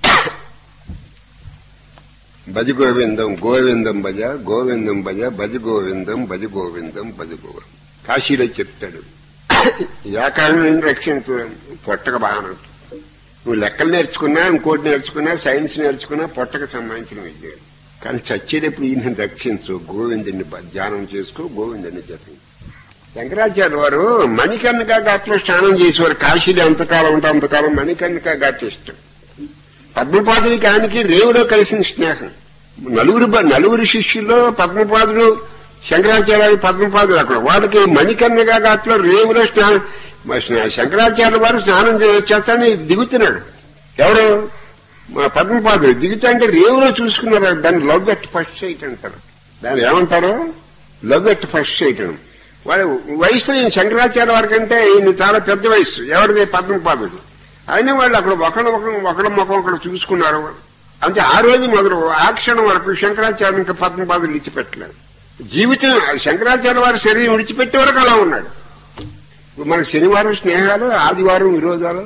భజ గోవిందం గోవిందం భజ గోవిందం భజ భజ గోవిందం భజ గోవిందం భజ గోవిందం కాశీలో చెప్తాడు వ్యాకరణం రక్షించు పొట్టక బాగా నువ్వు లెక్కలు నేర్చుకున్నా ఇంకోటి నేర్చుకున్నా సైన్స్ నేర్చుకున్నా పొట్టకు సంబంధించిన విద్య కానీ చచ్చేటప్పుడు ఈయన రక్షించు గోవిందుని బ- ధ్యానం చేసుకో గోవిందుని జపం శంకరాచార్య వారు మణికర్ణిక ఘాట్లో స్నానం చేసేవారు కాశీలో ఎంతకాలం ఉంటే అంతకాలం మణికర్ణిక ఘాట్ ఇష్టం పద్మపాదుడికి ఆయనకి రేవులో కలిసిన స్నేహం నలుగురు బ- నలుగురు శిష్యుల్లో పద్మపాదుడు శంకరాచార్య పద్మపాదుడు అక్కడ వాడికి మణికర్ణిక ఘాట్లో రేవులో స్నానం మా స్నా- శంకరాచార్య వారు స్నానం చే- చేస్తానని దిగుతున్నాడు ఎవరు మా పద్మపాదుడు దిగుతా అంటే రేవులో చూసుకున్నారు దాన్ని లవ్ ఎట్ ఫస్ట్ సైట్ అంటారు దాన్ని ఏమంటారు లవ్ ఎట్ ఫస్ట్ సైట్ వాడు వయసులో ఈయన శంకరాచార్య వారి కంటే ఈయన చాలా పెద్ద వయసు ఎవరిది పద్మపాదుడు అయినా వాళ్ళు అక్కడ ఒకళ్ళ ఒకళ్ళ ఒకళ్ళ ముఖం ఒకళ్ళు చూసుకున్నారు అంటే ఆ రోజు మొదలు ఆ క్షణం వరకు శంకరాచార్య ఇంకా పద్మపాదులు విడిచిపెట్టలేదు జీవితం శంకరాచార్య వారి శరీరం విడిచిపెట్టే వరకు అలా ఉన్నాడు ఇప్పుడు మన శనివారం స్నేహాలు ఆదివారం విరోధాలు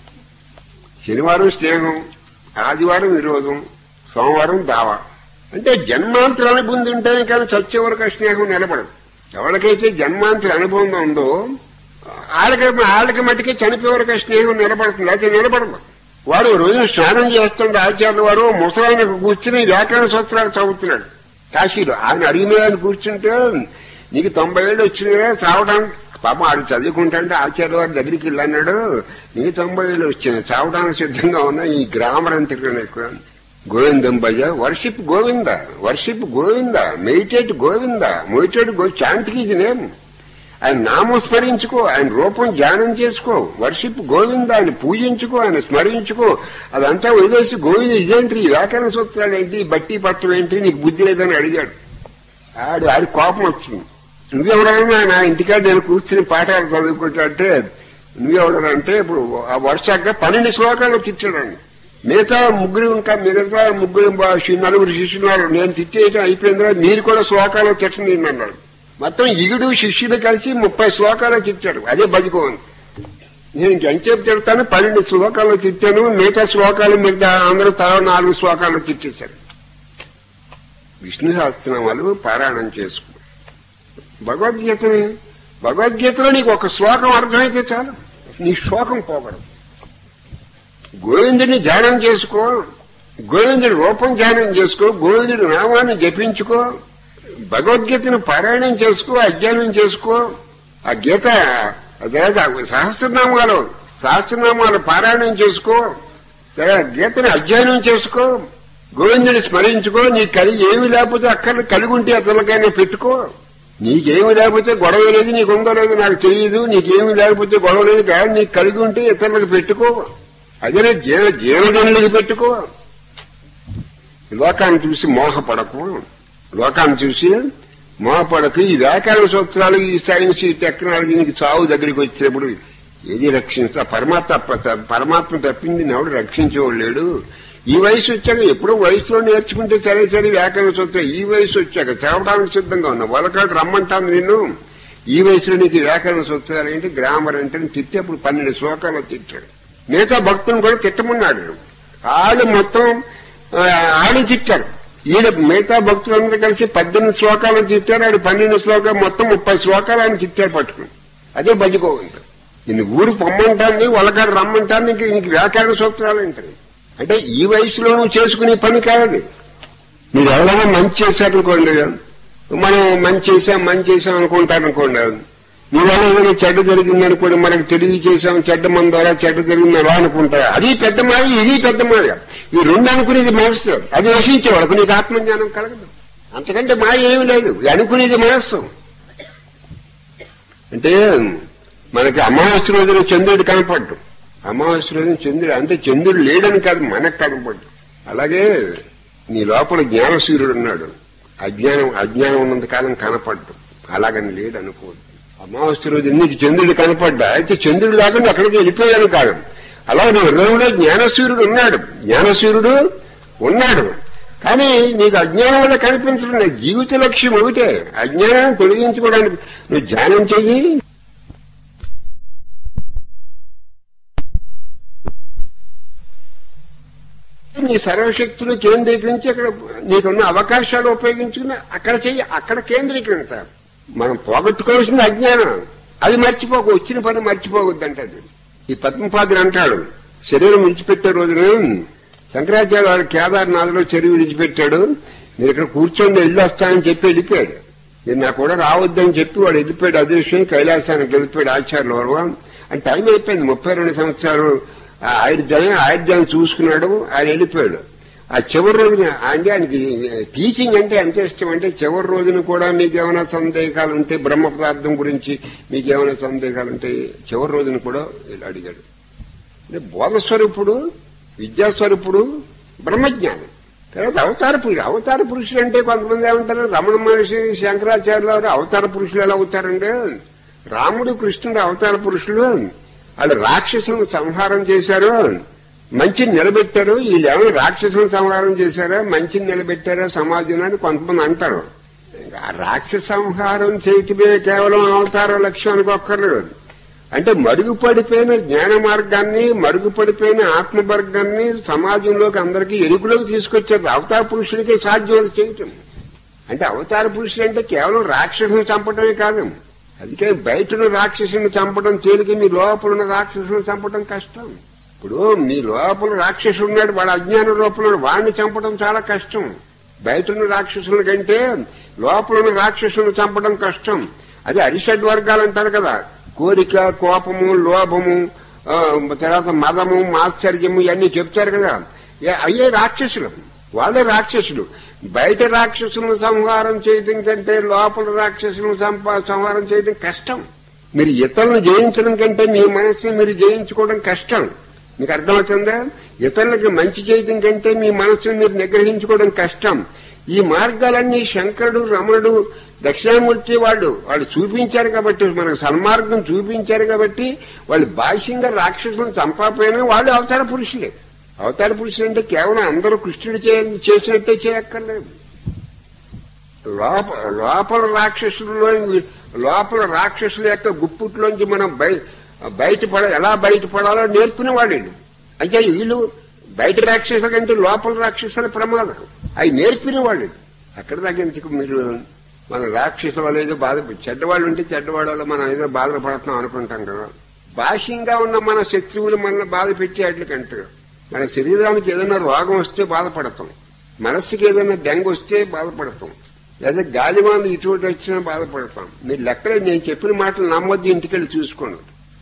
శనివారం స్నేహం ఆదివారం విరోధం సోమవారం దావా అంటే జన్మాంతర అనుభవం ఉంటేనే కానీ చచ్చే వరకు ఆ స్నేహం నిలబడదు ఎవరికైతే జన్మాంతర అనుభవం ఉందో వాళ్ళకి వాళ్ళకి మట్టికి చనిపోయే వరకు ఆ స్నేహం నిలబడుతుంది అయితే నిలబడదు వాడు రోజు స్నానం చేస్తుండే ఆచార్య వారు ముసలాయనకు కూర్చుని వ్యాకరణ సూత్రాలు చదువుతున్నాడు కాశీలో ఆయన అడిగి మీద ఆయన కూర్చుంటే నీకు తొంభై ఏళ్ళు వచ్చినాయిరా చావడానికి పాపం ఆడు చదువుకుంటుంటే ఆచార్య వారి దగ్గరికి వెళ్ళన్నాడు నీకు తొంభై ఏళ్ళు వచ్చినాయి చావడానికి సిద్ధంగా ఉన్నా ఈ గ్రామర్ అంతకు గోవిందం భజ worship Govinda worship Govinda meditate Govinda meditate గో శాంతికి ఇది నేమ్ ఆయన నామం స్మరించుకో ఆయన రూపం ధ్యానం చేసుకో వర్షిప్ గోవింద ఆయన పూజించుకో ఆయన స్మరించుకో అదంతా వదిలేసి గోవింద ఇదేంటి ఈ వ్యాకరణ సూత్రాలు ఏంటి ఈ బట్టి పట్టం ఏంటి నీకు బుద్ధి లేదని అడిగాడు ఆడు ఆడి కోపం వచ్చింది నువ్వెవడన్నా నా ఇంటికాడ నేను కూర్చుని పాఠాలు చదువుకుంటా అంటే నువ్వెవడనంటే ఇప్పుడు ఆ వర్షాక పన్నెండు శ్లోకాలు తిట్టాడండి మిగతా ముగ్గురు ఇంకా మిగతా ముగ్గురు బా- శి- నలుగురు శిష్యున్నారు నేను తిట్టేయటం అయిపోయిందా మీరు కూడా శ్లోకాలు తిట్టండి అన్నాడు మొత్తం ఇగుడు శిష్యులు కలిసి ముప్పై శ్లోకాలు తిట్టాడు అదే బతుకోండి నేను ఇంకెంతసేపు తిడతాను పన్నెండు శ్లోకాలు తిట్టాను మిగతా శ్లోకాలు మిగతా అందరూ తల నాలుగు శ్లోకాలు తిట్టేశారు విష్ణు సహస్రనామాలు పారాయణం చేసుకో భగవద్గీతని భగవద్గీతలో నీకు ఒక శ్లోకం అర్థమైతే చాలు నీ శోకం పోగలదు గోవిందుని ధ్యానం చేసుకో గోవిందుడి రూపం ధ్యానం చేసుకో గోవిందుడి నామాన్ని జపించుకో భగవద్గీతను పారాయణం చేసుకో అధ్యయనం చేసుకో ఆ గీత అదే సహస్రనామాలు శాస్త్రనామాలు పారాయణం చేసుకో సరే గీతని అధ్యయనం చేసుకో గోవిందుని స్మరించుకో నీ కలిగి ఏమి లేకపోతే అక్కడ కలిగి ఉంటే అతనికైనా పెట్టుకో నీకేమి లేకపోతే గొడవ లేదు నీకు ఉందో లేదు నాకు తెలియదు నీకేమి లేకపోతే గొడవ లేదు కానీ నీకు కలిగి ఉంటే ఇతరులకు పెట్టుకో అదే జీవ జీవజనులకు పెట్టుకో లోకాన్ని చూసి మోహపడకు లోకాన్ని చూసి మోహపడకు ఈ వ్యాకరణ సూత్రాలు ఈ సైన్స్ ఈ టెక్నాలజీ నీకు చావు దగ్గరికి వచ్చినప్పుడు ఏది రక్షించా పరమాత్మ పరమాత్మ తప్పింది ఎవడు రక్షించేవాడు లేడు ఈ వయసు వచ్చాక ఎప్పుడో వయసులో నేర్చుకుంటే సరే సరే వ్యాకరణ సూత్రం ఈ వయసు వచ్చాక చదవడానికి సిద్ధంగా ఉన్నా వాళ్ళకాడు రమ్మంటాను నిన్ను ఈ వయసులో నీకు వ్యాకరణ సూత్రాలు ఏంటి గ్రామర్ అంటే తిట్టి అప్పుడు పన్నెండు శ్లోకాలు తిట్టాడు మిగతా భక్తులను కూడా తిట్టమన్నాడు వాళ్ళు మొత్తం ఆడు తిట్టారు ఈయన మిగతా భక్తులందరూ కలిసి పద్దెనిమిది శ్లోకాలను తిట్టారు ఆడు పన్నెండు శ్లోకాలు మొత్తం ముప్పై శ్లోకాలను తిట్టారు పట్టుకుని అదే బలిగోవిందం నిన్ను ఊరు పొమ్మంటాంది వాళ్ళకాడు రమ్మంటాంది ఇంక నీకు వ్యాకరణ సూత్రాలు ఏంటది అంటే ఈ వయసులో నువ్వు చేసుకునే పని కాదు మీరు ఎవరైనా మంచి చేశారనుకోండి మనం మంచి చేసాం మంచి చేసాం అనుకుంటారనుకోండి మీ వల్ల ఏదైనా చెడ్డ జరిగింది అనుకోండి మనకు తెలివి చేసాం చెడ్డ మన ద్వారా చెడ్డ జరిగింది అలా అనుకుంటారు అది పెద్ద మాయ ఇది పెద్ద మాయ ఈ రెండు అనుకునేది మనస్సు అది నశించే వాళ్ళకు నీకు ఆత్మజ్ఞానం కలగదు అంతకంటే మాయ ఏమీ లేదు అనుకునేది మనస్సు అంటే మనకి అమావాస్య రోజున చంద్రుడు కనపడ్డు అమావాస్య రోజున చంద్రుడు అంటే చంద్రుడు లేడని కాదు మనకు కనపడ్డు అలాగే నీ లోపల జ్ఞానసూర్యుడు ఉన్నాడు అజ్ఞానం అజ్ఞానం ఉన్నంత కాలం కనపడ్డు అలాగని లేడు అనుకోదు అమావాస్య రోజు నీకు చంద్రుడు కనపడ్డా అయితే చంద్రుడు లేకుండా అక్కడికి వెళ్ళిపోయాను కాదు అలా నీ హృదయంలో జ్ఞానసూర్యుడు ఉన్నాడు జ్ఞానసూర్యుడు ఉన్నాడు కానీ నీకు అజ్ఞానం వల్ల కనిపించడం లేదు జీవిత లక్ష్యం ఒకటే అజ్ఞానాన్ని తొలగించుకోవడానికి నువ్వు ధ్యానం చెయ్యి నీ సర్వశక్తులు కేంద్రీకరించి అక్కడ నీకున్న అవకాశాలు ఉపయోగించుకుని అక్కడ చెయ్యి అక్కడ కేంద్రీకరించ మనం పోగొట్టుకోవాల్సింది అజ్ఞానం అది మర్చిపోక వచ్చిన పని మర్చిపోవద్దంట అది ఈ పద్మపాదులు అంటాడు శరీరం విడిచిపెట్టే రోజున శంకరాచార్య వారు కేదార్నాథ్లో చెరువు విడిచిపెట్టాడు మీరు ఇక్కడ కూర్చొని వెళ్ళి వస్తానని చెప్పి వెళ్ళిపోయాడు నేను నాకు కూడా రావద్దని చెప్పి వాడు వెళ్ళిపోయాడు అదృశ్యం కైలాసానికి వెళ్ళిపోయాడు ఆచార్యుల వరకు అని టైం అయిపోయింది ముప్పై రెండు సంవత్సరాలు ఆయుర్దాయం ఆయుర్దాయం చూసుకున్నాడు ఆయన వెళ్ళిపోయాడు ఆ చివరి రోజున అంటే ఆయనకి టీచింగ్ అంటే ఎంత ఇష్టం అంటే చివరి రోజున కూడా మీకు ఏమైనా సందేహాలు ఉంటే బ్రహ్మ పదార్థం గురించి మీకు ఏమైనా సందేహాలు ఉంటే చివరి రోజున కూడా ఇలా అడిగాడు అంటే బోధస్వరూపుడు విద్యాస్వరూపుడు బ్రహ్మజ్ఞానం తర్వాత అవతార పురుషుడు అవతార పురుషుడు అంటే కొంతమంది ఏమంటారు రమణ మహర్షి శంకరాచార్యులు వారు అవతార పురుషులు ఎలా అవుతారంటే రాముడు కృష్ణుడు అవతార పురుషులు వాళ్ళు రాక్షసులను సంహారం చేశారు మంచిని నిలబెట్టారు వీళ్ళు ఏమైనా రాక్షసులను సంహారం చేశారా మంచిని నిలబెట్టారా సమాజంలో అని కొంతమంది అంటారు ఆ రాక్షస సంహారం చేయటమే కేవలం అవతార లక్ష్యం అనుకోక్కర్లేదు అంటే మరుగుపడిపోయిన జ్ఞాన మార్గాన్ని మరుగుపడిపోయిన ఆత్మవర్గాన్ని సమాజంలోకి అందరికీ ఎరుకులోకి తీసుకొచ్చారు అవతార పురుషుడికే సాధ్యం అది చేయటం అంటే అవతార పురుషుడు అంటే కేవలం రాక్షసుని చంపడమే కాదు అందుకే బయటను రాక్షసుని చంపడం తేలిక మీ లోపల ఉన్న రాక్షసుని చంపడం కష్టం ఇప్పుడు మీ లోపల రాక్షసుడు ఉన్నాడు వాడు అజ్ఞాన రూపంలో వాడిని చంపడం చాలా కష్టం బయట ఉన్న రాక్షసుల కంటే లోపల ఉన్న రాక్షసులను చంపడం కష్టం అది అరిషడ్ వర్గాలు అంటారు కదా కోరిక కోపము లోభము ఆ, తర్వాత మదము మాశ్చర్యము ఇవన్నీ చెప్తారు కదా ఏ- అయ్యే రాక్షసులు వాళ్ళే రాక్షసులు బయట రాక్షసులను సంహారం చేయడం కంటే లోపల రాక్షసులను సంపా సంహారం చేయడం కష్టం మీరు ఇతరులను జయించడం కంటే మీ మనసుని మీరు జయించుకోవడం కష్టం మీకు అర్థమవుతుందా ఇతరులకు మంచి చేయడం కంటే మీ మనసుని మీరు నిగ్రహించుకోవడం కష్టం ఈ మార్గాలన్నీ శంకరుడు రమణుడు దక్షిణామూర్తి వాళ్ళు వాళ్ళు చూపించారు కాబట్టి మనకు సన్మార్గం చూపించారు కాబట్టి వాళ్ళు బాహ్యంగా రాక్షసులను చంపకపోయినా వాళ్ళు అవతార పురుషులే అవతార పురుషులు అంటే కేవలం అందరూ కృష్ణుడు చే- చేసినట్టే చేయక్కర్లేదు లోప లోపల రాక్షసుల్లో లోపల రాక్షసుల యొక్క గుప్పుట్లోంచి మనం బయ బయటపడ ఎలా బయటపడాలో నేర్పిన వాళ్ళు అంటే వీళ్ళు బయట రాక్షసుల కంటే లోపల రాక్షసుల ప్రమాదం అవి నేర్పిన వాళ్ళు అక్కడ తగ్గించుకు మీరు మన రాక్షసుల వాళ్ళు ఏదో బాధ చెడ్డవాళ్ళు ఉంటే చెడ్డవాళ్ళు మనం ఏదో బాధపడుతున్నాం అనుకుంటాం కదా బాహ్యంగా ఉన్న మన శత్రువులు మనల్ని బాధ పెట్టేట్లు కంటే మన శరీరానికి ఏదైనా రోగం వస్తే బాధపడతాం మనస్సుకి ఏదైనా బెంగ వస్తే బాధపడతాం లేదా గాలివాన్లు ఇటువంటి వచ్చినా బాధపడతాం మీరు లెక్కలే నేను చెప్పిన మాటలు నమ్మొద్దు ఇంటికెళ్ళి చూసుకోండి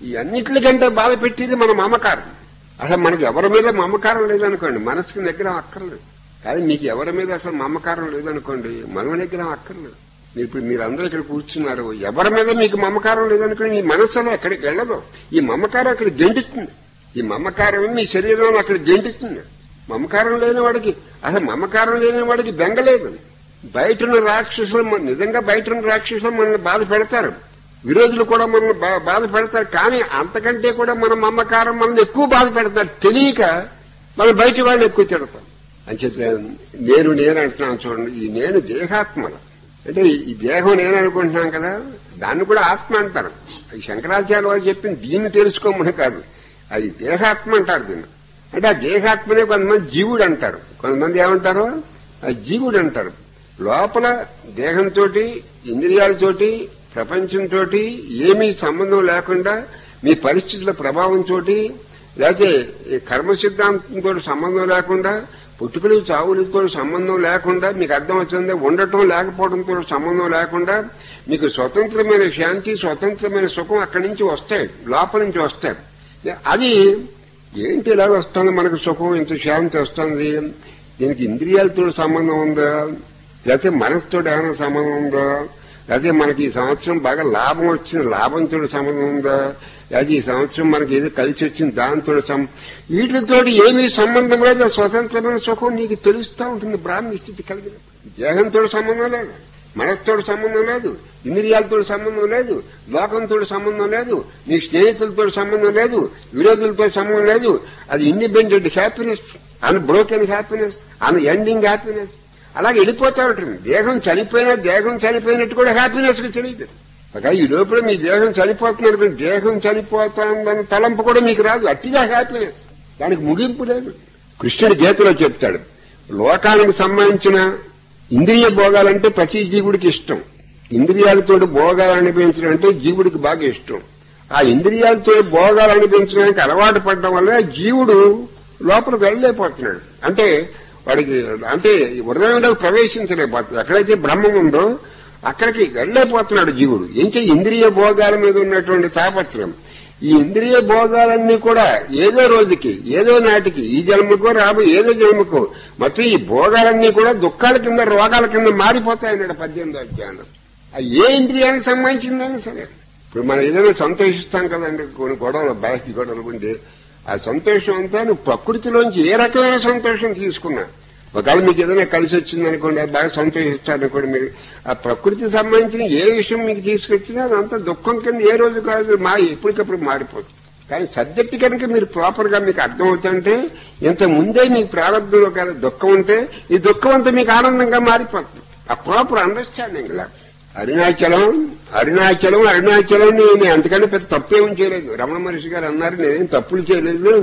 ఈ అన్నిటికంటే బాధ పెట్టేది మన మమకారం అసలు మనకి ఎవరి మీద మమకారం లేదనుకోండి మనసుకి నిగ్రహం అక్కర్లేదు కానీ మీకు ఎవరి మీద అసలు మమకారం లేదనుకోండి మనో నిగ్రహం అక్కర్లేదు మీరు ఇప్పుడు మీరందరూ ఇక్కడ కూర్చున్నారు ఎవరి మీద మీకు మమకారం లేదనుకోండి ఈ మనసులో ఎక్కడికి వెళ్ళదు ఈ మమకారం అక్కడ గెంటుతుంది ఈ మమకారం మీ శరీరంలో అక్కడ గెంటుతుంది మమకారం లేని వాడికి అసలు మమకారం లేని వాడికి బెంగలేదు బయట ఉన్న రాక్షసులు మన- నిజంగా బయట ఉన్న రాక్షసులు మనల్ని బాధ పెడతారు విరోధులు కూడా మనల్ని బా- బాధ పెడతారు కానీ అంతకంటే కూడా మన మమకారం మనల్ని ఎక్కువ బాధ పెడతారు తెలియక మనం బయట వాళ్ళు ఎక్కువ తిడతాం అని చెప్తే నేను నేను అంటున్నాను చూడండి ఈ నేను దేహాత్మల అంటే ఈ దేహం నేను అనుకుంటున్నాం కదా దాన్ని కూడా ఆత్మ అంటారు ఈ శంకరాచార్య వారు చెప్పింది దీన్ని తెలుసుకోమని కాదు అది దేహాత్మ అంటారు దీన్ని అంటే ఆ దేహాత్మనే కొంతమంది జీవుడు అంటారు కొంతమంది ఏమంటారు ఆ జీవుడు అంటారు లోపల దేహంతో ఇంద్రియాలతోటి ప్రపంచంతో ఏమీ సంబంధం లేకుండా మీ పరిస్థితుల ప్రభావంతో లేకపోతే ఈ కర్మ సిద్ధాంతంతో సంబంధం లేకుండా పుట్టుకలు చావులతో సంబంధం లేకుండా మీకు అర్థం వచ్చింది ఉండటం లేకపోవడంతో సంబంధం లేకుండా మీకు స్వతంత్రమైన శాంతి స్వతంత్రమైన సుఖం అక్కడి నుంచి వస్తాయి లోపల నుంచి వస్తాయి అది ఏంటి ఇలా వస్తుంది మనకు సుఖం ఇంత శాంతి వస్తుంది దీనికి ఇంద్రియాలతో సంబంధం ఉందా లేకపోతే మనసుతో ఏమైనా సంబంధం ఉందా లేకపోతే మనకి ఈ సంవత్సరం బాగా లాభం వచ్చింది లాభంతో సంబంధం ఉందా లేకపోతే ఈ సంవత్సరం మనకి ఏదో కలిసి వచ్చింది దాంతో సం వీటితో ఏమీ సంబంధం లేదు ఆ స్వతంత్రమైన సుఖం నీకు తెలుస్తూ ఉంటుంది బ్రాహ్మీ స్థితి కలిగిన దేహంతో సంబంధం లేదు మనసుతో సంబంధం లేదు ఇంద్రియాలతో సంబంధం లేదు లోకంతో సంబంధం లేదు నీ స్నేహితులతో సంబంధం లేదు విరోధులతో సంబంధం లేదు అది independent happiness unbroken happiness unending happiness అలాగే వెళ్ళిపోతా ఉంటుంది దేహం చనిపోయినా దేహం చనిపోయినట్టు కూడా హ్యాపీనెస్ కి తెలియదు ఒక ఈ లోపల మీ దేహం చనిపోతుంది అనుకుని దేహం చనిపోతుందని తలంపు కూడా మీకు రాదు అట్టిగా హ్యాపీనెస్ దానికి ముగింపు లేదు కృష్ణుడి గీతలో చెప్తాడు లోకానికి సంబంధించిన ఇంద్రియ భోగాలంటే ప్రతి జీవుడికి ఇష్టం ఇంద్రియాలతో భోగాలు అనిపించడం అంటే జీవుడికి బాగా ఇష్టం ఆ ఇంద్రియాలతో భోగాలు అనిపించడానికి అలవాటు పడడం వల్ల జీవుడు లోపల వెళ్ళలేకపోతున్నాడు అంటే వాడికి అంటే హృదయంలోకి ప్రవేశించలేకపోతుంది ఎక్కడైతే బ్రహ్మం ఉందో అక్కడికి వెళ్ళలేకపోతున్నాడు జీవుడు ఏంచే ఇంద్రియ భోగాల మీద ఉన్నటువంటి తాపత్రయం ఈ ఇంద్రియ భోగాలన్నీ కూడా ఏదో రోజుకి ఏదో నాటికి ఈ జన్మకో రాబో ఏదో జన్మకో మొత్తం ఈ భోగాలన్నీ కూడా దుఃఖాల కింద రోగాల కింద మారిపోతాయన్నాడు పద్దెనిమిదో అధ్యాయం ఆ ఏ ఇంద్రియానికి సంబంధించిందని సరే ఇప్పుడు మనం ఏదైనా సంతోషిస్తాం కదండి కొన్ని గొడవలు బాహ్య గొడవలు ఉంది ఆ సంతోషం అంతా నువ్వు ప్రకృతిలోంచి ఏ రకమైన సంతోషం తీసుకున్నా ఒకవేళ మీకు ఏదైనా కలిసి వచ్చింది అనుకోండి అది బాగా సంతోషిస్తారు అనుకోండి మీరు ఆ ప్రకృతికి సంబంధించిన ఏ విషయం మీకు తీసుకొచ్చినా అదంతా దుఃఖం కింద ఏ రోజు కాదు మా ఎప్పటికప్పుడు మారిపోతుంది కానీ సబ్జెక్ట్ కనుక మీరు ప్రాపర్ గా మీకు అర్థం అవుతుంటే ఇంత ముందే మీకు ప్రారంభంలో కానీ దుఃఖం ఉంటే ఈ దుఃఖం అంతా మీకు ఆనందంగా మారిపోతుంది ఆ ప్రాపర్ అండర్స్టాండింగ్ లా అరుణాచలం అరుణాచలం అరుణాచలం నేను అంతకంటే పెద్ద తప్పేం చేయలేదు రమణ మహర్షి గారు అన్నారు నేనేం తప్పులు చేయలేదు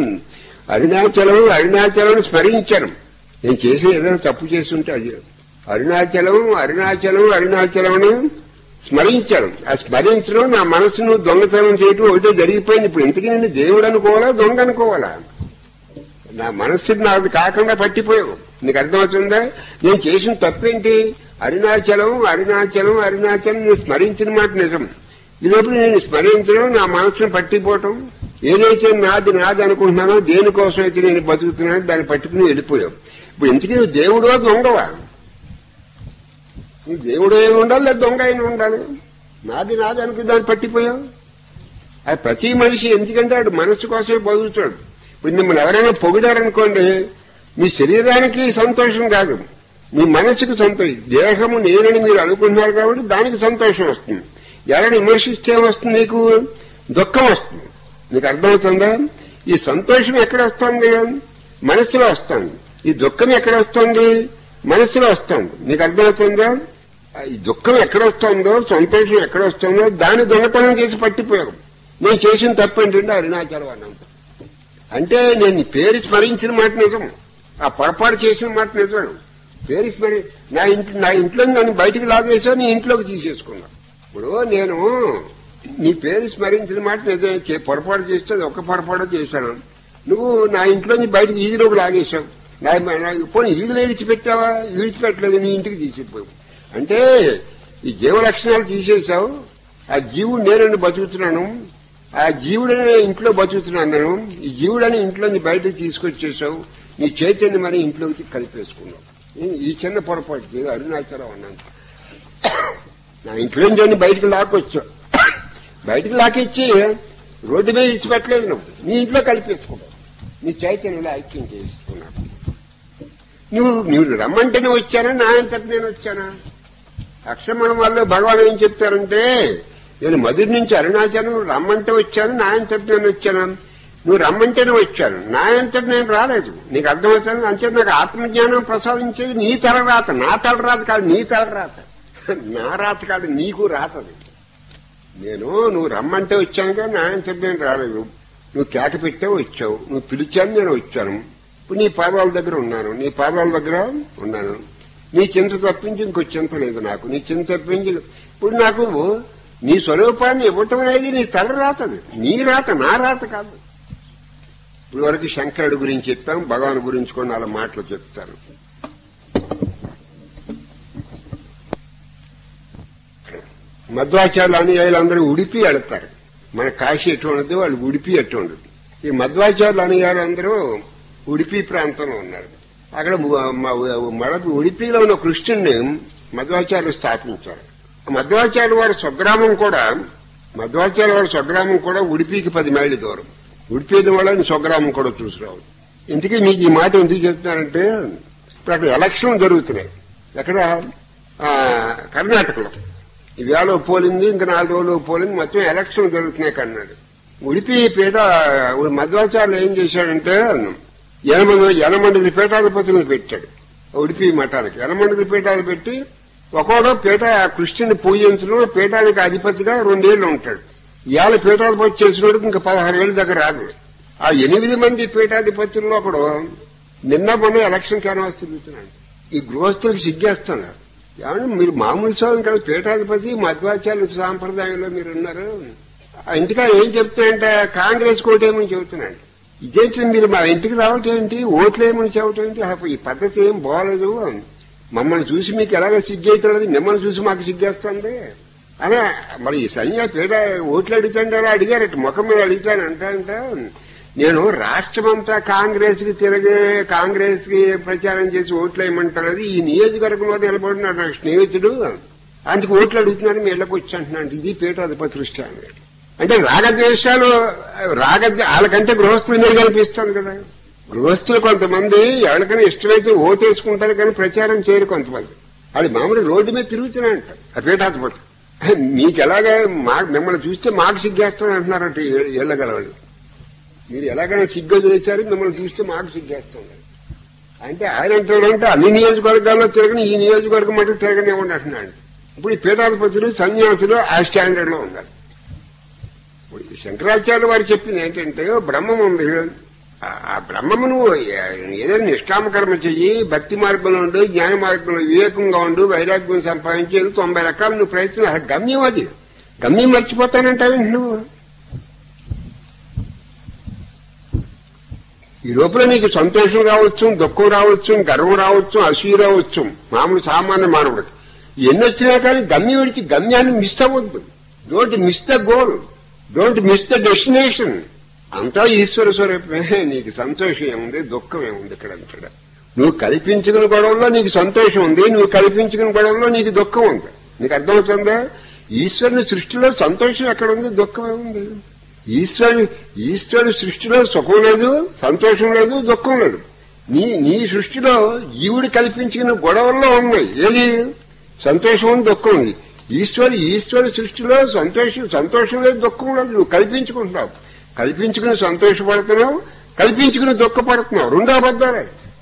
అరుణాచలం అరుణాచలం స్మరించాను నేను చేసిన ఏదైనా తప్పు చేసి ఉంటే అది అరుణాచలం అరుణాచలం అరుణాచలం అని స్మరించాను ఆ స్మరించడం నా మనసును దొంగతనం చేయటం ఒకటే జరిగిపోయింది ఇప్పుడు ఇంతకీ నేను దేవుడు అనుకోవాలా దొంగ అనుకోవాలా నా మనస్సుని నాకు కాకుండా పట్టిపోయావు నీకు అర్థమవుతుందా నేను చేసిన తప్పేంటి అరుణాచలం అరుణాచలం అరుణాచలం నువ్వు స్మరించిన మాట నిజం ఇదప్పుడు నేను స్మరించడం నా మనసును పట్టిపోవటం ఏదైతే నాది నాది అనుకుంటున్నానో దేనికోసం అయితే నేను బతుకుతున్నానో దాన్ని పట్టుకుని వెళ్ళిపోయావు ఇప్పుడు ఇంతకీ నువ్వు దేవుడో దొంగవా నువ్వు దేవుడు అయిన ఉండాలి లేదా దొంగ అయిన ఉండాలి నాది నాది అనుకుని దాన్ని పట్టిపోయావు అది ప్రతి మనిషి ఎందుకంటే వాడు మనస్సు కోసమే బతుకుతాడు ఇప్పుడు మిమ్మల్ని ఎవరైనా పొగిడారనుకోండి మీ శరీరానికి సంతోషం కాదు మీ మనసుకు సంతోషం దేహము నేనని మీరు అనుకుంటున్నారు కాబట్టి దానికి సంతోషం వస్తుంది ఎవరైనా విమర్శిస్తే ఏమొస్తుంది నీకు దుఃఖం వస్తుంది నీకు అర్థమవుతుందా ఈ సంతోషం ఎక్కడ వస్తుంది మనస్సులో వస్తుంది ఈ దుఃఖం ఎక్కడ వస్తుంది మనస్సులో వస్తుంది నీకు అర్థమవుతుందా ఈ దుఃఖం ఎక్కడ వస్తుందో సంతోషం ఎక్కడ వస్తుందో దాన్ని దొంగతనం చేసి పట్టిపోయాం నేను చేసిన తప్పు ఏంటంటే అరుణాచలం అన్నంత అంటే నేను నీ పేరు స్మరించిన మాట నిజం ఆ పొరపాటు చేసిన మాట నిజం పేరు స్మరి నా ఇంట్లో నా ఇంట్లో నన్ను బయటికి లాగేసావు నీ ఇంట్లోకి తీసేసుకున్నా ఇప్పుడు నేను నీ పేరు స్మరించిన మాట నిజం చే- పొరపాటు చేస్తే అది ఒక పొరపాటు చేశాను నువ్వు నా ఇంట్లోంచి బయటికి ఈదిలోకి లాగేశావు నా నా- పోనీ ఈదులు విడిచిపెట్టావా విడిచిపెట్టలేదు నీ ఇంటికి తీసిపోయావు అంటే ఈ జీవ లక్షణాలు తీసేశావు ఆ జీవుడు నేనని బతుకుతున్నాను ఆ జీవుడనే ఇంట్లో బతుకుతున్నాను నేను ఈ జీవుడని ఇంట్లోంచి బయటకు తీసుకొచ్చేసావు నీ చైతన్యం అని ఇంట్లోకి కలిపేసుకున్నావు ఈ- ఈ చిన్న పొరపాటుకి అరుణాచలం అన్నాను నా ఇంట్లోంచి అని బయటకు లాక్కొచ్చావు బయటకు లాకిచ్చి రోడ్డు మీద ఇచ్చిపెట్టలేదు నువ్వు నీ ఇంట్లో కలిపేసుకున్నావు నీ చైతన్యంలో ఐక్యం చేసుకున్నావు నువ్వు నువ్వు రమ్మంటేనే వచ్చానా నా అంతటి నేను వచ్చానా అక్షరమణం వల్ల భగవాన్ ఏం చెప్తారంటే నేను మధురి నుంచి అరుణాచలం రమ్మంటే వచ్చాను నా అంతటి నేను వచ్చాను నువ్వు రమ్మంటేనే వచ్చాను నా అంతటి నేను రాలేదు నీకు అర్థమవుతుంది అంతే నాకు ఆత్మజ్ఞానం ప్రసాదించేది నీ తలరాత నా తలరాత కాదు నీ తలరాత నా రాత కాదు నీకు రాతది నేను నువ్వు రమ్మంటే వచ్చాను కానీ నా అంతటి నేను రాలేదు నువ్వు కేక పెట్టే వచ్చావు నువ్వు పిలిచాను నేను వచ్చాను ఇప్పుడు నీ పాదాల దగ్గర ఉన్నాను నీ పాదాల దగ్గర ఉన్నాను నీ చింత తప్పించి ఇంకో చింత లేదు నాకు నీ చింత తప్పించి ఇప్పుడు నాకు నీ స్వరూపాన్ని ఇవ్వటం అనేది నీ తల రాతది నీ రాత నా రాత కాదు ఇప్పుడు వరకు శంకరుడు గురించి చెప్పాం భగవాన్ గురించి కూడా నాలుగు మాటలు చెప్తాను మధ్వాచార్యులు అనుయాయులందరూ ఉడిపి వెళతారు మన కాశీ ఎటువంటిది వాళ్ళు ఉడిపి ఎటువంటిది ఈ మధ్వాచార్యులు అనుయాయులు అందరూ ఉడిపి ప్రాంతంలో ఉన్నారు అక్కడ మ- మ- మడపి ఉడిపిలో ఉన్న కృష్ణుడిని మధ్వాచార్యులు స్థాపించారు మధ్వాచార్యుల వారి స్వగ్రామం కూడా మధ్వాచార్యుల వారి స్వగ్రామం కూడా ఉడిపికి పది మైళ్ళు దూరం ఉడిపి వల్ల ఆయన స్వగ్రామం కూడా చూసిరావు ఇంతకీ మీకు ఈ మాట ఎందుకు చెప్తున్నానంటే ఇప్పుడు అక్కడ ఎలక్షన్ జరుగుతున్నాయి ఎక్కడ ఆ, కర్ణాటకలో ఈవేళ పోలింది ఇంకా నాలుగు రోజులు పోలింది మొత్తం ఎలక్షన్ జరుగుతున్నాయి కన్నాడు ఉడిపి పీఠ మధ్వాచార్యులు ఏం చేశాడంటే ఎనమంది ఎనమంది పీఠాధిపతులను పెట్టాడు ఉడిపి మఠానికి ఎనమంది పీఠాలు పెట్టి ఒకడో పీఠ కృష్ణుని పూజించడం పీఠానికి అధిపతిగా రెండేళ్లు ఉంటాడు ఇవాళ పీఠాధిపతి చేసినోడికి ఇంకా పదహారు ఏళ్ళ దగ్గర రాదు ఆ ఎనిమిది మంది పీఠాధిపతుల్లో ఒకడు నిన్న మొన్న ఎలక్షన్ క్యాన్వాస్ తిరుగుతున్నాడు ఈ గృహస్థులకు సిగ్గేస్తున్నారు ఏమంటే మీరు మామూలు సాధన కాదు పీఠాధిపతి మధ్వాచార్య సాంప్రదాయంలో మీరు ఉన్నారు ఆ ఇంటికా ఏం చెప్తాయంటే కాంగ్రెస్ కోటేమని చెబుతున్నాడు ఇదేంటి మీరు మా ఇంటికి రావటం ఏంటి ఓట్లు ఏమని చెప్పటం ఏంటి అసలు ఈ పద్ధతి ఏం బాగలేదు మమ్మల్ని చూసి మీకు ఎలాగ సిగ్గేయటం లేదు మిమ్మల్ని చూసి మాకు సిగ్గేస్తుంది అనే మరి ఈ సైన్య పేద ఓట్లు అడుగుతాంటే అలా అడిగారట ముఖం మీద అడుగుతాను అంటా అంట నేను రాష్ట్రమంతా కాంగ్రెస్ కి తిరిగి కాంగ్రెస్ కి ప్రచారం చేసి ఓట్లు వేయమంటారు అది ఈ నియోజకవర్గంలో నిలబడినాడు నాకు స్నేహితుడు అందుకు ఓట్లు అడుగుతున్నాను మీ ఇళ్ళకి వచ్చి అంటున్నాను ఇది పీఠాధిపతి దృష్టి అన్నాడు అంటే రాగద్వేషాలు రాగ వాళ్ళకంటే గృహస్థుల మీద కనిపిస్తుంది కదా గృహస్థులు కొంతమంది ఎవరికైనా ఇష్టమైతే ఓటేసుకుంటారు కానీ ప్రచారం చేయరు కొంతమంది వాళ్ళు మామూలు రోడ్డు మీద తిరుగుతున్నాయంట ఆ పీఠాధిపతి మీకు ఎలాగా మా మిమ్మల్ని చూస్తే మాకు సిగ్గేస్తుంది అంటున్నారంట ఏళ్ళగలవాళ్ళు మీరు ఎలాగైనా సిగ్గు వదిలేశారు మిమ్మల్ని చూస్తే మాకు సిగ్గేస్తుంది అంటే ఆయన అంటారంటే అన్ని నియోజకవర్గాల్లో తిరగని ఈ నియోజకవర్గం మటుకు తిరగనివ్వండి అంటున్నాడు ఇప్పుడు ఈ పీఠాధిపతులు సన్యాసులు ఆ స్టాండర్డ్ లో ఉన్నారు ఇప్పుడు ఈ శంకరాచార్య వారు చెప్పింది ఏంటంటే బ్రహ్మం ఉంది ఆ- ఆ బ్రహ్మము నువ్వు ఏదైనా నిష్కామ కర్మ చెయ్యి భక్తి మార్గంలో ఉండు జ్ఞాన మార్గంలో వివేకంగా ఉండు వైరాగ్యం సంపాదించేది తొంభై రకాలు నువ్వు ప్రయత్నం అది గమ్యం అది గమ్యం మర్చిపోతానంటావేంటి నువ్వు ఈ లోపల నీకు సంతోషం రావచ్చు దుఃఖం రావచ్చు గర్వం రావచ్చు అసూయ రావచ్చు మామూలు సామాన్య మానవుడికి ఎన్ని వచ్చినా కానీ గమ్యం విడిచి గమ్యాన్ని మిస్ అవ్వద్దు don't miss the goal don't miss the destination అంతా ఈశ్వర స్వరూపమే నీకు సంతోషం ఏముంది దుఃఖం ఏముంది ఇక్కడ అంటాడు నువ్వు కల్పించుకున్న గొడవల్లో నీకు సంతోషం ఉంది నువ్వు కల్పించుకున్న గొడవల్లో నీకు దుఃఖం ఉంది నీకు అర్థమవుతుందా ఈశ్వరుని సృష్టిలో సంతోషం ఎక్కడ ఉంది దుఃఖం ఏముంది ఈశ్వరుడు ఈశ్వరుడు సృష్టిలో సుఖం లేదు సంతోషం లేదు దుఃఖం లేదు నీ నీ సృష్టిలో జీవుడు కల్పించిన గొడవల్లో ఉన్నాయి ఏది సంతోషం ఉంది దుఃఖం ఉంది ఈశ్వరుడు ఈశ్వరుడు సృష్టిలో సంతోషం సంతోషం లేదు దుఃఖం లేదు నువ్వు కల్పించుకుంటున్నావు కల్పించుకుని సంతోషపడుతున్నావు కల్పించుకుని దుఃఖపడుతున్నావు రెండో అబద్ధాలే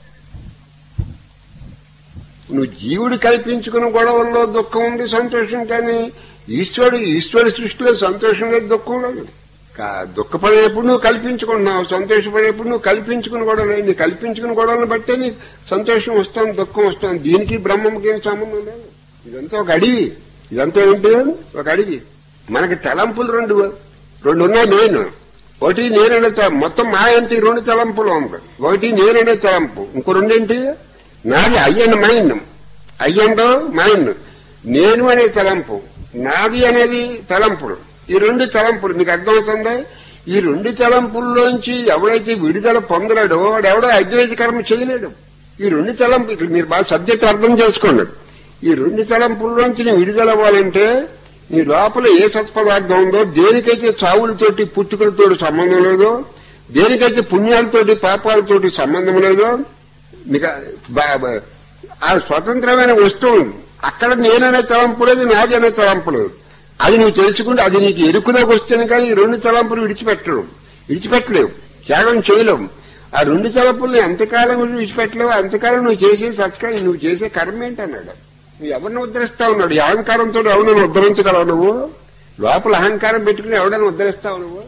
నువ్వు జీవుడు కల్పించుకున్న గొడవల్లో దుఃఖం ఉంది సంతోషం కానీ ఈశ్వరుడు ఈశ్వరుడు సృష్టిలో సంతోషం లేదు దుఃఖం లేదు కా- దుఃఖపడేప్పుడు నువ్వు కల్పించుకుంటున్నావు సంతోషపడేప్పుడు నువ్వు కల్పించుకుని గొడవలు నీ కల్పించుకుని గొడవలను బట్టే నీకు సంతోషం వస్తుంది దుఃఖం వస్తుంది దీనికి బ్రహ్మంకి ఏం సంబంధం లేదు ఇదంతా ఒక అడవి ఇదంతా ఏంటి ఒక అడవి మనకి తలంపులు రెండు రెండు ఉన్నాయి నేను ఒకటి నేననే త- మొత్తం మాయంతి రెండు తలంపులు ఉంది ఒకటి నేననే తలంపు ఇంకో రెండేంటి నాది అయ్యండి మైండ్ అయ్యండో మైండ్ నేను అనే తలంపు నాది అనేది తలంపుడు ఈ రెండు తలంపులు మీకు అర్థమవుతుందా ఈ రెండు తలంపుల్లోంచి ఎవడైతే విడుదల పొందలేడో వాడు ఎవడో అద్వైత కర్మ చేయలేడు ఈ రెండు తలంపు ఇక్కడ మీరు బాగా సబ్జెక్ట్ అర్థం చేసుకోండి ఈ రెండు తలంపుల్లోంచి నేను విడుదల అవ్వాలంటే నీ లోపల ఏ సత్పదార్థం ఉందో దేనికైతే చావులతోటి పుట్టుకలతోటి సంబంధం లేదో దేనికైతే పుణ్యాలతోటి పాపాలతోటి సంబంధం లేదో మీకు బ- బ- ఆ స్వతంత్రమైన వస్తువు అక్కడ నేననే తలంపు లేదు నాదనే తలంపు లేదు అది నువ్వు తెలుసుకుంటే అది నీకు ఎరుకులోకి వస్తేనే కానీ ఈ రెండు తలంపులు విడిచిపెట్టరు విడిచిపెట్టలేవు త్యాగం చేయలేవు ఆ రెండు తలంపుల్ని ఎంతకాలం విడిచిపెట్టలేవు అంతకాలం నువ్వు చేసే సత్కారం నువ్వు చేసే కర్మ ఏంటన్నాడు నువ్వు ఎవరిని ఉద్ధరిస్తా ఉన్నాడు ఈ అహంకారంతో ఎవరిని ఉద్ధరించగలవు నువ్వు లోపల అహంకారం పెట్టుకుని ఎవడని ఉద్ధరిస్తావు నువ్వు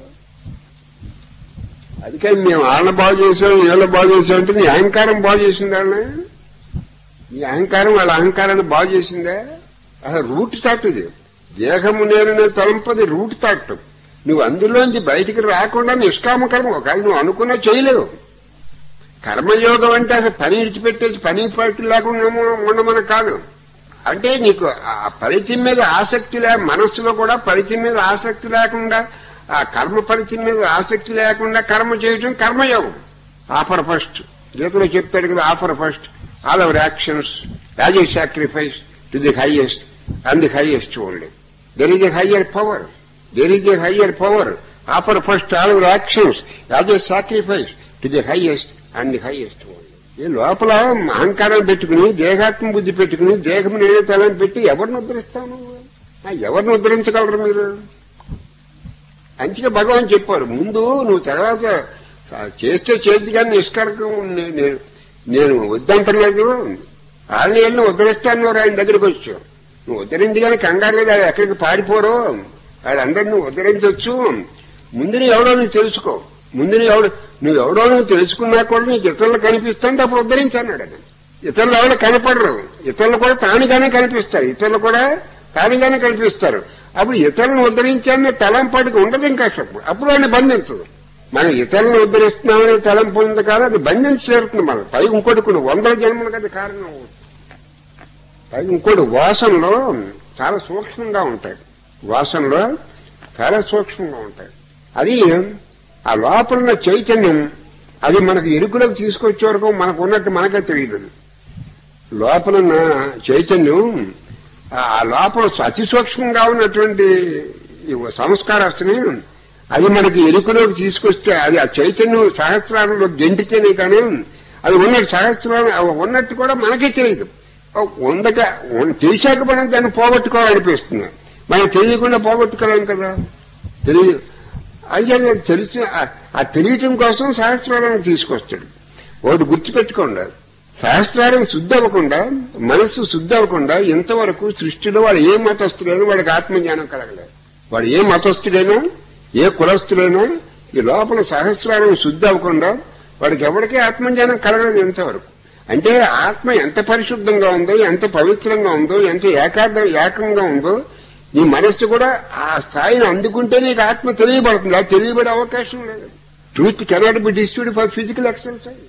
అందుకని మేము వాళ్ళని బాగు చేసాం వీళ్ళని బాగు చేసాం అంటే నీ అహంకారం బాగు చేసింది వాళ్ళని నీ అహంకారం వాళ్ళ అహంకారాన్ని బాగు చేసిందే అసలు రూట్ థాట్ ఇది దేహము నేననే తలంపది రూట్ థాట్ నువ్వు అందులోంచి బయటికి రాకుండా నిష్కామ కర్మ ఒకవేళ నువ్వు అనుకున్నా చేయలేవు కర్మయోగం అంటే అసలు పని విడిచిపెట్టేసి పని పట్టు లేకుండా ఉండమని కాదు అంటే నీకు ఆ ఫలితం మీద ఆసక్తి లే మనస్సులో కూడా ఫలితం మీద ఆసక్తి లేకుండా ఆ కర్మ ఫలితం మీద ఆసక్తి లేకుండా కర్మ చేయటం కర్మయోగం ఆఫర్ ఫస్ట్ గీతలో చెప్పాడు కదా offer first all our actions as a sacrifice to the highest and the highest only there is a higher power there is a higher power offer first all our actions as a sacrifice to the highest and the highest only ఈ లోపల అహంకారం పెట్టుకుని దేహాత్మ బుద్ధి పెట్టుకుని దేహం నేనే తలని పెట్టి ఎవరిని ఉద్ధరిస్తావు నువ్వు ఆ, ఎవరిని ఉద్ధరించగలరు మీరు అంచిగా భగవాన్ చెప్పారు ముందు నువ్వు తర్వాత చేస్తే చేతి కానీ నిష్కరకం నే- నేను నేను వద్దంటలేదు వాళ్ళని వెళ్ళి ఉద్ధరిస్తాను నువ్వు ఆయన దగ్గరికి వచ్చావు నువ్వు ఉద్ధరించి కానీ కంగారు లేదు వాళ్ళు ఎక్కడికి పారిపోరు వాళ్ళందరినీ నువ్వు ఉద్ధరించవచ్చు ముందు నువ్వు ఎవడో నువ్వు తెలుసుకో ముందు నువ్వు ఎవడు నువ్వు ఎవడో నువ్వు తెలుసుకున్నా కూడా నీకు ఇతరులు కనిపిస్తుంటే అప్పుడు ఉద్ధరించన్నాడు ఆయన ఇతరులు ఎవరు కనపడరు ఇతరులు కూడా తానుగానే కనిపిస్తారు ఇతరులు కూడా తానుగానే కనిపిస్తారు అప్పుడు ఇతరులను ఉద్ధరించాలనే తలంపాటికి ఉండదు ఇంకా అసలు అప్పుడు వాడిని బంధించదు మనం ఇతరులను ఉద్ధరిస్తున్నామనే తలంపు ఉంది కాదు అది బంధించలేరుతుంది మనం పై ఇంకోటి కొన్ని వందల జన్మలకు అది కారణం అవుతుంది. పై ఇంకోటి వాసనలో చాలా సూక్ష్మంగా ఉంటాయి వాసనలో చాలా సూక్ష్మంగా ఉంటాయి అది ఆ లోపల ఉన్న చైతన్యం అది మనకు ఎరుకులోకి తీసుకొచ్చే వరకు మనకు ఉన్నట్టు మనకే తెలియదు లోపల ఉన్న చైతన్యం ఆ ఆ లోపల అతి సూక్ష్మంగా ఉన్నటువంటి ఈ సంస్కారస్తుని అది మనకి ఎరుకలోకి తీసుకొస్తే అది ఆ చైతన్యం సహస్రాలలో గెంటితేనే కానీ అది ఉన్నట్టు సహస్రాలు ఉన్నట్టు కూడా మనకే తెలియదు ఉండక ఉన్- తెలిసాక మనం దాన్ని పోగొట్టుకోవాలనిపిస్తుంది మనం తెలియకుండా పోగొట్టుకోలేం కదా తెలియ అది అది తెలిసి ఆ- ఆ తెలియటం కోసం సహస్రాలను తీసుకొస్తాడు వాడు గుర్తుపెట్టుకోండి సహస్రారం శుద్ధి అవ్వకుండా మనస్సు శుద్ధి అవ్వకుండా ఇంతవరకు సృష్టిలో వాడు ఏ మతస్థుడైనా వాడికి ఆత్మజ్ఞానం కలగలేదు వాడు ఏ మతస్థుడైనా ఏ కులస్థుడైనా ఈ లోపల సహస్రారం శుద్ధి అవ్వకుండా వాడికి ఎవరికీ ఆత్మజ్ఞానం కలగలేదు ఇంతవరకు అంటే ఆత్మ ఎంత పరిశుద్ధంగా ఉందో ఎంత పవిత్రంగా ఉందో ఎంత ఏకాగ్ర ఏకంగా ఉందో నీ మనస్సు కూడా ఆ స్థాయిని అందుకుంటే నీకు ఆత్మ తెలియబడుతుంది అది తెలియబడే అవకాశం లేదు truth cannot be disturbed for physical exercise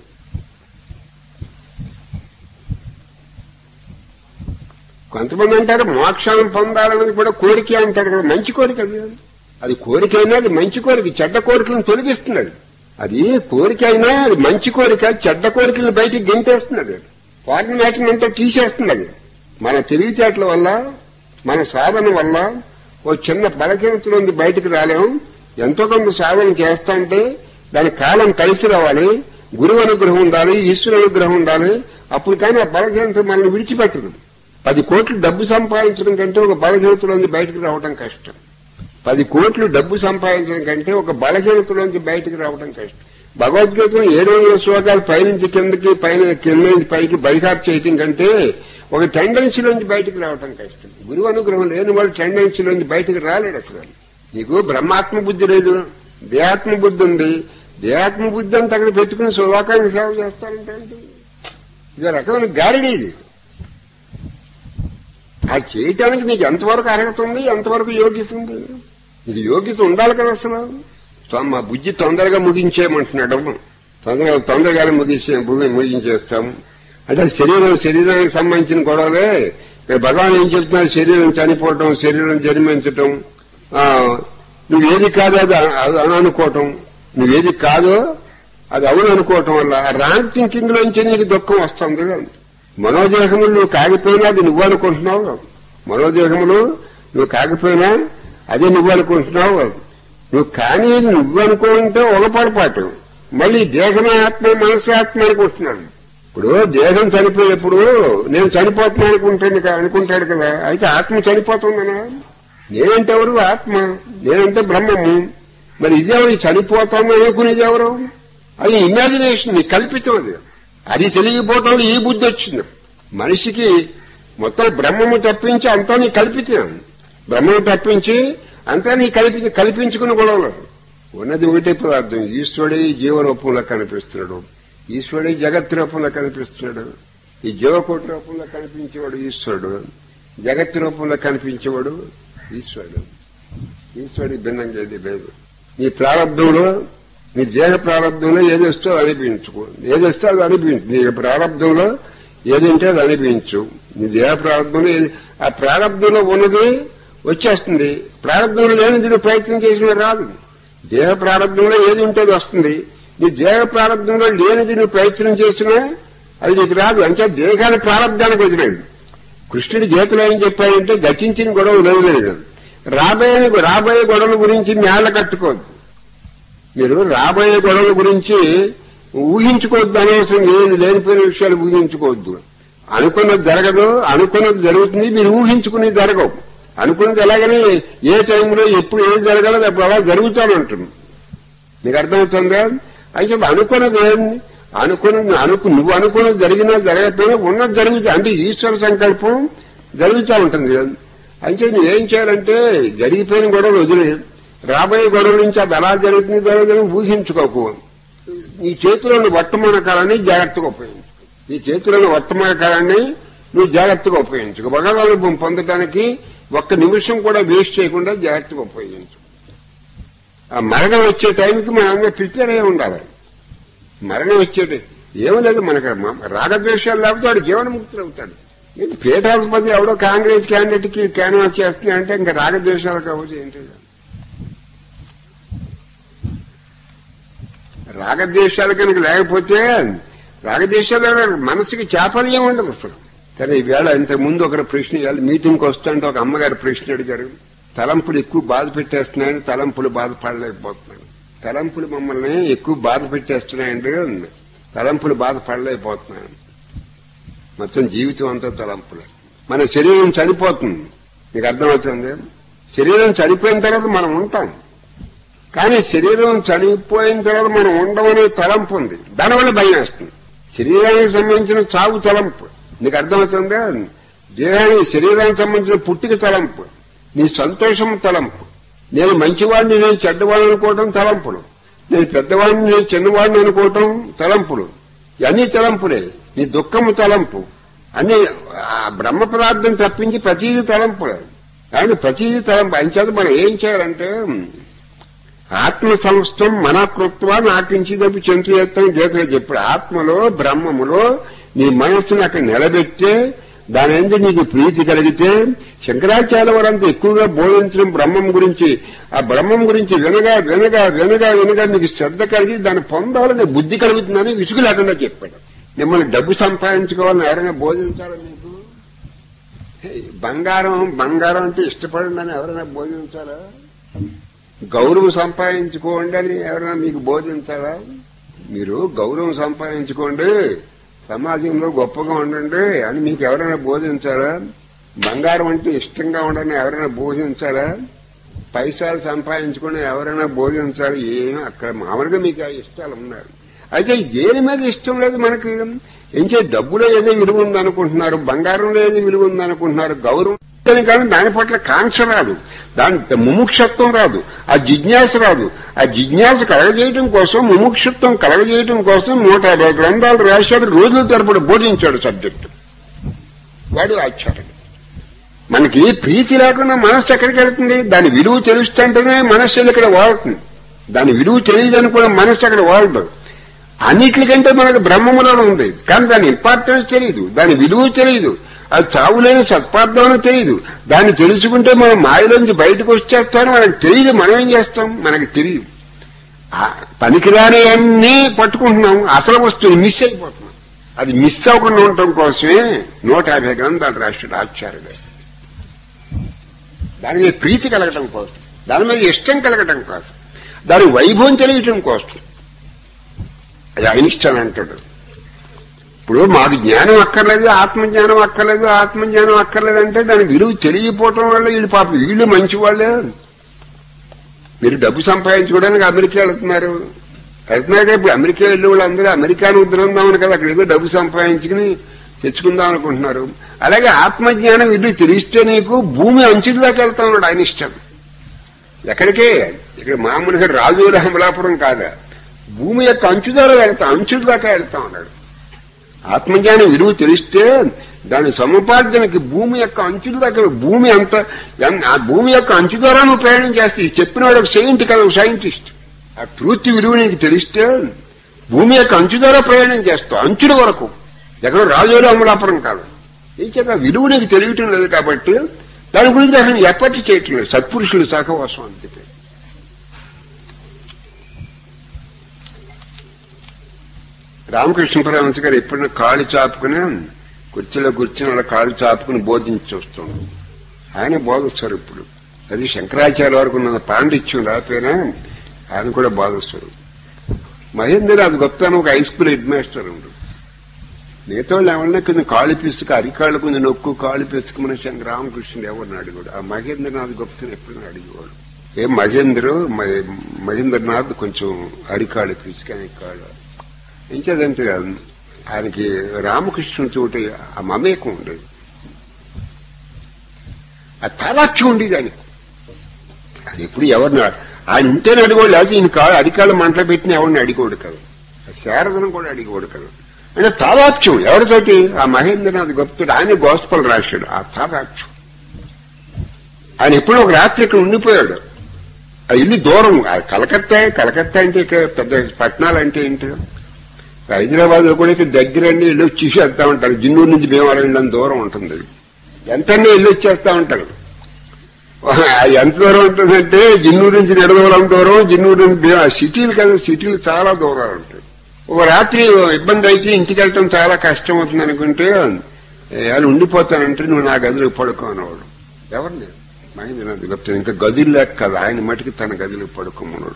కొంతమంది అంటారు మోక్షాన్ని పొందాలన్నది కూడా కోరిక అంటారు కదా మంచి కోరిక అది అది కోరిక అయినా అది మంచి కోరిక చెడ్డ కోరికలను తొలగిస్తుంది అది అది కోరిక అయినా అది మంచి కోరిక చెడ్డ కోరికలను బయటికి గెంటేస్తుంది అది ఫార్మాటిని అంతా తీసేస్తుంది అది మన తెలివితేటల వల్ల మన సాధన వల్ల ఓ చిన్న బలహీనతలోంచి బయటికి రాలేం ఎంతో కొంత సాధన చేస్తుంటే దాని కాలం కలిసి రావాలి గురువు అనుగ్రహం ఉండాలి ఈశ్వర అనుగ్రహం ఉండాలి అప్పుడు కానీ ఆ బలహీనత మనల్ని విడిచిపెట్టదు పది కోట్లు డబ్బు సంపాదించడం కంటే ఒక బలహీనతలోంచి బయటికి రావడం కష్టం పది కోట్లు డబ్బు సంపాదించడం కంటే ఒక బలహీనతలోంచి బయటికి రావడం కష్టం భగవద్గీతను ఏడు వందల శ్లోకాలు పైనుంచి కిందకి పైన కింద నుంచి పైకి బైహార్ చేయటం కంటే ఒక టెండెన్సీలోంచి బయటికి రావటం కష్టం గురువు అనుగ్రహం లేని వాడు టెండెన్సీలోంచి బయటికి రాలేడు అసలు నీకు బ్రహ్మాత్మ బుద్ధి లేదు దేహాత్మ బుద్ధి ఉంది దేహాత్మ బుద్ధి అంతా అక్కడ పెట్టుకుని సులోకానికి సేవ చేస్తానంటే ఏంటి? ఇది ఒక రకమైన గారిడి ఇది అది చేయటానికి నీకు ఎంతవరకు అర్హత ఉంది ఎంతవరకు యోగ్యత ఉంది ఇది యోగ్యత ఉండాలి కదా అసలు తో- మా బుద్ధి తొందరగా ముగించేయమంటున్నాడు తొందరగా తొందరగానే ముగించే ముగి- ముగించేస్తాం అంటే శరీరం శరీరానికి సంబంధించిన గొడవలే ఇక్కడ భగవాన్ ఏం చెప్తున్నారు శరీరం చనిపోవటం శరీరం జన్మించటం ఆ, నువ్వేది కాదో అది అది అని అనుకోవటం నువ్వేది కాదో అది అవును అనుకోవటం వల్ల రాంగ్ థింకింగ్ లోంచి నీకు దుఃఖం వస్తుంది మనోదేహములు నువ్వు కాగిపోయినా అది నువ్వు అనుకుంటున్నావు మనోదేహములు నువ్వు కాగిపోయినా అదే నువ్వు అనుకుంటున్నావు నువ్వు కానీ నువ్వు అనుకుంటే ఒక పొరపాటు మళ్ళీ దేహమే ఆత్మ మనసు ఆత్మ అనుకుంటున్నాడు ఇప్పుడు దేహం చనిపోయినప్పుడు నేను చనిపోతున్నాను అనుకుంటాను కదా- అనుకుంటాడు కదా అయితే ఆత్మ చనిపోతుందనా నేనంటే ఎవరు ఆత్మ నేనంటే బ్రహ్మము మరి ఇదేమో చనిపోతాను అనుకునేది ఎవరు అది ఇమాజినేషన్ నీ కల్పితం అది అది తెలియకపోవటంలో ఈ బుద్ధి వచ్చింది మనిషికి మొత్తం బ్రహ్మము తప్పించి అంతా నీ కల్పితం బ్రహ్మము తప్పించి అంతా నీ కల్పి కల్పించుకుని గొడవలు ఉన్నది ఒకటే పదార్థం ఈశ్వరుడే జీవరూపంలో కనిపిస్తున్నాడు ఈశ్వరుడే జగత్ రూపంలో కనిపిస్తున్నాడు ఈ జీవకోటి రూపంలో కనిపించేవాడు ఈశ్వరుడు జగత్ రూపంలో కనిపించేవాడు ఈశ్వరుడు ఈశ్వరుడి భిన్నంగా ఏది లేదు నీ ప్రారంభంలో నీ దేహ ప్రారంభంలో ఏది వస్తే అది అనిపించుకో ఏది వస్తే అది అనిపించు నీ ప్రారంభంలో ఏది ఉంటే అది అనిపించు నీ దేహ ప్రారంభంలో ఏది ఆ ప్రారంభంలో ఉన్నది వచ్చేస్తుంది ప్రారంభంలో లేనిది నువ్వు ప్రయత్నం చేసిన రాదు దేహ ప్రారంభంలో ఏది ఉంటే అది వస్తుంది నీ దేహ ప్రారంభంలో లేనిది నువ్వు ప్రయత్నం చేసినా అది నీకు రాదు అంటే దేహాన్ని ప్రారంభానికి వదిలేదు కృష్ణుడి గీతలో ఏం చెప్పాడంటే గతించిన గొడవ లేదు రాబోయే రాబోయే గొడవల గురించి నేల కట్టుకోవద్దు మీరు రాబోయే గొడవల గురించి ఊహించుకోవద్దు అనవసరం ఏమి లేనిపోయిన విషయాలు ఊహించుకోవద్దు అనుకున్నది జరగదు అనుకున్నది జరుగుతుంది మీరు ఊహించుకునేది జరగవు అనుకున్నది ఎలాగని ఏ టైంలో ఎప్పుడు ఏది జరగాలో అప్పుడు అలా జరుగుతానంటుంది మీకు అర్థమవుతుందా అయితే అనుకున్నది ఏమి అనుకున్నది అనుకు నువ్వు అనుకున్నది జరిగినా జరగకపోయినా ఉన్నది జరుగుతుంది అంటే ఈశ్వర సంకల్పం జరుగుతూ ఉంటుంది అయితే నువ్వేం చేయాలంటే జరిగిపోయిన గొడవలు వదిలే రాబోయే గొడవల నుంచి అది ఎలా జరుగుతుంది జరుగుతుంది ఊహించుకోకు నీ చేతిలోని వర్తమాన కాలాన్ని జాగ్రత్తగా ఉపయోగించు నీ చేతిలోని వర్తమాన కాలాన్ని నువ్వు జాగ్రత్తగా ఉపయోగించు భగవదనుభవం పొందడానికి ఒక్క నిమిషం కూడా వేస్ట్ చేయకుండా జాగ్రత్తగా ఉపయోగించు ఆ మరణం వచ్చే టైంకి మనం అందరూ ప్రిపేర్ అయి ఉండాలి మరణం వచ్చేటి ఏమీ లేదు మనకు మ- రాగద్వేషాలు లేకపోతే వాడు జీవనముక్తులు అవుతాడు ఏంటి పీఠాధిపతి ఎవడో కాంగ్రెస్ క్యాండిడేట్ కి క్యాన్వాస్ చేస్తున్నా అంటే ఇంకా రాగద్వేషాలు కావచ్చు ఏంటి రాగద్వేషాలు కనుక లేకపోతే రాగద్వేషాలు ఎవరు- మనసుకి చాపల్యం ఉండదు అసలు కానీ ఈవేళ ఇంతకు ముందు ఒకరు ప్రశ్న ఇవాళ మీటింగ్కి వస్తుంటే ఒక అమ్మగారు ప్రశ్న అడిగారు తలంపులు ఎక్కువ బాధ పెట్టేస్తున్నాయని తలంపులు బాధపడలేకపోతున్నాను తలంపులు మమ్మల్ని ఎక్కువ బాధ పెట్టేస్తున్నాయండి అంది. తలంపులు బాధపడలేకపోతున్నాను మొత్తం జీవితం అంతా తలంపులే మన శరీరం చనిపోతుంది మీకు అర్థమవుతుంది శరీరం చనిపోయిన తర్వాత మనం ఉంటాం కానీ శరీరం చనిపోయిన తర్వాత మనం ఉండమనే తలంపు ఉంది దానివల్ల భయం వేస్తుంది శరీరానికి సంబంధించిన చావు తలంపు నీకు అర్థమవుతుందా దేహానికి శరీరానికి సంబంధించిన పుట్టిక తలంపు నీ సంతోషం తలంపు నేను మంచివాడిని నేను చెడ్డవాడిని అనుకోవటం తలంపులు నేను పెద్దవాడిని నేను చిన్నవాడిని అనుకోవటం తలంపులు ఇవన్నీ తలంపులే నీ దుఃఖము తలంపు అన్ని ఆ బ్రహ్మ పదార్థం తప్పించి ప్రతిదీ తలంపులే కానీ ప్రతిదీ తలంపు అంచేత మనం ఏం చేయాలంటే ఆత్మ సంస్థం మన కృత్వ నాకించిదపు చెంతు చేస్తాను గీతలో చెప్పాడు ఆత్మలో బ్రహ్మములో నీ మనస్సును అక్కడ నిలబెట్టే దాని ఎందు నీకు ప్రీతి కలిగితే శంకరాచార్య వారంతా ఎక్కువగా బోధించడం బ్రహ్మం గురించి ఆ బ్రహ్మం గురించి వినగా వినగా వినగా వినగా మీకు శ్రద్ధ కలిగి దాన్ని పొందాలని బుద్ధి కలుగుతుందని విసుగు లేకుండా చెప్పాడు మిమ్మల్ని డబ్బు సంపాదించుకోవాలని ఎవరైనా బోధించాలా మీకు హే, బంగారం బంగారం అంటే ఇష్టపడండి అని ఎవరైనా బోధించాలా గౌరవం సంపాదించుకోండి అని ఎవరైనా మీకు బోధించాలా మీరు గౌరవం సంపాదించుకోండి సమాజంలో గొప్పగా ఉండండి అని మీకు ఎవరైనా బోధించాలా బంగారం అంటే ఇష్టంగా ఉండని ఎవరైనా బోధించాలా పైసలు సంపాదించుకుని ఎవరైనా బోధించాలి ఏమీ అక్కడ మామూలుగా మీకు ఆ ఇష్టాలు ఉన్నారు అయితే దేని మీద ఇష్టం లేదు మనకి ఏం చే డబ్బులో ఏదో విలువ ఉందనుకుంటున్నారు బంగారంలో ఏదో విలువ ఉందనుకుంటున్నారు గౌరవం లేదని కానీ దాని పట్ల కాంక్ష రాదు దాని ముముక్షత్వం రాదు ఆ జిజ్ఞాస రాదు ఆ జిజ్ఞాస కలగజేయడం కోసం ముముక్షత్వం కలగజేయడం కోసం నూట యాభై గ్రంథాలు రాశాడు రోజుల తరపుడు బోధించాడు సబ్జెక్టు వాడు ఆచార్యుడు మనకి ప్రీతి లేకుండా మనస్సు ఎక్కడికి వెళ్తుంది దాని విలువ తెలుస్తుంటేనే మనస్సు ఇక్కడ వాడుతుంది దాని విలువ తెలియదని కూడా మనస్సు అక్కడ వాడదు అన్నిటికంటే మనకు బ్రహ్మములో ఉంది కానీ దాని ఇంపార్టెన్స్ తెలియదు దాని విలువ తెలియదు అది చావులేని సత్పార్థం అని తెలియదు దాన్ని తెలుసుకుంటే మనం మాయలోంచి బయటకు వచ్చేస్తామని మనకు తెలియదు మనం ఏం చేస్తాం మనకి తెలియదు ఆ పనికిరాని అన్నీ పట్టుకుంటున్నాం అసలు వస్తువు మిస్ అయిపోతున్నాం అది మిస్ అవ్వకుండా ఉండటం కోసమే నూట యాభై గ్రంథాలు రాష్ట్రుడు ఆచార్యుడు దాని మీద ప్రీతి కలగటం కోసం దాని మీద ఇష్టం కలగటం కోసం దాని వైభవం తెలియటం కోసం అది ఐనిస్టన్ అంటాడు ఇప్పుడు మాకు జ్ఞానం అక్కర్లేదు ఆత్మజ్ఞానం అక్కర్లేదు ఆత్మజ్ఞానం అక్కర్లేదు అంటే దాని విలువ తెలియపోవటం వల్ల వీళ్ళు పాప వీళ్ళు మంచి వాళ్ళే మీరు డబ్బు సంపాదించుకోవడానికి అమెరికా వెళ్తున్నారు వెళ్తున్నాక ఇప్పుడు అమెరికా వెళ్ళే వాళ్ళు అందరూ అమెరికాను ఉద్ధరిందామని కదా అక్కడ ఏదో డబ్బు సంపాదించుకుని తెచ్చుకుందాం అనుకుంటున్నారు అలాగే ఆత్మజ్ఞానం ఇది తెలిస్తే నీకు భూమి అంచుల దాకా వెళ్తా ఉన్నాడు ఆయన ఇష్టం ఎక్కడికే ఇక్కడ మామూలుగా రాజు అమలాపురం కాదా భూమి యొక్క అంచు ద్వారా వెళ్తా అంచుల దాకా వెళ్తా ఉన్నాడు ఆత్మజ్ఞానం విలువ తెలిస్తే దాని సముపార్జనకి భూమి యొక్క అంచుల దగ్గర భూమి అంత ఎన్- ఆ భూమి యొక్క అంచు ద్వారా నువ్వు ప్రయాణం చేస్తే ఇది చెప్పినవాడు ఒక సైంట్ కదా ఒక సైంటిస్ట్ ఆ ట్రూత్ విలువ నీకు తెలిస్తే భూమి యొక్క అంచు ద్వారా ప్రయాణం చేస్తావు అంచుల వరకు ఎక్కడో రాజోలు అమలాపురం కాదు ఈ చేత విలువ నీకు తెలియటం లేదు కాబట్టి దాని గురించి అసలు ఎప్పటి చేయటం లేదు సత్పురుషులు సహవాసం అంతే రామకృష్ణ పరమహంస గారు ఎప్పుడైనా కాళ్ళు చాపుకుని కుర్చీలో కూర్చుని అలా కాళ్ళు చాపుకుని బోధించి చూస్తాడు ఆయన బోధిస్తారు ఇప్పుడు అది శంకరాచార్య వరకు ఉన్న పాండిత్యం రాకపోయినా ఆయన కూడా బోధిస్తారు మహేందర్ అది గొప్ప ఒక హై స్కూల్ హెడ్ మాస్టర్ ఉండు మిగతా వాళ్ళు ఏమన్నా కొంచెం కాళ్ళు పిసుకు అరికాళ్ళు కొంచెం నొక్కు కాళ్ళు పిసుకు మన శంకర రామకృష్ణుడు ఎవరిని అడిగాడు ఆ మహేంద్రనాథ్ గొప్పని ఎప్పుడైనా అడిగేవాడు ఏ మహేంద్రు మ- మహేంద్రనాథ్ కొంచెం అరికాళ్ళు పిసుకు ఆయన కాళ్ళు ఇంకేదంటే ఆయనకి రామకృష్ణుని చోటి ఆ మమేకం ఉండేది ఆ తాదాక్ష్యం ఉండేది ఆయనకు అది ఎప్పుడు ఎవరిని ఆయన ఉంటేనే అడిగోడు లేకపోతే ఈయన కాదు అడికాళ్ళు మంటలు పెట్టిన ఎవరిని అడిగోడు కదా ఆ శారదను కూడా అడిగోడు కదా అంటే తాదాక్ష్యం ఎవరితోటి ఆ మహేంద్రనాథ్ గొప్పతుడు ఆయన గోస్పల్ రాశాడు ఆ తాదాక్ష్యం ఆయన ఎప్పుడో ఒక రాత్రి ఇక్కడ ఉండిపోయాడు ఆ ఇల్లు దూరం ఆ కలకత్తా కలకత్తా అంటే ఇక్కడ పెద్ద పట్టణాలు అంటే ఏంటి హైదరాబాద్ లో కూడా ఇక్కడ దగ్గరండి ఇల్లు చూసి వెళ్తా ఉంటారు జిన్నూరు నుంచి భీమవరం వెళ్ళడం దూరం ఉంటుంది ఎంతండి ఇల్లు వచ్చేస్తా ఉంటారు అది ఎంత దూరం ఉంటుందంటే జిన్నూరు నుంచి నిడదవరం దూరం జిన్నూరు నుంచి భీమ సిటీలు కదా సిటీలు చాలా దూరాలు ఉంటాయి ఒక రాత్రి ఇబ్బంది అయితే ఇంటికి వెళ్ళటం చాలా కష్టం అవుతుంది అనుకుంటే వాళ్ళు ఉండిపోతానంటే నువ్వు నా గదిలో పడుకో అనేవాడు ఎవరిని మహేంద్రనాథ్ గుప్తా ఇంకా గదులు లేక కదా ఆయన మటుకు తన గదిలో పడుకోమన్నాడు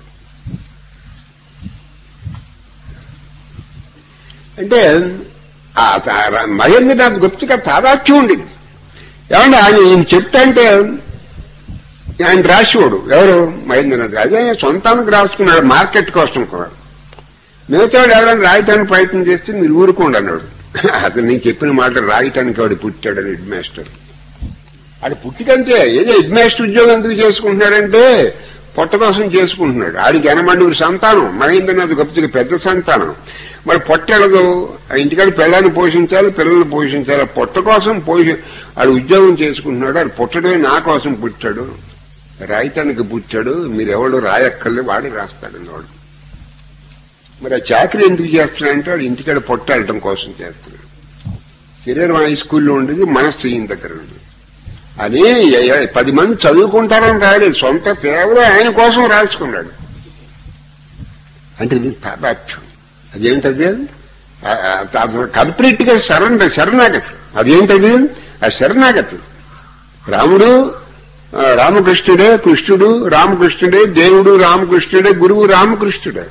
అంటే ఆ తా- మహేంద్రనాథ్ గుప్తగా తాదాత్యం ఉండేది ఏమంటే ఆయన ఈయన చెప్తా అంటే ఆయన రాసేవాడు ఎవరు మహేంద్రనాథ్ అదే సొంతానికి రాసుకున్నాడు మార్కెట్ కోసం కూడా మిగతా వాడు ఎవరైనా రాయటానికి ప్రయత్నం చేస్తే మీరు ఊరుకోండి అన్నాడు అసలు నేను చెప్పిన మాట రాయటానికి వాడు పుట్టాడని హెడ్ మాస్టర్ అది పుట్టికంతే ఏదో హెడ్ మాస్టర్ ఉద్యోగం ఎందుకు చేసుకుంటున్నాడంటే పొట్ట కోసం చేసుకుంటున్నాడు ఆడికి ఎనమండుగురు సంతానం మహేంద్రనాథ్ గొప్పకి పెద్ద సంతానం మరి పొట్టెలదు ఆ ఇంటికాడ పిల్లల్ని పోషించాలి పిల్లల్ని పోషించాలి ఆ పొట్ట కోసం పోషి ఆడు ఉద్యోగం చేసుకుంటున్నాడు ఆడు పుట్టడమే నా కోసం పుట్టాడు రాయటానికి పుట్టాడు మీరెవడు రాయక్కర్లే వాడి రాస్తాడు వాడు మరి ఆ చాకరీ ఎందుకు చేస్తున్నాడంటే వాడు ఇంటికాడ పొట్ట వెళ్ళటం కోసం చేస్తున్నాడు శరీరం హై స్కూల్లో ఉండేది మనస్సు ఈయన దగ్గర ఉండేది అని ఎ- ఎ- పది మంది చదువుకుంటారని రాయలేదు సొంత కేవలం ఆయన కోసం రాసుకున్నాడు అంటే ఇది తాదాత్యం అదేంటది కంప్లీట్ గా శరణ శరణాగతి అదేంటది ఆ శరణాగతి రాముడు ఆ, రామకృష్ణుడే కృష్ణుడు రామకృష్ణుడే దేవుడు రామకృష్ణుడే గురువు రామకృష్ణుడే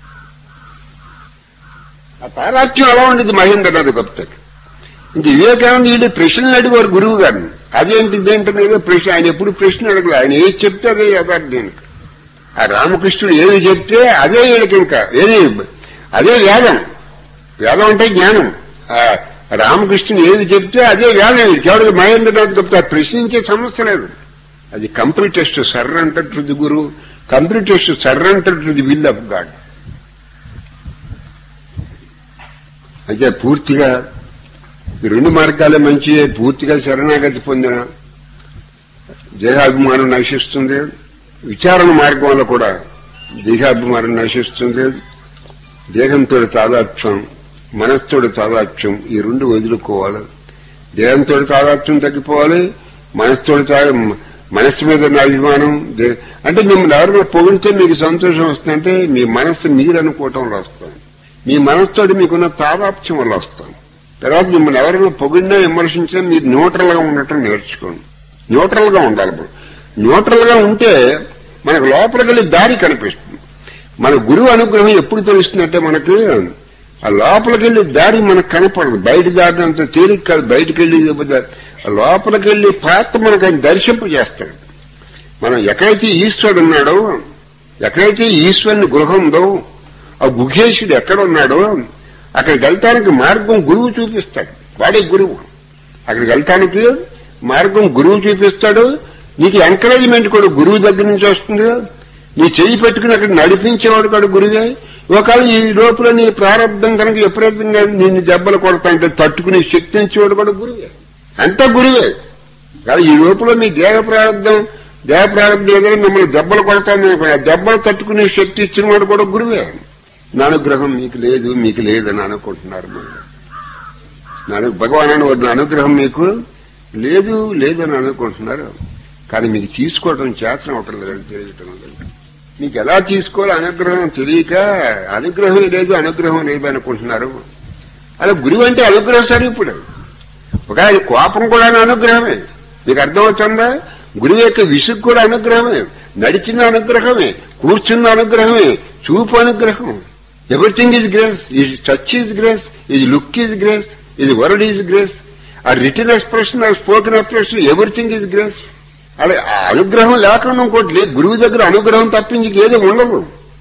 ఆ తాదాత్యం అలా ఉండేది మహేంద్రనాథ్ గుప్తకి ఇంక వివేకానంద వీళ్ళు ప్రశ్నలు అడిగారు గురువు గారిని అదేంటి ఇదేంటి ఏదో ప్రశ్న ఆయన ఎప్పుడు ప్రశ్న అడగలేదు ఆయన ఏది చెప్తే అదే యథార్థం ఆ రామకృష్ణుడు ఏది చెప్తే అదే వీళ్ళకి ఇంకా ఏది అదే వేదం వేదం అంటే జ్ఞానం ఆ రామకృష్ణుడు ఏది చెప్తే అదే వేదం వీడికి ఎవరికి మహేంద్రనాథ్ గుప్తా ప్రశ్నించే సమస్య లేదు అది completest surrender to the guru completest surrender to the will of God అయితే పూర్తిగా ఈ రెండు మార్గాలే మంచి పూర్తిగా శరణాగతి పొందిన దేహాభిమానం నశిస్తుంది విచారణ మార్గంలో కూడా దేహాభిమానం నశిస్తుంది దేహంతో తాదాత్మ్యం మనస్సుతో తాదాత్మ్యం ఈ రెండు వదులుకోవాలి దేహంతో తాదాత్మ్యం తగ్గిపోవాలి మనసుతో మనస్సు మీద ఉన్న అభిమానం దే- అంటే మిమ్మల్ని ఎవరైనా పొగిడితే మీకు సంతోషం వస్తుందంటే మీ మనస్సు మీరు అనుకోవటం వల్ల వస్తుంది మీ మనసుతోటి మీకున్న తాదాప్యం వల్ల వస్తుంది తర్వాత మిమ్మల్ని ఎవరైనా పొగిడినా విమర్శించినా మీరు న్యూట్రల్ గా ఉండటం నేర్చుకోండి న్యూట్రల్ గా ఉండాలి ఇప్పుడు న్యూట్రల్ గా ఉంటే మనకు లోపలికి వెళ్ళి దారి కనిపిస్తుంది మన గురువు అనుగ్రహం ఎప్పుడు తెలుస్తుందంటే మనకి ఆ లోపలికి వెళ్ళి దారి మనకు కనపడదు బయట దారి అంత తేలిక కాదు బయటికి వెళ్ళి ఆ లోపలికి వెళ్ళి పాత్ర మనకు ఆయన దర్శింపు చేస్తాడు మనం ఎక్కడైతే ఈశ్వరుడు ఉన్నాడో ఎక్కడైతే ఈశ్వరుని గృహం ఉందో ఆ గుహేశుడు ఎక్కడ ఉన్నాడో అక్కడికి వెళ్తానికి మార్గం గురువు చూపిస్తాడు వాడే గురువు అక్కడికి వెళ్తానికి మార్గం గురువు చూపిస్తాడు నీకు ఎంకరేజ్మెంట్ కూడా గురువు దగ్గర నుంచి వస్తుంది నీ చెయ్యి పెట్టుకుని అక్కడ నడిపించేవాడు కూడా గురువే ఒకవేళ ఈ లోపల నీ ప్రారంభం కనుక విపరీతంగా నిన్ను దెబ్బలు కొడతాంటే తట్టుకునే శక్తి ఇచ్చేవాడు కూడా గురువే అంతా గురువే కానీ ఈ లోపల మీ దేహ ప్రారంభం దేహ ప్రారంభం ఏదైనా మిమ్మల్ని దెబ్బలు కొడతాను ఆ దెబ్బలు తట్టుకునే శక్తి ఇచ్చిన వాడు కూడా గురువే నా అనుగ్రహం మీకు లేదు మీకు లేదని అనుకుంటున్నారు మీరు నా భగవాన్ అని వాడు నా అనుగ్రహం మీకు లేదు లేదని అనుకుంటున్నారు కానీ మీకు తీసుకోవడం చేతనం అవటం లేదని తెలియటం లేదు మీకు ఎలా తీసుకోవాలో అనుగ్రహం తెలియక అనుగ్రహం లేదు అనుగ్రహం లేదు అనుకుంటున్నారు అలా గురువు అంటే అనుగ్రహ స్వరూపుడు ఒక ఆయన కోపం కూడా అనుగ్రహమే మీకు అర్థమవుతుందా గురువు యొక్క విసుగు కూడా అనుగ్రహమే నడిచిన అనుగ్రహమే కూర్చున్న అనుగ్రహమే చూపు అనుగ్రహం everything is grace is touch is grace is look is grace is word is grace a written expression a spoken expression everything is grace అలా ఆ అనుగ్రహం లేకుండా ఇంకోటి లేదు గురువు దగ్గర అనుగ్రహం తప్పించి ఏది ఉండదు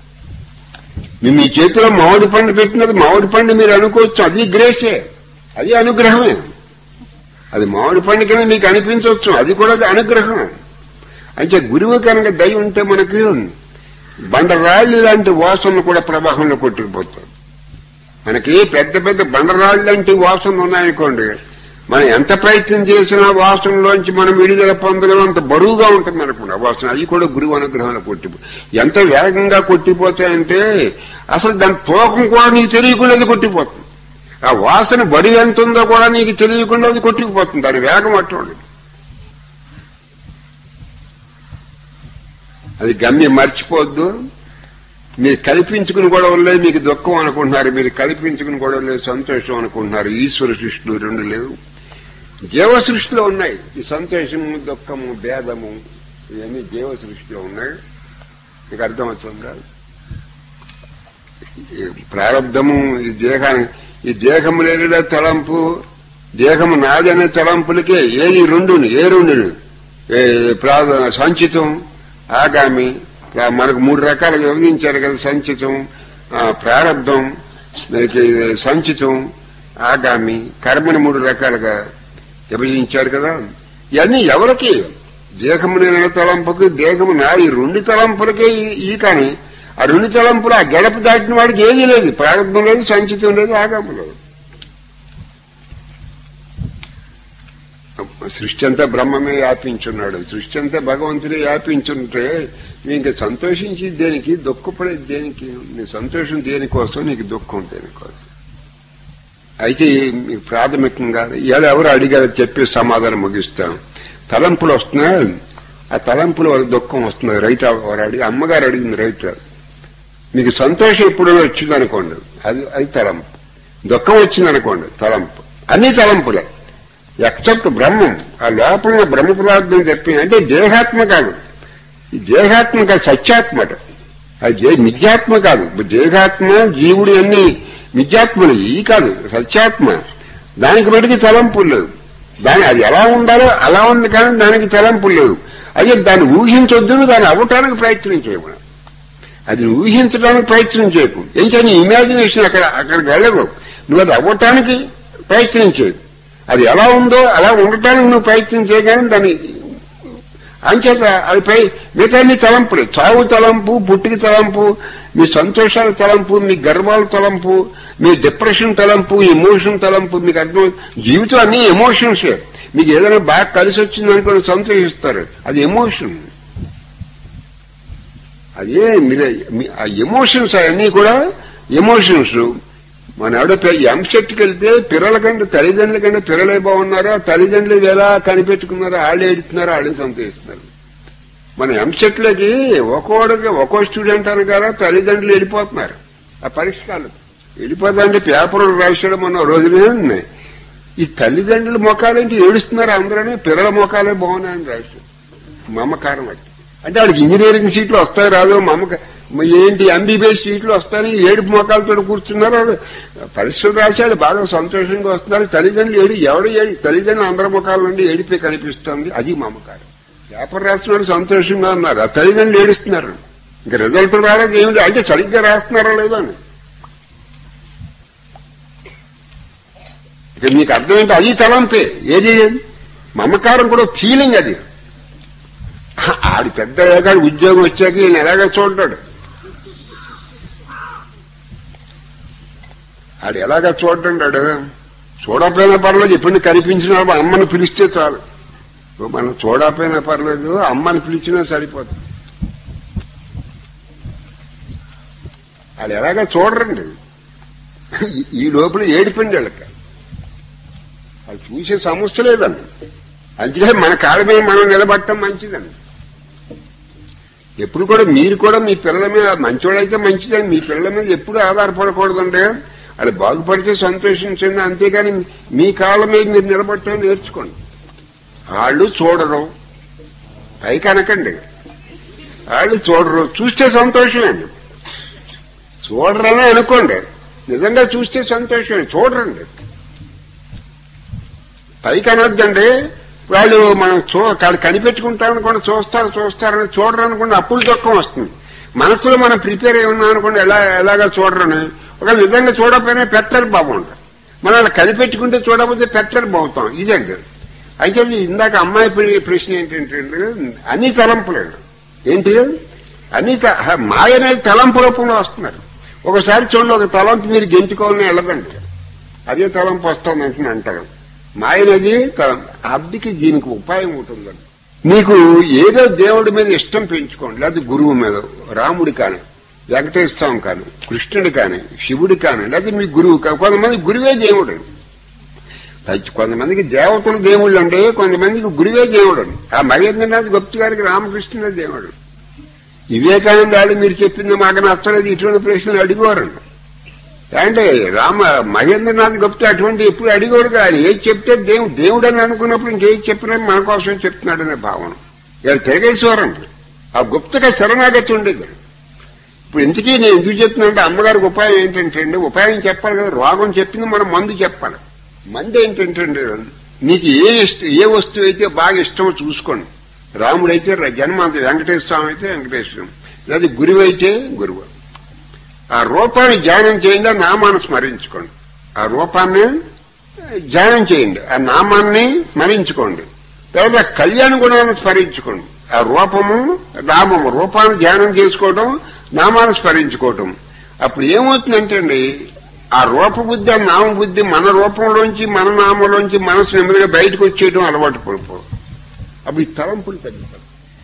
మీ మీ చేతిలో మామిడి పండు పెట్టినది మామిడి పండు మీరు అనుకోవచ్చు అది గ్రేసే అది అనుగ్రహమే అది మామిడి పండు కింద మీకు అనిపించవచ్చు అది కూడా అది అనుగ్రహం అంటే గురువు కనుక దయ ఉంటే మనకి బండరాళ్ళు లాంటి వాసనలు కూడా ప్రవాహంలో కొట్టుకుపోతాయి మనకి పెద్ద పెద్ద బండరాళ్ళు లాంటి వాసనలు ఉన్నాయనుకోండి మనం ఎంత ప్రయత్నం చేసినా వాసనలోంచి మనం విడుదల పొందడం అంత బరువుగా ఉంటుంది అనుకోండి ఆ వాసన అది కూడా గురువు అనుగ్రహంలో కొట్టిపో ఎంత వేగంగా కొట్టిపోతాయంటే అసలు దాని తూకం కూడా నీకు తెలియకుండా అది కొట్టిపోతుంది ఆ వాసన బరువు ఎంత ఉందో కూడా నీకు తెలియకుండా అది కొట్టుకుపోతుంది దాని వేగం అటువంటి అది గమ్యం మర్చిపోవద్దు మీరు కల్పించుకుని గొడవలే మీకు దుఃఖం అనుకుంటున్నారు మీరు కల్పించుకుని గొడవలే సంతోషం అనుకుంటున్నారు ఈశ్వర సృష్టిలో రెండు లేవు జీవ సృష్టిలో ఉన్నాయి ఈ సంతోషము దుఃఖము భేదము ఇవన్నీ జీవ సృష్టిలో ఉన్నాయి మీకు అర్థమవుతుందా ఈ ప్రారంధము ఈ దేహాన్ని ఈ దేహము లేనిడ తలంపు దేహము నాదనే తలంపులకే ఏది రెండుని ఏ రెండుని ఏ ప్రా- సంచితం ఆగామి ప్రా- మనకు మూడు రకాలుగా విభజించారు కదా సంచితం ఆ, ప్రారంధం మనకి సంచితం ఆగామి కర్మని మూడు రకాలుగా విభజించారు కదా ఇవన్నీ ఎవరికి దేహము లేని తలంపుకి దేహము నా ఈ రెండు తలంపులకే ఈ- ఈ కానీ ఆ రెండు తలంపులు ఆ గడప దాటిన వాడికి ఏదీ లేదు ప్రారంభం లేదు సంచితం లేదు ఆగమం లేదు సృష్టి అంతా బ్రహ్మమే వ్యాపించున్నాడు సృష్టి అంతా భగవంతుడే వ్యాపించుంటే నీ ఇంకా సంతోషించి దేనికి దుఃఖపడేది దేనికి నీ సంతోషం దేనికోసం నీకు దుఃఖం దేనికోసం అయితే మీకు ప్రాథమికంగా ఇవాళ ఎవరు అడిగారో చెప్పి సమాధానం ముగిస్తాం తలంపులు వస్తున్నాయి ఆ తలంపుల వల్ల దుఃఖం వస్తుంది రైట్ వారు అడిగి అమ్మగారు అడిగింది రైట్ మీకు సంతోషం ఎప్పుడు వచ్చింది అనుకోండి అది అది తలంపు దుఃఖం వచ్చింది అనుకోండి తలంపు అన్ని తలంపులే ఎక్సెప్ట్ బ్రహ్మం ఆ లోపల ఉన్న బ్రహ్మ పదార్థం చెప్పింది అంటే దేహాత్మ కాదు ఈ దేహాత్మ కాదు సత్యాత్మ అట. అది దే- మిథ్యాత్మ కాదు ఇప్పుడు దేహాత్మ జీవుడు అన్ని మిథ్యాత్మలు ఈ కాదు సత్యాత్మ దానికి బయటికి తలంపులు లేవు దాని అది ఎలా ఉండాలో అలా ఉంది కానీ దానికి తలంపులు లేవు అదే దాన్ని ఊహించొద్దు దాన్ని అవ్వటానికి ప్రయత్నం చేయమని అది ఊహించడానికి ప్రయత్నం చేయకు ఏం చేయని ఇమాజినేషన్ అక్కడ అక్కడికి వెళ్ళదు నువ్వు అది అవ్వటానికి ప్రయత్నం చేయకు అది ఎలా ఉందో అలా ఉండటానికి నువ్వు ప్రయత్నం చేయగానే దాన్ని అంచేత అది పై మిగతా నీ తలంపులు చావు తలంపు పుట్టికి తలంపు మీ సంతోషాల తలంపు మీ గర్వాల తలంపు మీ డిప్రెషన్ తలంపు ఎమోషన్ తలంపు మీకు అర్థం జీవితం అన్ని ఎమోషన్సే మీకు ఏదైనా బాగా కలిసి వచ్చింది అనుకోని సంతోషిస్తారు అది ఎమోషన్ అదే మీరే మీ- ఆ ఎమోషన్స్ అవన్నీ కూడా ఎమోషన్స్ మన ఆవిడ ఎంసెట్కి వెళ్తే పిల్లల కంటే తల్లిదండ్రుల కంటే పిల్లలే బాగున్నారా తల్లిదండ్రులు ఎలా కనిపెట్టుకున్నారో వాళ్ళు ఏడుతున్నారో వాళ్ళే సంతోషిస్తున్నారు మన ఎంసెట్లకి ఒక్కోడికి ఒక్కో స్టూడెంట్ అనగారా తల్లిదండ్రులు వెళ్ళిపోతున్నారు ఆ పరీక్షకాలు వెళ్ళిపోతాంటే పేపర్లు రాశాడు మొన్న రోజునే ఉన్నాయి ఈ తల్లిదండ్రుల ముఖాలేంటి ఏడుస్తున్నారు అందరూ పిల్లల ముఖాలే బాగున్నాయని రాశాడు మమకారం అది అంటే వాడికి ఇంజనీరింగ్ సీట్లు వస్తాయి రాదు మమ్మక ఏంటి ఎంబీబీఎస్ సీట్లు వస్తాయని ఏడుపు మొక్కలతో కూర్చున్నారు వాడు పరీక్షలు రాశాడు బాగా సంతోషంగా వస్తున్నారు తల్లిదండ్రులు ఏడు ఎవడు ఏడు తల్లిదండ్రులు అందరి ముఖాల నుండి ఏడిపే కనిపిస్తుంది అది మమకారం పేపర్ రాసినాడు సంతోషంగా ఉన్నారు ఆ తల్లిదండ్రులు ఏడుస్తున్నారు ఇంకా రిజల్ట్ రాలేదు ఏమిటి అంటే సరిగ్గా రాస్తున్నారా లేదా అని ఇక మీకు అర్థమైంది అది తలంపే ఏది మమకారం కూడా ఫీలింగ్ అది ఆడి పెద్ద అయ్యాక ఉద్యోగం వచ్చాక ఈయన ఎలాగ చూడ్డాడు ఆడు ఎలాగ చూడ్డాడు చూడకపోయినా పర్లేదు ఎప్పుడు కనిపించిన అమ్మని పిలిస్తే చాలు మనం చూడకపోయినా పర్లేదు అమ్మని పిలిచినా సరిపోతుంది ఆడు ఎలాగ చూడరండి ఈ- ఈ లోపల ఏడిపోయింది వాళ్ళకి వాళ్ళు చూసే సమస్య లేదండి అందుకే మన కాళ్ళ మీద మనం నిలబడటం మంచిదండి ఎప్పుడు కూడా మీరు కూడా మీ పిల్లల మీద మంచోడైతే మంచిదండి మీ పిల్లల మీద ఎప్పుడు ఆధారపడకూడదండి వాళ్ళు బాగుపడితే సంతోషించండి అంతేగాని మీ కాళ్ళ మీద మీరు నిలబడటం నేర్చుకోండి వాళ్ళు చూడరు పైకి అనకండి వాళ్ళు చూడరు చూస్తే సంతోషమేండి చూడరనే అనుకోండి నిజంగా చూస్తే సంతోషమే చూడరండి పైకి అనొద్దండి వాళ్ళు మనం చూ వాళ్ళు కనిపెట్టుకుంటారనుకోండి చూస్తారు చూస్తారని చూడరు అనుకోండి అప్పుడు దుఃఖం వస్తుంది మనసులో మనం ప్రిపేర్ అయి ఉన్నాం అనుకోండి ఎలా ఎలాగా చూడరని ఒకవేళ నిజంగా చూడకపోయినా పెట్టరు బాగుంటారు మనం అలా కనిపెట్టుకుంటే చూడకపోతే పెట్టరు బాగుతాం ఇదండి అయితే ఇది ఇందాక అమ్మాయి ప్ర- ప్రశ్న ఏంటంటే అన్ని తలంపులండి ఏంటి అన్ని త- హ, మాయ అనేది తలంపు రూపంలో వస్తున్నారు ఒకసారి చూడండి ఒక తలంపు మీరు గెంటుకోవాలని వెళ్ళదండి అదే తలంపు వస్తుంది అంటున్నా అంటారు మాయనది తలంపు అబ్బికి దీనికి ఉపాయం ఉంటుందండి నీకు ఏదో దేవుడి మీద ఇష్టం పెంచుకోండి లేదా గురువు మీద రాముడి కానీ వెంకటేశ్వర స్వామి కానీ కృష్ణుడి కానీ శివుడి కానీ లేదా మీ గురువు కానీ కొంతమంది గురువే దేవుడు పచ్చి కొంతమందికి దేవతలు దేవుళ్ళు అంటే కొంతమందికి గురువే దేవుడు ఆ మహేంద్రనాథ్ గుప్త గారికి రామకృష్ణుడే దేవుడు వివేకానంద వాళ్ళు మీరు చెప్పింది మాకు నచ్చలేదు ఇటువంటి ప్రశ్నలు అడిగేవారండి అంటే రామ మహేంద్రనాథ్ గుప్తా అటువంటి ఎప్పుడు అడిగోడు ఆయన ఏది చెప్తే దేవు దేవుడు అని అనుకున్నప్పుడు ఇంకేది చెప్పినా మన కోసం చెప్తున్నాడనే భావన ఇలా తిరగేసేవారండి ఆ గుప్తగా శరణాగతి ఉండేది ఇప్పుడు ఇంతకీ నేను ఎందుకు చెప్తున్నానంటే అమ్మగారికి ఉపాయం ఏంటంటే అండి ఉపాయం చెప్పాలి కదా రోగం చెప్పింది మనం మందు చెప్పాలి మందు ఏంటంటే అండి, మీకు ఏ ఇష్టం ఏ వస్తువు అయితే బాగా ఇష్టమో చూసుకోండి రాముడైతే ర- జన్మాంత వెంకటేశ్వర స్వామి అయితే వెంకటేశ్వరం లేదా గురువు అయితే గురువు ఆ రూపాన్ని ధ్యానం చేయండి ఆ నామాన్ని స్మరించుకోండి ఆ రూపాన్ని ధ్యానం చేయండి ఆ నామాన్ని స్మరించుకోండి తర్వాత కళ్యాణ గుణాలను స్మరించుకోండి ఆ రూపము నామము రూపాన్ని ధ్యానం చేసుకోవడం నామాన్ని స్మరించుకోవటం అప్పుడు ఏమవుతుందంటే అండి ఆ రూపబుద్ధి ఆ నామబుద్ధి మన రూపంలోంచి మన నామంలోంచి మనసు నెమ్మదిగా బయటకు వచ్చేయడం అలవాటు పడిపో అప్పుడు ఈ తలంపులు తగ్గుతాయి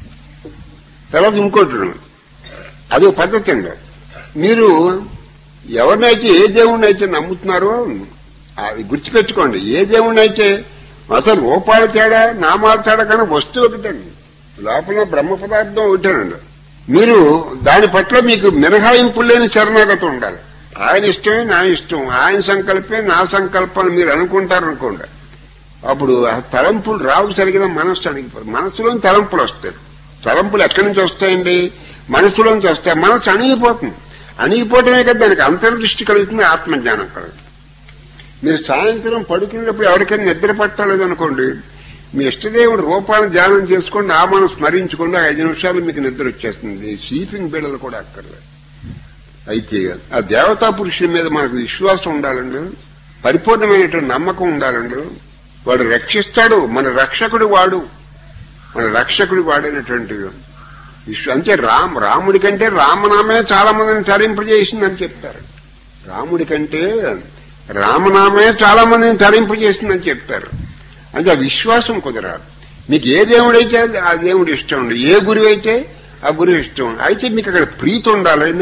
తర్వాత ఇంకోటి ఉన్నది. అది ఒక పద్ధతి అండి మీరు ఎవరినైతే ఏ దేవుణ్ణి అయితే నమ్ముతున్నారో అది గుర్తుపెట్టుకోండి ఏ దేవుణ్ణి అయితే అసలు రూపాల తేడా నామాల తేడా కానీ వస్తువు ఒకటండి లోపల బ్రహ్మ పదార్థం ఒకటేనండి మీరు దాని పట్ల మీకు మినహాయింపు లేని శరణాగతి ఉండాలి ఆయన ఇష్టమే నా ఇష్టం ఆయన సంకల్పమే నా సంకల్పం అని మీరు అనుకుంటారనుకోండి అప్పుడు ఆ తలంపులు రావు సరిగిన మనస్సు అణిగిపోతుంది మనసులోని తలంపులు వస్తాయి తలంపులు ఎక్కడి నుంచి వస్తాయండి మనసులోంచి వస్తాయి మనసు అణిగిపోతుంది అణిగిపోవటమే కదా దానికి అంతర్దృష్టి కలుగుతుంది ఆత్మజ్ఞానం కలుగుతుంది మీరు సాయంత్రం పడుకునేటప్పుడు ఎవరికైనా నిద్ర పట్టలేదనుకోండి మీ ఇష్టదేవుడు రూపాన్ని ధ్యానం చేసుకోండి ఆ మనం స్మరించుకోండి ఆ ఐదు నిమిషాలు మీకు నిద్ర వచ్చేస్తుంది స్లీపింగ్ బిళ్ళలు కూడా అక్కర్లేదు అయితే ఆ దేవతా పురుషుల మీద మనకు విశ్వాసం ఉండాలండి పరిపూర్ణమైనటువంటి నమ్మకం ఉండాలండి వాడు రక్షిస్తాడు మన రక్షకుడు వాడు మన రక్షకుడు వాడైనటువంటి విశ్వ అంటే రామ్ రాముడి కంటే రామనామే చాలా మందిని తరింపజేసిందని చెప్తారు రాముడి కంటే రామనామే చాలా మందిని తరింపజేసిందని చెప్తారు అంటే ఆ విశ్వాసం కుదరాలి మీకు ఏ దేవుడైతే ఆ దేవుడు ఇష్టం ఉండదు ఏ గురువు అయితే ఆ గురువు ఇష్టం అయితే మీకు అక్కడ ప్రీతి ఉండాలని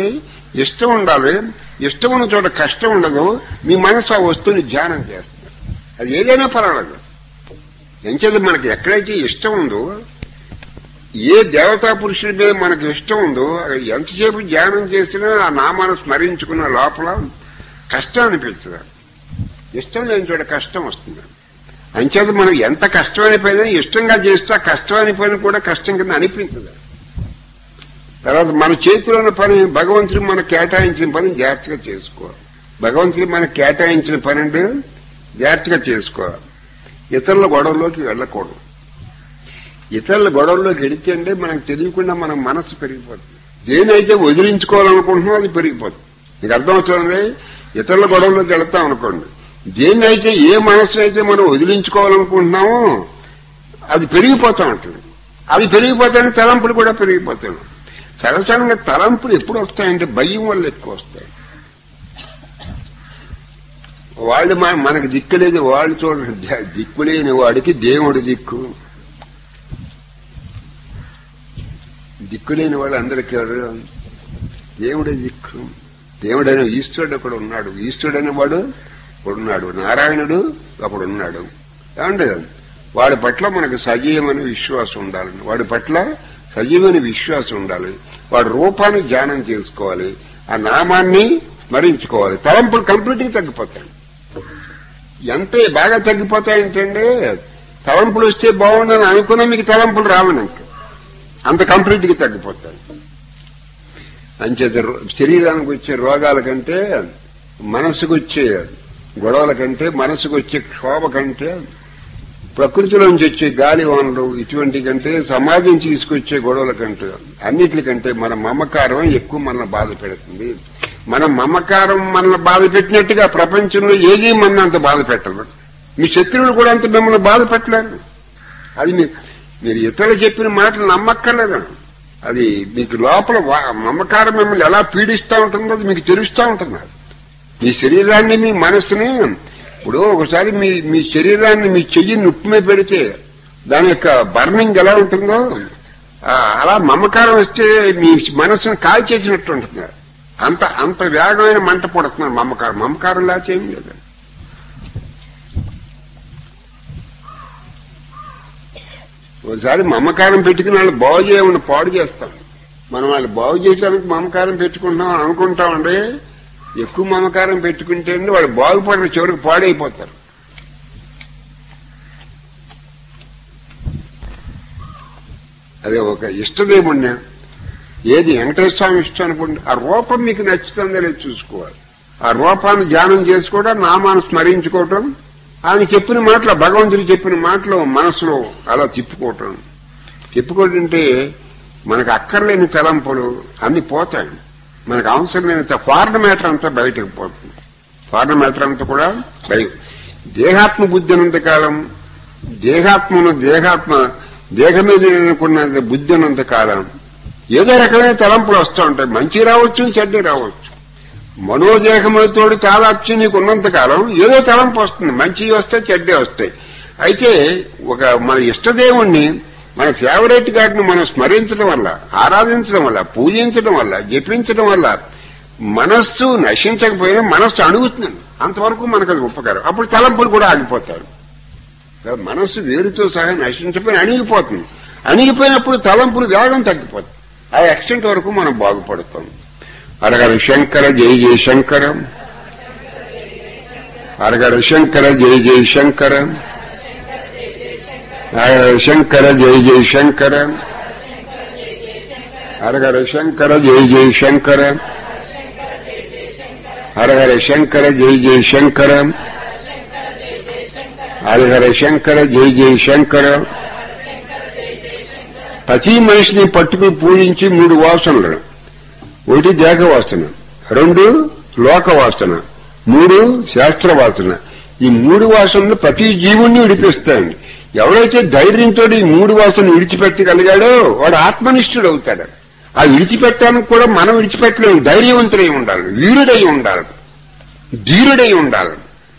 ఇష్టం ఉండాలి ఇష్టం ఉన్న చోట కష్టం ఉండదు మీ మనసు ఆ వస్తువుని ధ్యానం చేస్తుంది అది ఏదైనా పర్వాలేదు ఎంచేది మనకి ఎక్కడైతే ఇష్టం ఉందో ఏ దేవతా పురుషుడి మీద మనకు ఇష్టం ఉందో అది ఎంతసేపు ధ్యానం చేసినా ఆ నామాన్ని స్మరించుకున్న లోపల కష్టం అనిపించదు ఇష్టం లేని చోట కష్టం వస్తుంది అంచేత మనం ఎంత కష్టమైన పని ఇష్టంగా చేస్తే ఆ కష్టమైన పని కూడా కష్టం కింద అనిపించదు తర్వాత మన చేతిలో ఉన్న పని భగవంతుడు మనకు కేటాయించిన పని జాగ్రత్తగా చేసుకోవాలి భగవంతుడు మనకు కేటాయించిన పని అంటే జాగ్రత్తగా చేసుకోవాలి ఇతరుల గొడవలోకి వెళ్ళకూడదు ఇతరుల గొడవల్లోకి వెళితే అంటే మనకు తెలియకుండా మన మనస్సు పెరిగిపోతుంది దేనైతే వదిలించుకోవాలనుకుంటున్నామో అది పెరిగిపోతుంది మీకు అర్థమవుతుందండి ఇతరుల గొడవల్లోకి వెళతాం అనుకోండి దేన్నైతే ఏ మనసునైతే మనం వదిలించుకోవాలనుకుంటున్నామో అది పెరిగిపోతా ఉంటుంది అది పెరిగిపోతాయని తలంపులు కూడా పెరిగిపోతాయి సరసంగా తలంపులు ఎప్పుడు వస్తాయంటే భయం వల్ల ఎక్కువ వస్తాయి వాళ్ళు మన- మనకు దిక్కు లేదు వాళ్ళు చూడండి ద- దిక్కు లేని వాడికి దేవుడు దిక్కు దిక్కు లేని వాళ్ళు అందరికీ ఎవరు? దేవుడే దిక్కు దేవుడైన ఈశ్వరుడు ఒకడు ఉన్నాడు ఈశ్వరుడైన వాడు ఒకడు ఉన్నాడు నారాయణుడు ఒకడు ఉన్నాడు ఏమండి వాడి పట్ల మనకు సజీవమైన విశ్వాసం ఉండాలి వాడి పట్ల సజీవమైన విశ్వాసం ఉండాలి వాడి రూపాన్ని ధ్యానం చేసుకోవాలి ఆ నామాన్ని స్మరించుకోవాలి తలంపులు కంప్లీట్ గా తగ్గిపోతాయి ఎంత బాగా తగ్గిపోతాయంటే తలంపులు వస్తే బాగుండని అనుకున్నా మీకు తలంపులు రావని ఇంకా అంత కంప్లీట్ గా తగ్గిపోతాయి అంచేత రో- శరీరానికి వచ్చే రోగాల కంటే మనసుకు వచ్చే గొడవల కంటే మనసుకు వచ్చే క్షోభ కంటే ప్రకృతిలోంచి వచ్చే గాలి వానలు ఇటువంటి కంటే సమాజం తీసుకొచ్చే గొడవల కంటే అన్నిటికంటే మన మమకారం ఎక్కువ మనల్ని బాధ పెడుతుంది మన మమకారం మనల్ని బాధ పెట్టినట్టుగా ప్రపంచంలో ఏది మన అంత బాధ పెట్టదు మీ శత్రువులు కూడా అంత మిమ్మల్ని బాధ పెట్టలేరు అది మీ మీరు ఇతరులు చెప్పిన మాటలు నమ్మక్కర్లేదు అది మీకు లోపల వా- మమకారం మిమ్మల్ని ఎలా పీడిస్తూ ఉంటుందో అది మీకు తెలుస్తూ ఉంటుంది మీ శరీరాన్ని మీ మనసుని ఇప్పుడు ఒకసారి మీ మీ శరీరాన్ని మీ చెయ్యి నొప్పి మీద పెడితే దాని యొక్క బర్నింగ్ ఎలా ఉంటుందో ఆ, అలా మమకారం వస్తే మీ మనసును కాల్చేసినట్టు ఉంటుంది అంత అంత వేగమైన మంట పుడుతుంది మమకారం మమకారం లేకపోతే ఏం లేదు ఒకసారి మమకారం పెట్టుకుని వాళ్ళు బాగు చేయమని పాడు చేస్తాం మనం వాళ్ళు బాగు చేయడానికి మమకారం పెట్టుకుంటున్నాం అని అనుకుంటామండి ఎక్కువ మమకారం పెట్టుకుంటే అండి వాళ్ళు బాగుపడిన చివరికి పాడైపోతారు అదే ఒక ఇష్టదేవుణ్ణి ఏది వెంకటేశ్వర స్వామి ఇష్టం అనుకోండి ఆ రూపం మీకు నచ్చుతుందో లేదో చూసుకోవాలి ఆ రూపాన్ని ధ్యానం చేసుకోవడం నామాన్ని స్మరించుకోవటం ఆయన చెప్పిన మాటలు భగవంతుడు చెప్పిన మాటలు మనసులో అలా తిప్పుకోవటం తిప్పుకోవటంటే మనకు అక్కర్లేని తలంపులు అన్ని పోతాయి మనకు అవసరం లేని ఫారెన్ మ్యాటర్ అంతా బయటకు పోతుంది ఫారెన్ మ్యాటర్ అంతా కూడా బయట దేహాత్మ బుద్ధి ఉన్నంత కాలం దేహాత్మను దేహాత్మ దేహం మీద అనుకున్న బుద్ధి ఉన్నంత కాలం ఏదో రకమైన తలంపులు వస్తూ ఉంటాయి మంచి రావచ్చు చెడ్డ రావచ్చు మనోదేహములతో తాదాప్యం నీకు ఉన్నంత కాలం ఏదో తలంపు వస్తుంది మంచి వస్తాయి చెడ్డే వస్తాయి అయితే ఒక మన ఇష్టదేవుణ్ణి మన ఫేవరెట్ గాడిని మనం స్మరించడం వల్ల ఆరాధించడం వల్ల పూజించడం వల్ల జపించడం వల్ల మనస్సు నశించకపోయినా మనస్సు అణుగుతుంది అంతవరకు మనకు అది ఉపకారం అప్పుడు తలంపులు కూడా ఆగిపోతారు మనస్సు వేరుతో సహా నశించకపోయినా అణిగిపోతుంది అణిగిపోయినప్పుడు తలంపులు వేగం తగ్గిపోతుంది ఆ ఎక్స్టెంట్ వరకు మనం బాగుపడతాం అరగర శంకర జై జై శంకర అరగర శంకర జై జై శంకర అరగర శంకర జై జై శంకర అరగర శంకర జై జై శంకర హరహర శంకర జై జై శంకర హరహర శంకర జై జై శంకర ప్రతి మనిషిని పట్టుకుని పూజించి మూడు వాసనలు ఒకటి దేహ వాసన రెండు లోక వాసన మూడు శాస్త్ర వాసన ఈ మూడు వాసనలు ప్రతి జీవుణ్ణి విడిపిస్తాయండి ఎవరైతే ధైర్యంతో ఈ మూడు వాసనలు విడిచిపెట్టగలిగాడో వాడు ఆత్మనిష్ఠుడు అవుతాడు ఆ విడిచిపెట్టడానికి కూడా మనం విడిచిపెట్టలేము ధైర్యవంతుడై ఉండాలి వీరుడై ఉండాలి ధీరుడై ఉండాలి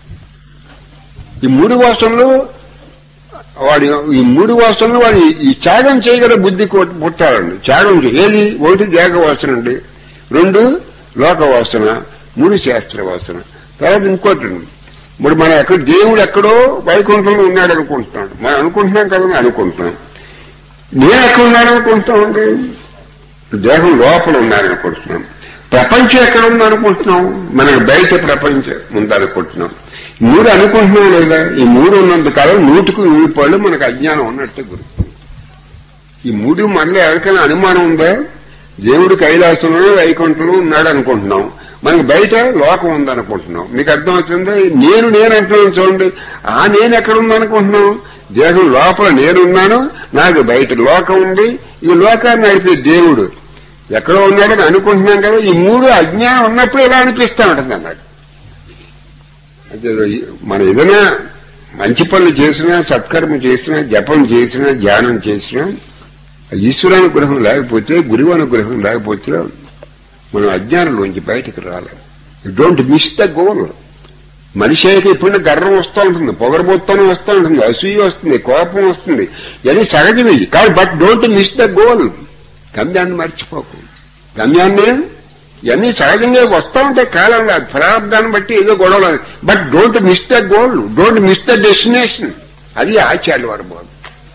ఈ మూడు వాసనలు వాడి ఈ మూడు వాసనలు వాడి ఈ త్యాగం చేయగల బుద్ధి కొట్- పుట్టాలండి త్యాగం చేయ- ఏది ఒకటి దేహ వాసన అండి రెండు లోక వాసన మూడు శాస్త్ర వాసన తర్వాత ఇంకోటి ఉంది. ఇప్పుడు మనం ఎక్కడ దేవుడు ఎక్కడో వైకుంఠంలో ఉన్నాడు అనుకుంటున్నాడు మనం అనుకుంటున్నాం కదా అని అనుకుంటున్నాం నేను ఎక్కడ ఉన్నాను అనుకుంటున్నాం అండి దేహం లోపల ఉన్నాను అనుకుంటున్నాం ప్రపంచం ఎక్కడ ఉంది అనుకుంటున్నాం మనకు బయట ప్రపంచం ఉందనుకుంటున్నాం ఈ మూడు అనుకుంటున్నాం లేదా ఈ మూడు ఉన్నంత కాలం నూటికి నూరు పళ్ళు మనకు అజ్ఞానం ఉన్నట్టే గుర్తుంది ఈ మూడు మనలో ఎవరికైనా అనుమానం ఉందా దేవుడు కైలాసంలో వైకుంఠంలో ఉన్నాడు అనుకుంటున్నాం మనకి బయట లోకం ఉందనుకుంటున్నాం మీకు అర్థం అవుతుంది నేను నేను అంటున్నాను చూడండి ఆ నేను ఎక్కడ ఉందనుకుంటున్నాం దేహం లోపల నేనున్నాను నాకు బయట లోకం ఉంది ఈ లోకాన్ని నడిపే దేవుడు ఎక్కడో ఉన్నాడని అనుకుంటున్నాం కదా ఈ మూడు అజ్ఞానం ఉన్నప్పుడు ఇలా అనిపిస్తా ఉంటుంది అన్నాడు అయితే మనం ఏదైనా మంచి పనులు చేసినా సత్కర్మ చేసినా జపం చేసినా ధ్యానం చేసినా ఈశ్వరానుగ్రహం లేకపోతే గురువు అనుగ్రహం లేకపోతే మనం అజ్ఞానంలోంచి బయటకు రాలేం డోంట్ మిస్ ద గోల్ మనిషి అయితే ఇప్పుడు గర్వం వస్తూ ఉంటుంది పొగరబోత్తనం వస్తూ ఉంటుంది అసూయ వస్తుంది కోపం వస్తుంది ఇవన్నీ సహజమే కానీ but don't miss the goal గమ్యాన్ని మర్చిపోకు గమ్యాన్ని ఇవన్నీ సహజంగా వస్తూ ఉంటాయి కాలంలో ప్రారంభాన్ని బట్టి ఏదో గొడవలు but don't miss the goal don't miss the destination అది ఆచార్య వారి బోధ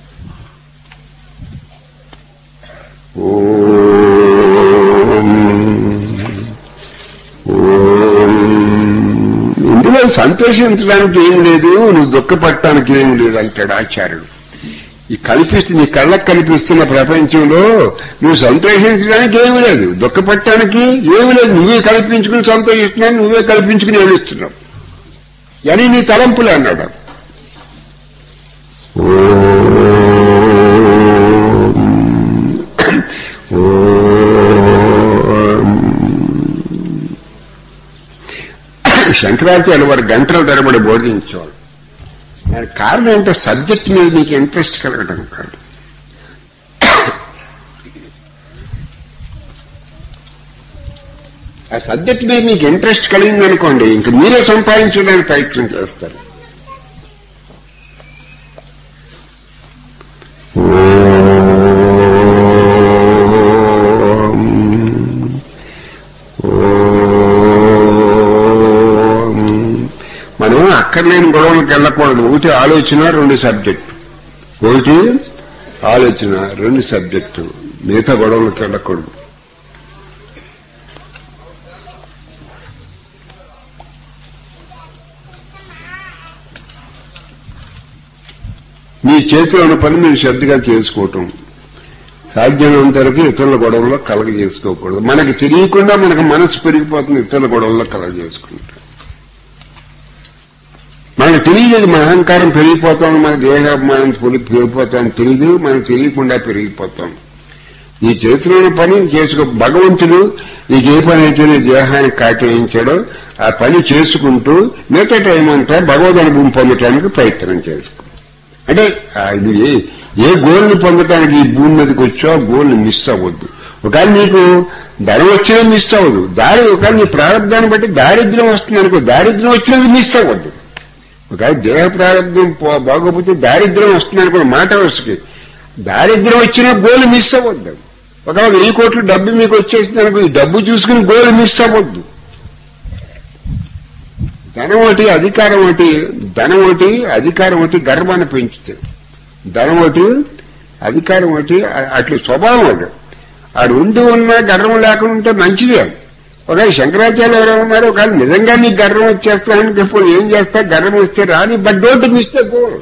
ఇందులో సంతోషించడానికి ఏం లేదు నువ్వు దుఃఖపడటానికి ఏం లేదు అంటాడు ఆచార్యుడు ఈ కల్పిస్తు నీ కళ్ళకు కనిపిస్తున్న ప్రపంచంలో నువ్వు సంతోషించడానికి ఏమీ లేదు దుఃఖపడటానికి ఏమీ లేదు నువ్వే కల్పించుకుని సంతోషిస్తున్నావు నువ్వే కల్పించుకుని ఏడుస్తున్నావు అని నీ తలంపులే అన్నాడు శంకరాచార్య వారు గంటల తరబడి బోధించేవారు దానికి కారణం ఏంటో సబ్జెక్ట్ మీద మీకు ఇంట్రెస్ట్ కలగడం కాదు ఆ సబ్జెక్ట్ మీద మీకు ఇంట్రెస్ట్ కలిగింది అనుకోండి ఇంక మీరే సంపాదించడానికి ప్రయత్నం చేస్తారు మనం అక్కర్లేని గొడవలకు వెళ్ళకూడదు ఒకటి ఆలోచన రెండు సబ్జెక్టు ఒకటి ఆలోచన రెండు సబ్జెక్టు మిగతా గొడవలకు వెళ్ళకూడదు మీ చేతిలో ఉన్న పని మీరు శ్రద్ధగా చేసుకోవటం సాధ్యమైనంత వరకు ఇతరుల గొడవల్లో కలగ చేసుకోకూడదు మనకి తెలియకుండా మనకు మనసు పెరిగిపోతుంది ఇతరుల గొడవల్లో కలగ చేసుకుంటాం మనకు తెలియలేదు మన అహంకారం పెరిగిపోతాం మన దేహాభిమానం పెరిగిపోతాం తెలియదు మనకు తెలియకుండా పెరిగిపోతాం నీ చేతిలో ఉన్న పని చేసుకో భగవంతుడు నీకు ఏ పని అయితే నీ దేహానికి కాటేయించాడో ఆ పని చేసుకుంటూ మిగతా టైం అంతా భగవద్ అనుభవం పొందటానికి ప్రయత్నం చేసుకో అంటే ఆ ఇది ఏ ఏ గోల్ని పొందటానికి ఈ భూమి మీదకి వచ్చో ఆ గోల్ని మిస్ అవ్వద్దు ఒకవేళ నీకు ధనం వచ్చినా మిస్ అవ్వదు దారి ఒకవేళ నీ ప్రారంభాన్ని బట్టి దారిద్ర్యం వస్తుంది అనుకో దారిద్ర్యం వచ్చినది మిస్ అవ్వద్దు ఒకవేళ దేహ ప్రారంభం బాగోపోతే దారిద్ర్యం వస్తుంది అనుకో మాట వరుసకి దారిద్ర్యం వచ్చినా గోల్ మిస్ అవ్వద్దు ఒకవేళ వెయ్యి కోట్లు డబ్బు మీకు వచ్చేసింది అనుకో ఈ డబ్బు చూసుకుని గోల్ మిస్ అవ్వద్దు ధనం ఒకటి అధికారం ఒకటి ధనం ఒకటి అధికారం ఒకటి గర్వాన్ని పెంచుతుంది ధనం ఒకటి అధికారం ఒకటి అట్లా స్వభావం అది ఆ రెండు ఉన్నా గర్వం లేకుండా ఉంటే మంచిదే ఒకవేళ శంకరాచార్య ఎవరో ఉన్నారు ఒకవేళ నిజంగా నీకు గర్వం వచ్చేస్తానికి ఇప్పుడు ఏం చేస్తా గర్వం వస్తే రాని but don't miss the goal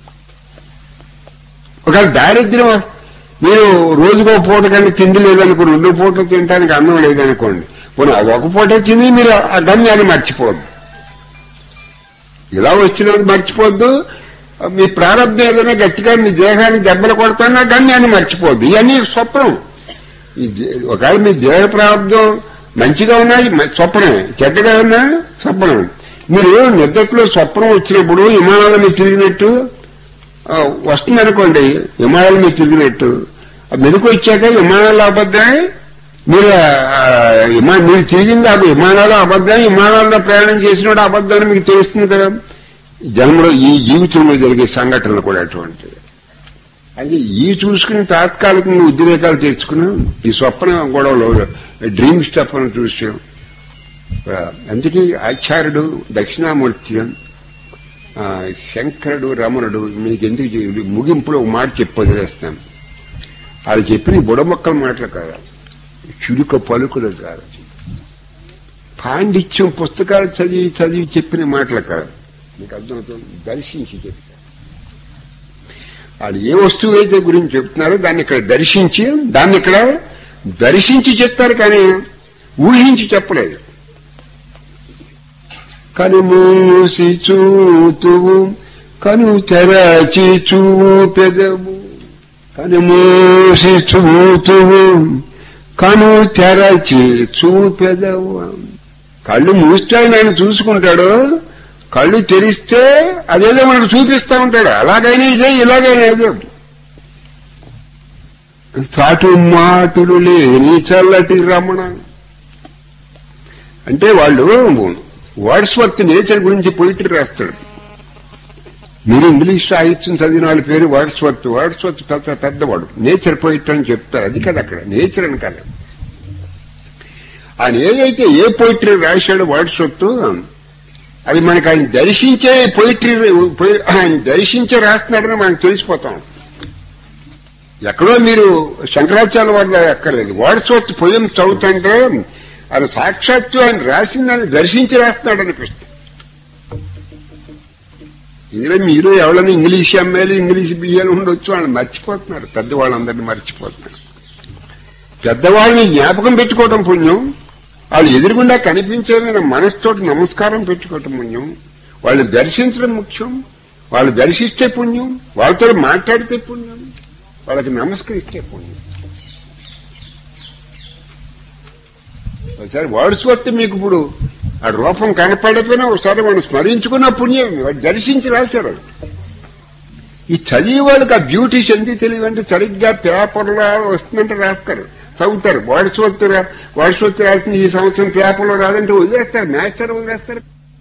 ఒకవేళ దారిద్ర్యం వస్తే మీరు రోజుకో పూట కానీ తిండి లేదనుకో రెండు పూటలు తినడానికి అన్నం లేదనుకోండి పోనీ ఒక పూట తిని మీరు ఆ గమ్యాన్ని మర్చిపోవద్దు ఇలా వచ్చినది మర్చిపోద్దు మీ ప్రారంభం ఏదైనా గట్టిగా మీ దేహాన్ని దెబ్బలు కొడతానా గమ్యాన్ని మర్చిపోద్దు ఇవన్నీ స్వప్నం ఒకవేళ మీ దేహ ప్రారంభం మంచిగా ఉన్నా స్వప్నమే చెడ్డగా ఉన్నా స్వప్నం మీరు నిద్రలో స్వప్నం వచ్చినప్పుడు విమానాల మీద తిరిగినట్టు వస్తుంది అనుకోండి విమానాల మీద తిరిగినట్టు మెరుకు వచ్చాక విమానాలు అబద్ధాయి మీరు మీరు తిరిగింది ఆ విమానాలు అబద్ధం విమానాల్లో ప్రయాణం చేసినప్పుడు అబద్ధాన్ని మీకు తెలుస్తుంది కదా జన్మలో ఈ జీవితంలో జరిగే సంఘటనలు కూడా అటువంటివి అయితే ఈ చూసుకుని తాత్కాలికంగా ఉద్రేకాలు తెచ్చుకుని ఈ స్వప్న గొడవలో డ్రీమ్ స్టఫ్ అని చూసాం అందుకే ఆచార్యుడు దక్షిణామూర్తి ఆ, శంకరుడు రమణుడు మీకు ఎందుకు చేయాలి ముగింపులో ఒక మాట చెప్పి వదిలేస్తాను అది చెప్పిన బుడమొక్కల మాటలు కాదు చురుక పలుకులు కాదు పాండిత్యం పుస్తకాలు చదివి చదివి చెప్పిన మాటలు కాదు మీకు అర్థమవుతుంది దర్శించి చెప్తారు వాళ్ళు ఏ వస్తువు అయితే గురించి చెప్తున్నారో దాన్ని ఇక్కడ దర్శించి దాన్ని ఇక్కడ దర్శించి చెప్తారు కానీ ఊహించి చెప్పలేదు కనుమూసి చూతువు కను తెరచి చూపెదవు కనుమూసి చూతువు కను తెరచి చూపెదవు కళ్ళు మూస్తే నేను చూసుకుంటాడు కళ్ళు తెరిస్తే అదేదో మనకు చూపిస్తా ఉంటాడు అలాగైనా ఇదే ఇలాగైనా ఇదే చాటు మాటులు లేని చల్లటి రమణ అంటే వాళ్ళు వర్డ్స్ వర్త్ నేచర్ గురించి పొయిటరీ రాస్తాడు మీరు ఇంగ్లీష్ సాహిత్యం చదివిన వాళ్ళ పేరు వర్డ్స్ వర్త్ వర్డ్స్ వర్త్ పెద్ద పెద్దవాడు నేచర్ పోయిట్ అని చెప్తారు అది కదా అక్కడ నేచర్ అని కదా ఆయన ఏదైతే ఏ పోయిటరీ రాశాడో వర్డ్స్ వర్త్ అది మనకు ఆయన దర్శించే పోయిటరీ ఆయన దర్శించే రాస్తున్నాడని మనకు తెలిసిపోతాం ఎక్కడో మీరు శంకరాచార్య వారి దగ్గర ఎక్కర్లేదు వర్డ్స్ వర్త్ పొయ్యం చదువుతుంటే ఆయన సాక్షాత్తు ఆయన రాసిందని దర్శించి రాస్తున్నాడు అనిపిస్తుంది ఇందులో మీరు ఎవరైనా ఇంగ్లీష్ ఎమ్మెల్యే ఇంగ్లీష్ బియ్యాలు ఉండొచ్చు వాళ్ళని మర్చిపోతున్నారు పెద్దవాళ్ళందరినీ మర్చిపోతున్నారు పెద్దవాళ్ళని జ్ఞాపకం పెట్టుకోవటం పుణ్యం వాళ్ళు ఎదురుగుండా కనిపించే మనసుతోటి నమస్కారం పెట్టుకోవటం పుణ్యం వాళ్ళని దర్శించడం ముఖ్యం వాళ్ళు దర్శిస్తే పుణ్యం వాళ్ళతో మాట్లాడితే పుణ్యం వాళ్ళకి నమస్కరిస్తే పుణ్యం ఒకసారి వర్డ్స్ వర్త్ మీకు ఇప్పుడు ఆ రూపం కనపడకపోయినా ఒకసారి మనం స్మరించుకున్న పుణ్యం వాడు దర్శించి రాశారు ఈ చదివే వాళ్ళకి ఆ బ్యూటీస్ ఎందుకు తెలియవంటే సరిగ్గా పేపర్లో వస్తుందంటే రాస్తారు చదువుతారు వర్డ్స్ వర్త్ వర్డ్స్ వర్త్ రాసిన ఈ సంవత్సరం పేపర్లో రాదంటే వదిలేస్తారు మాస్టర్ వదిలేస్తారు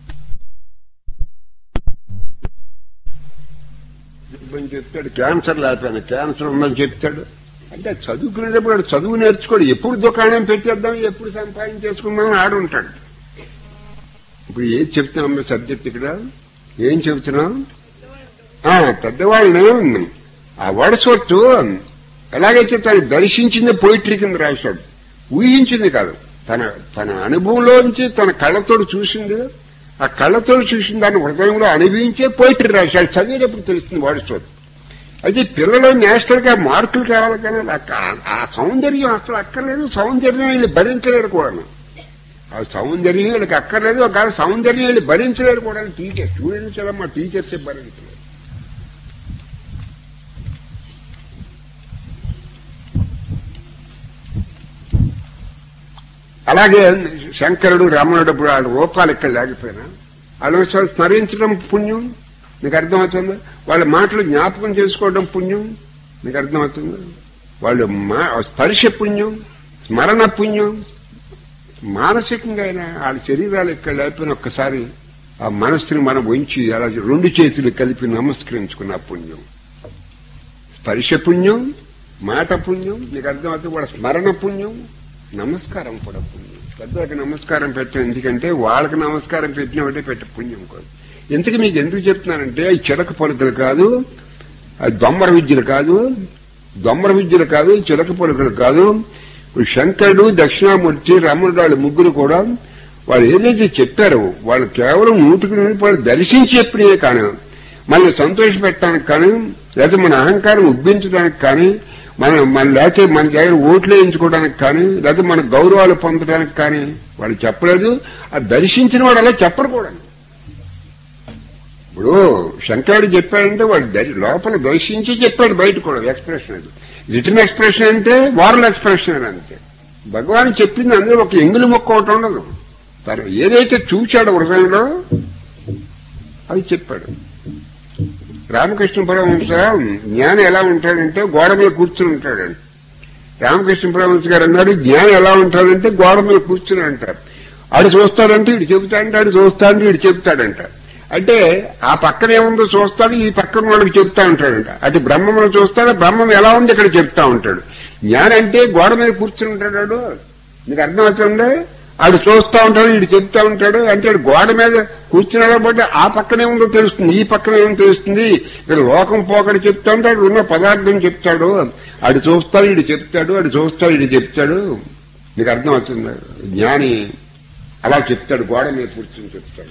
అని చెప్తాడు క్యాన్సర్ లేకపోయినా క్యాన్సర్ ఉందని చెప్తాడు అంటే చదువుకునేటప్పుడు వాడు చదువు నేర్చుకోడు ఎప్పుడు దుకాణం పెట్టేద్దాం ఎప్పుడు సంపాదించేసుకుందాం అని ఆడుంటాడు ఇప్పుడు ఏం చెప్తున్నాం సబ్జెక్ట్ ఇక్కడ ఏం చెప్తున్నాం ఆ, పెద్దవాళ్ళని ఆ వడసొట్టు ఎలాగైతే తను దర్శించింది పోయిటరీ కింద రాశాడు ఊహించింది కాదు తన తన అనుభవంలోంచి తన కళ్ళతోడు చూసింది ఆ కళ్ళతోడు చూసిన దాన్ని హృదయంలో అనుభవించే పోయిటరీ రాశాడు చదివేటప్పుడు తెలుస్తుంది వాడిసోడు అయితే పిల్లలు నేషనల్ గా మార్కులు కావాలి కానీ ఆ- ఆ సౌందర్యం అసలు అక్కర్లేదు సౌందర్యం వీళ్ళు భరించలేరు కూడా ఆ సౌందర్యం వీళ్ళకి అక్కర్లేదు ఒకవేళ సౌందర్యం వీళ్ళు భరించలేరు కూడా టీచర్ స్టూడెంట్స్ ఎలా మా టీచర్సే భరించలేరు అలాగే శంకరుడు రమణుడు ఇప్పుడు వాళ్ళ రూపాలు ఇక్కడ లేకపోయినా వాళ్ళ స్మరించడం పుణ్యం నీకు అర్థమవుతుంది వాళ్ళ మాటలు జ్ఞాపకం చేసుకోవడం పుణ్యం నీకు అర్థమవుతుంది వాళ్ళు మా స్పర్శ పుణ్యం స్మరణ పుణ్యం మానసికంగా అయినా వాళ్ళ శరీరాలు ఇక్కడ లేకపోయినా ఒక్కసారి ఆ మనస్సుని మనం ఉంచి అలా రెండు చేతులు కలిపి నమస్కరించుకున్న పుణ్యం స్పర్శ పుణ్యం మాట పుణ్యం నీకు అర్థమవుతుంది వాళ్ళ స్మరణ పుణ్యం నమస్కారం కూడా పుణ్యం పెద్దలకు నమస్కారం పెట్టడం ఎందుకంటే వాళ్ళకి నమస్కారం పెట్టిన ఒకటే పెట్ట పుణ్యం కాదు ఎందుకు మీకు ఎందుకు చెప్తున్నానంటే ఈ చిలక పలుకులు కాదు అది దొమ్మర విద్యలు కాదు దొమ్మర విద్యలు కాదు చిలక పలుకులు కాదు ఇప్పుడు శంకరుడు దక్షిణామూర్తి రమణుడు వాళ్ళ ముగ్గురు కూడా వాళ్ళు ఏదైతే చెప్పారో వాళ్ళు కేవలం నూటికి నూరు వాళ్ళు దర్శించి చెప్పినవే కానీ మనల్ని సంతోష పెట్టడానికి కానీ లేదా మన అహంకారం ఉబ్బించడానికి కానీ మన మన లేకపోతే మన దగ్గర ఓట్లు వేయించుకోవడానికి కానీ లేదా మన గౌరవాలు పొందడానికి కానీ వాళ్ళు చెప్పలేదు ఆ దర్శించిన వాడు అలా చెప్పరు కూడా ఇప్పుడు శంకరుడు చెప్పాడంటే వాడు దరి- లోపల దర్శించి చెప్పాడు బయట కూడా ఎక్స్ప్రెషన్ అది రిటర్న్ ఎక్స్ప్రెషన్ అంటే వారల్ ఎక్స్ప్రెషన్ అని అంతే భగవాన్ చెప్పింది అందులో ఒక ఎంగులు మొక్క ఒకటి ఉండదు తను ఏదైతే చూశాడో హృదయంలో అది చెప్పాడు రామకృష్ణ పరమహంస జ్ఞానం ఎలా ఉంటాడంటే గోడ మీద కూర్చుని ఉంటాడండి రామకృష్ణ పరమహంస గారు అన్నారు జ్ఞానం ఎలా ఉంటాడంటే గోడ మీద కూర్చుని అంటారు ఆడు చూస్తాడంటే ఇటు చెబుతాడంటే ఆడు చూస్తాడంటే ఇటు చెబుతాడంట అంటే ఆ పక్కన ఏముందో చూస్తాడు ఈ పక్కన వాళ్ళకి చెప్తా ఉంటాడంట అటు బ్రహ్మమును చూస్తాడు బ్రహ్మం ఎలా ఉంది ఇక్కడ చెప్తా ఉంటాడు జ్ఞానం అంటే గోడ మీద కూర్చుని ఉంటాడు నీకు అర్థమవుతుందా ఆడు చూస్తా ఉంటాడు వీడు చెప్తా ఉంటాడు అంటే ఆడు గోడ మీద కూర్చున్నాడు బట్టి ఆ పక్కనే ఉందో తెలుస్తుంది ఈ పక్కనే ఉందో తెలుస్తుంది ఇక్కడ లోకం పోకడ చెప్తా ఉంటాడు ఉన్న పదార్థం చెప్తాడు ఆడు చూస్తాడు వీడు చెప్తాడు ఆడు చూస్తాడు వీడు చెప్తాడు నీకు అర్థం అవుతుంది జ్ఞాని అలా చెప్తాడు గోడ మీద కూర్చొని చెప్తాడు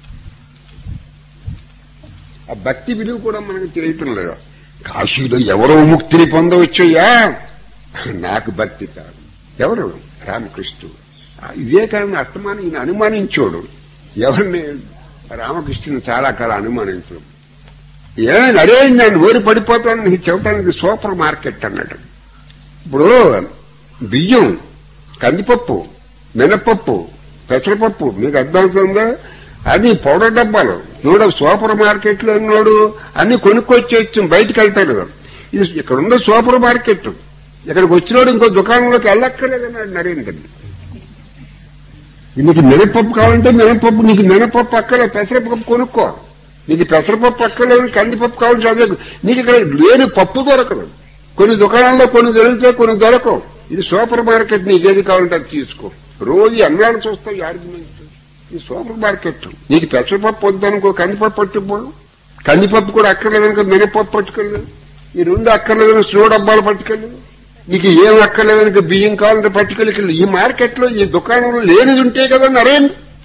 ఆ భక్తి విలువ కూడా మనకు తెలియటం లేదు కాశీలో ఎవరో ముక్తిని పొందవచ్చయ్యా నాకు భక్తి కాదు ఎవరు రామకృష్ణుడు ఆ వివేకానంద అస్తమానం ఈయన అనుమానించోడు ఎవరిని రామకృష్ణుని చాలా కాలం అనుమానించడం ఏమైనా అరే నేను ఊరి పడిపోతాను నీకు చెప్పడానికి సూపర్ మార్కెట్ అన్నాడు ఇప్పుడు బియ్యం కందిపప్పు మినపప్పు పెసరపప్పు మీకు అర్థమవుతుందా అన్ని పౌడర్ డబ్బాలు నోడు సూపర్ మార్కెట్ లో ఉన్నాడు అన్ని కొనుక్కొచ్చేచ్చు బయటకు వెళ్తాడు ఇది ఇక్కడ ఉంది సూపర్ మార్కెట్ ఇక్కడికి వచ్చినాడు ఇంకో దుకాణంలోకి వెళ్ళక్కర్లేదన్నాడు నరేంద్ర నీకు మినపప్పు కావాలంటే మినపప్పు నీకు మినపప్పు అక్కర్లే పెసరపప్పు కొనుక్కో నీకు పెసరపప్పు అక్కర్లేదు కందిపప్పు కావాల్సి అదే నీకు ఇక్కడ లేని పప్పు దొరకదు కొన్ని దుకాణాల్లో కొన్ని దొరికితే కొన్ని దొరకవు ఇది సూపర్ మార్కెట్ నీకు ఏది కావాలంటే అది తీసుకో రోజు ఎన్నాళ్ళు చూస్తావు ఈ ఆర్గ్యుమెంట్ ఇది సూపర్ మార్కెట్ నీకు పెసరపప్పు వద్దనుకో కందిపప్పు పట్టుకో కందిపప్పు కూడా అక్కర్లేదనుకో మినపప్పు పట్టుకెళ్ళు ఈ రెండు అక్కర్లేదని స్లో డబ్బాలు పట్టుకెళ్ళు నీకు ఏం అక్కర్లేదనుకో బియ్యం కావాలంటే పట్టుకెళ్ళి ఈ మార్కెట్ లో ఈ దుకాణంలో లేనిది ఉంటే కదా నరేన్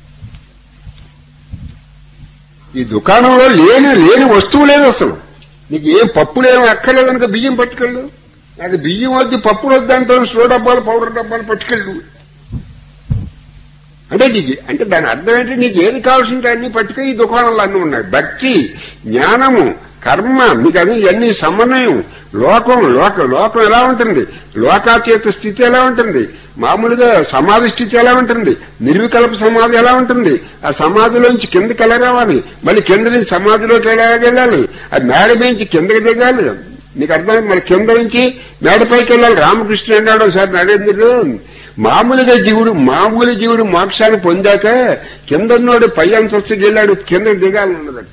ఈ దుకాణంలో లేని లేని వస్తువు లేదు అసలు నీకు ఏం పప్పులు ఏం అక్కర్లేదనుకో బియ్యం పట్టుకెళ్ళు నాకు బియ్యం వద్దు పప్పులు వద్దు అంటాను స్లో డబ్బాలు పౌడర్ డబ్బాలు పట్టుకెళ్ళు అంటే నీకు అంటే దాని అర్థం ఏంటి నీకు ఏది కావాల్సింటే అన్ని పట్టుకో ఈ దుకాణంలో అన్ని ఉన్నాయి భక్తి జ్ఞానము కర్మ మీకు అది ఇవన్నీ సమన్వయం లోకం లోక లోకం ఎలా ఉంటుంది లోకాతీత స్థితి ఎలా ఉంటుంది మామూలుగా సమాధి స్థితి ఎలా ఉంటుంది నిర్వికల్ప సమాధి ఎలా ఉంటుంది ఆ సమాధిలోంచి కిందకి ఎలా రావాలి మళ్ళీ కింద నుంచి సమాధిలోకి ఎలా వెళ్ళాలి ఆ మేడ నుంచి కిందకి దిగాలి నీకు అర్థమైంది మళ్ళీ కింద నుంచి మేడపైకి వెళ్ళాలి రామకృష్ణ అన్నాడు ఒకసారి నరేంద్రుడు మామూలుగా జీవుడు మామూలు జీవుడు మోక్షాన్ని పొందాక కిందన్నోడు పై అంతస్తుకి వెళ్ళాడు కింద దిగాలన్నదట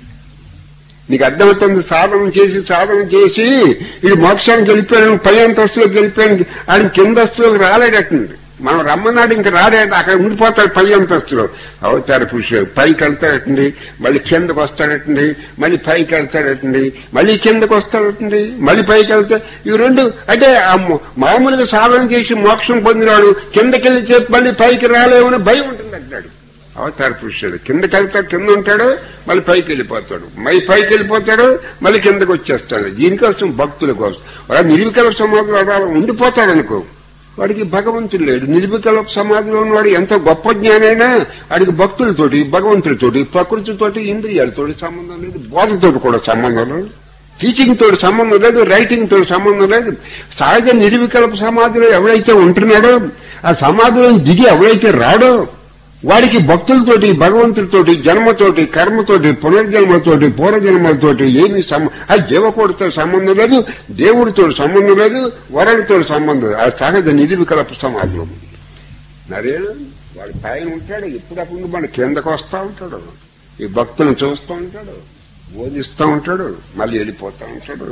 నీకు అర్థమవుతుంది సాధన చేసి సాధన చేసి ఇది మోక్షానికి వెళ్ళిపోయాను పై అంతస్తులోకి వెళ్ళిపోయాను ఆయన కింద అంతస్తులోకి రాలేడటండి మనం రమ్మన్నాడు ఇంక రాలేట అక్కడ ఉండిపోతాడు పై అంతస్తులో అవుతారు పురుషుడు పైకి వెళ్తాడటండి మళ్ళీ కిందకు వస్తాడటండి మళ్ళీ పైకి వెళ్తాడటండి మళ్ళీ కిందకు వస్తాడటండి మళ్ళీ పైకి వెళ్తా ఇవి రెండు అంటే ఆ మొ- మామూలుగా సాధన చేసి మోక్షం పొందినాడు కిందకెళ్ళి చెప్పి మళ్ళీ పైకి రాలేమని భయం ఉంటుంది అంటాడు అవతార పురుషుడు కిందకి వెళ్తా కింద ఉంటాడు మళ్ళీ పైకి వెళ్ళిపోతాడు మళ్ళీ పైకి వెళ్ళిపోతాడు మళ్ళీ కిందకి వచ్చేస్తాడు దీనికోసం భక్తుల కోసం వాడు నిర్వికల్ప సమాధిలో అలా ఉండిపోతాడు అనుకో వాడికి భగవంతుడు లేడు నిర్వికల్ప సమాధిలో ఉన్నవాడు ఎంత గొప్ప జ్ఞానైనా వాడికి భక్తులతోటి భగవంతుడితోటి ప్రకృతితోటి ఇంద్రియాలతోటి సంబంధం లేదు బోధతోటి కూడా సంబంధం లేదు టీచింగ్ తోటి సంబంధం లేదు రైటింగ్ తోటి సంబంధం లేదు సహజ నిర్వికల్ప సమాధిలో ఎవడైతే ఉంటున్నాడో ఆ సమాధిలో దిగి ఎవడైతే రాడో వాడికి భక్తులతోటి భగవంతుడితోటి జన్మతోటి కర్మతోటి పునర్జన్మతోటి పూర్వజన్మలతోటి ఏమి సమ ఆ జీవకోడితో సంబంధం లేదు దేవుడితో సంబంధం లేదు వరుడితో సంబంధం లేదు. ఆ సహజ నిర్వికల్ప సమాజం నరేనా వాడి పైన ఉంటాడు ఎప్పుడప్పుడు మన కిందకు వస్తా ఉంటాడు ఈ భక్తులను చూస్తూ ఉంటాడు బోధిస్తూ ఉంటాడు మళ్ళీ వెళ్ళిపోతా ఉంటాడు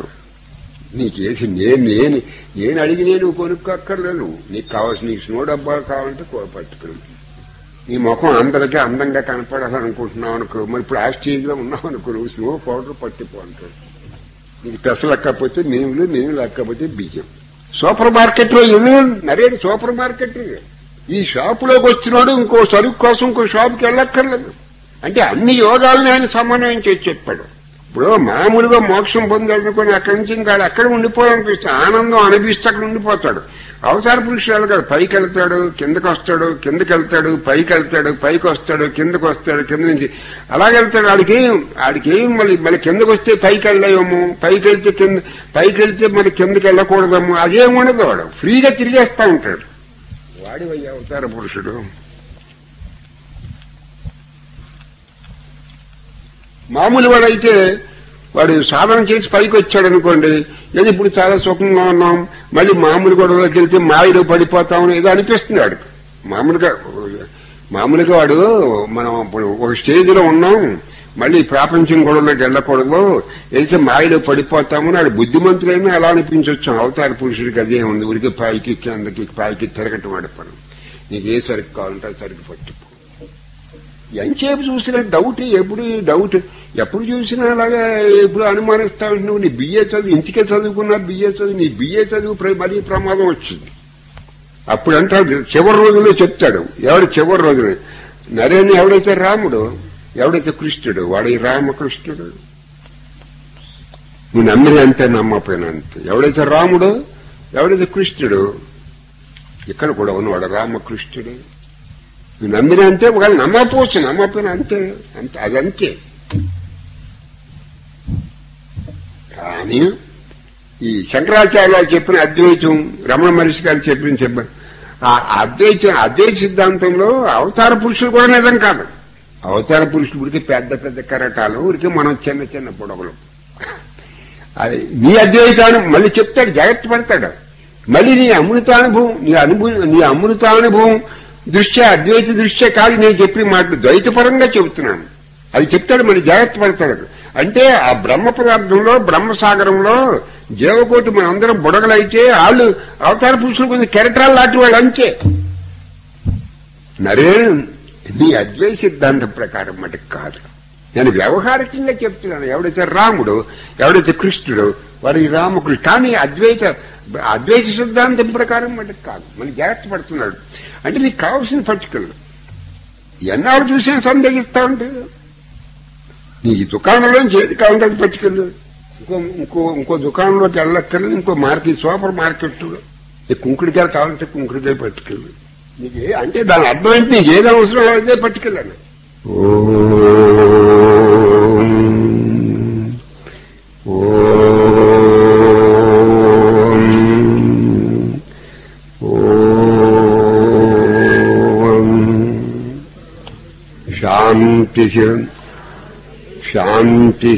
నీకేసి నేను నేను నేను అడిగి నేను కొనుక్కోక్కర్లేదు నీకు కావాల్సిన నీకు స్నో డబ్బాలు కావాలంటే కో పట్టుకుని నీ ముఖం అందరికీ అందంగా కనపడాలనుకుంటున్నావు అనుకో మరి ఇప్పుడు ఆ స్టేజ్ లో ఉన్నావు అనుకో నువ్వు స్నో పౌడర్ పట్టిపో అంటాడు నీకు పెస లెక్కపోతే మేములు మేము లెక్కపోతే బియ్యం సూపర్ మార్కెట్ లో ఇది నరేడు సూపర్ మార్కెట్ ఇది ఈ షాపులోకి వచ్చినాడు ఇంకో సరుకు కోసం ఇంకో షాపుకి వెళ్ళక్కర్లేదు అంటే అన్ని యోగాలను ఆయన సమన్వయం చేసి చెప్పాడు ఇప్పుడు మామూలుగా మోక్షం పొందాలనుకుని అక్కడి నుంచి ఇంకా ఆడు అక్కడ ఉండిపోవాలనిపిస్తే ఆనందం అనిపిస్తే అక్కడ ఉండిపోతాడు అవతార పురుషులు కదా పైకి వెళ్తాడు కిందకి వస్తాడు కిందకి వెళ్తాడు పైకి వెళ్తాడు పైకి వస్తాడు కిందకి వస్తాడు కింద నుంచి అలాగెళ్తాడు ఆడికి ఆడికి ఏం మళ్ళీ మళ్ళీ కిందకి వస్తే పైకి వెళ్ళలేము పైకి వెళ్తే కింద పైకి వెళ్తే మరి కిందకి వెళ్ళకూడదేమో అదేం ఉండదు వాడు ఫ్రీగా తిరిగేస్తా ఉంటాడు వాడి వయ్య అవతార పురుషుడు మామూలు వాడైతే వాడు సాధన చేసి పైకి వచ్చాడు అనుకోండి ఏది ఇప్పుడు చాలా సుఖంగా ఉన్నాం మళ్ళీ మామూలు గొడవలోకి వెళ్తే మాయలో పడిపోతాం ఏదో అనిపిస్తుంది వాడికి మామూలుగా మామూలుగా వాడు మనం ఇప్పుడు ఒక స్టేజ్ లో ఉన్నాం మళ్ళీ ప్రాపంచం గొడవలోకి వెళ్ళకూడదు వెళ్తే మాయలో పడిపోతామని వాడు బుద్ధిమంతులైనా అలా అనిపించవచ్చు అవతార పురుషుడికి అదే ఉంది ఉరికి పైకి కిందకి పైకి తిరగటం వాడి పని నీకు ఏ సరుకు కావాలంటే ఆ సరుకు పట్టుకో ఎంతసేపు చూసినా డౌట్ ఎప్పుడు డౌట్ ఎప్పుడు చూసినా అలాగా ఎప్పుడు అనుమానిస్తా నువ్వు నీ బిఏ చదువు ఇంటికే చదువుకున్నా బిఏ చదువు నీ బిఏ చదువు ప్ర- మరీ ప్రమాదం వచ్చింది అప్పుడు అంటాడు చివరి రోజుల్లో చెప్తాడు ఎవడు చివరి రోజులు నరేని ఎవడైతే రాముడు ఎవడైతే కృష్ణుడు వాడు ఈ రామకృష్ణుడు నువ్వు నమ్మిన అంతే నమ్మపోయిన అంతే ఎవడైతే రాముడు ఎవడైతే కృష్ణుడు ఇక్కడ కూడా ఉన్నవాడు రామకృష్ణుడు నువ్వు నమ్మిన అంటే వాళ్ళు నమ్మకపోవచ్చు నమ్మపోయిన అంతే అంతే అదంతే కానీ ఈ శంకరాచార్య చెప్పిన అద్వైతం రమణ మహర్షి గారు చెప్పిన చెప్ప ఆ అద్వైతం అద్వైత సిద్ధాంతంలో అవతార పురుషులు కూడా నిజం కాదు అవతార పురుషులు ఉరికి పెద్ద పెద్ద కరటాలు ఉరికి మనం చిన్న చిన్న పొడవలు అది నీ అద్వైతాను మళ్ళీ చెప్తాడు జాగ్రత్త పడతాడు మళ్ళీ నీ అమృతానుభవం నీ అనుభవం నీ అమృతానుభవం దృష్ట్యా అద్వైత దృష్ట్యా కాదు నేను చెప్పిన మాటలు ద్వైతపరంగా చెబుతున్నాను అది చెప్తాడు మళ్ళీ జాగ్రత్త పడతాడు అంటే ఆ బ్రహ్మ పదార్థంలో బ్రహ్మసాగరంలో జీవకోటి మనందరం బుడగలైతే వాళ్ళు అవతార పురుషులు కొంచెం కెరటాలు లాంటి వాళ్ళు అంతే నరే నీ అద్వైత సిద్ధాంతం ప్రకారం మటుకు కాదు నేను వ్యవహారికంగా చెప్తున్నాను ఎవడైతే రాముడు ఎవడైతే కృష్ణుడు వాడు ఈ రామకృష్ణ కానీ అద్వైత అద్వైత సిద్ధాంతం ప్రకారం మటుకు కాదు మళ్ళీ జాగ్రత్త పడుతున్నాడు అంటే నీకు కావాల్సిన పట్టుకలు ఎన్నాళ్ళు చూసినా సందేహిస్తా ఉంటే నీ దుకాణంలోంచి ఏది కావాలంటే అది పట్టుకెళ్ళు ఇంకో ఇంకో ఇంకో దుకాణంలోకి వెళ్ళక్కర్లేదు ఇంకో మార్కెట్ సూపర్ మార్కెట్ కుంకుడికాయలు కావాలంటే కుంకుడికాయ పట్టుకెళ్ళు నీకు ఏ- అంటే దాని అర్థం ఏంటి నీకు ఏది అవసరం అదే పట్టుకెళ్ళాను శాంతి శాంతి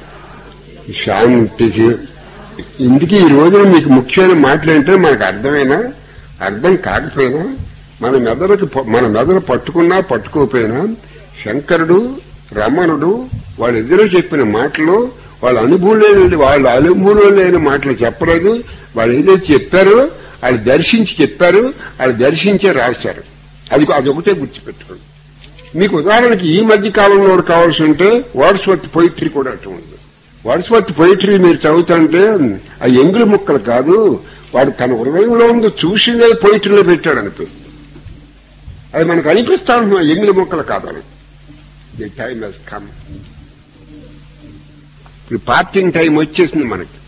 శాంతి ఇందుకే ఈ రోజున మీకు ముఖ్యమైన మాటలు ఏంటంటే మనకు అర్థమైనా అర్థం కాకపోయినా మన మెదడుకి ప- మన మెదడు పట్టుకున్నా పట్టుకోకపోయినా శంకరుడు రమణుడు వాళ్ళిద్దరూ చెప్పిన మాటలు వాళ్ళ అనుభవం లేని వాళ్ళ అనుభవం లేని మాటలు చెప్పలేదు వాళ్ళు ఏదైతే చెప్పారో వాళ్ళు దర్శించి చెప్పారు వాళ్ళు దర్శించే రాశారు అది అదొకటే గుర్తుపెట్టుకోండి మీకు ఉదాహరణకి ఈ మధ్య కాలంలో ఒకటి కావాల్సి ఉంటే వాడ్స్వర్త్ పొయిట్రీ కూడా అటు ఉంది వాడ్స్వర్త్ పొయిట్రీ మీరు చదువుతుంటే ఆ ఎంగుల ముక్కలు కాదు వాడు తన హృదయంలో ఉంది చూసిందే పొయిట్రీలో పెట్టాడు అనిపిస్తుంది అది మనకు అనిపిస్తా ఉంటుంది ఆ ఎంగుల ముక్కలు కాదని ది టైమ్ హెస్ కమ్ ఇప్పుడు పార్కింగ్ టైం వచ్చేసింది మనకి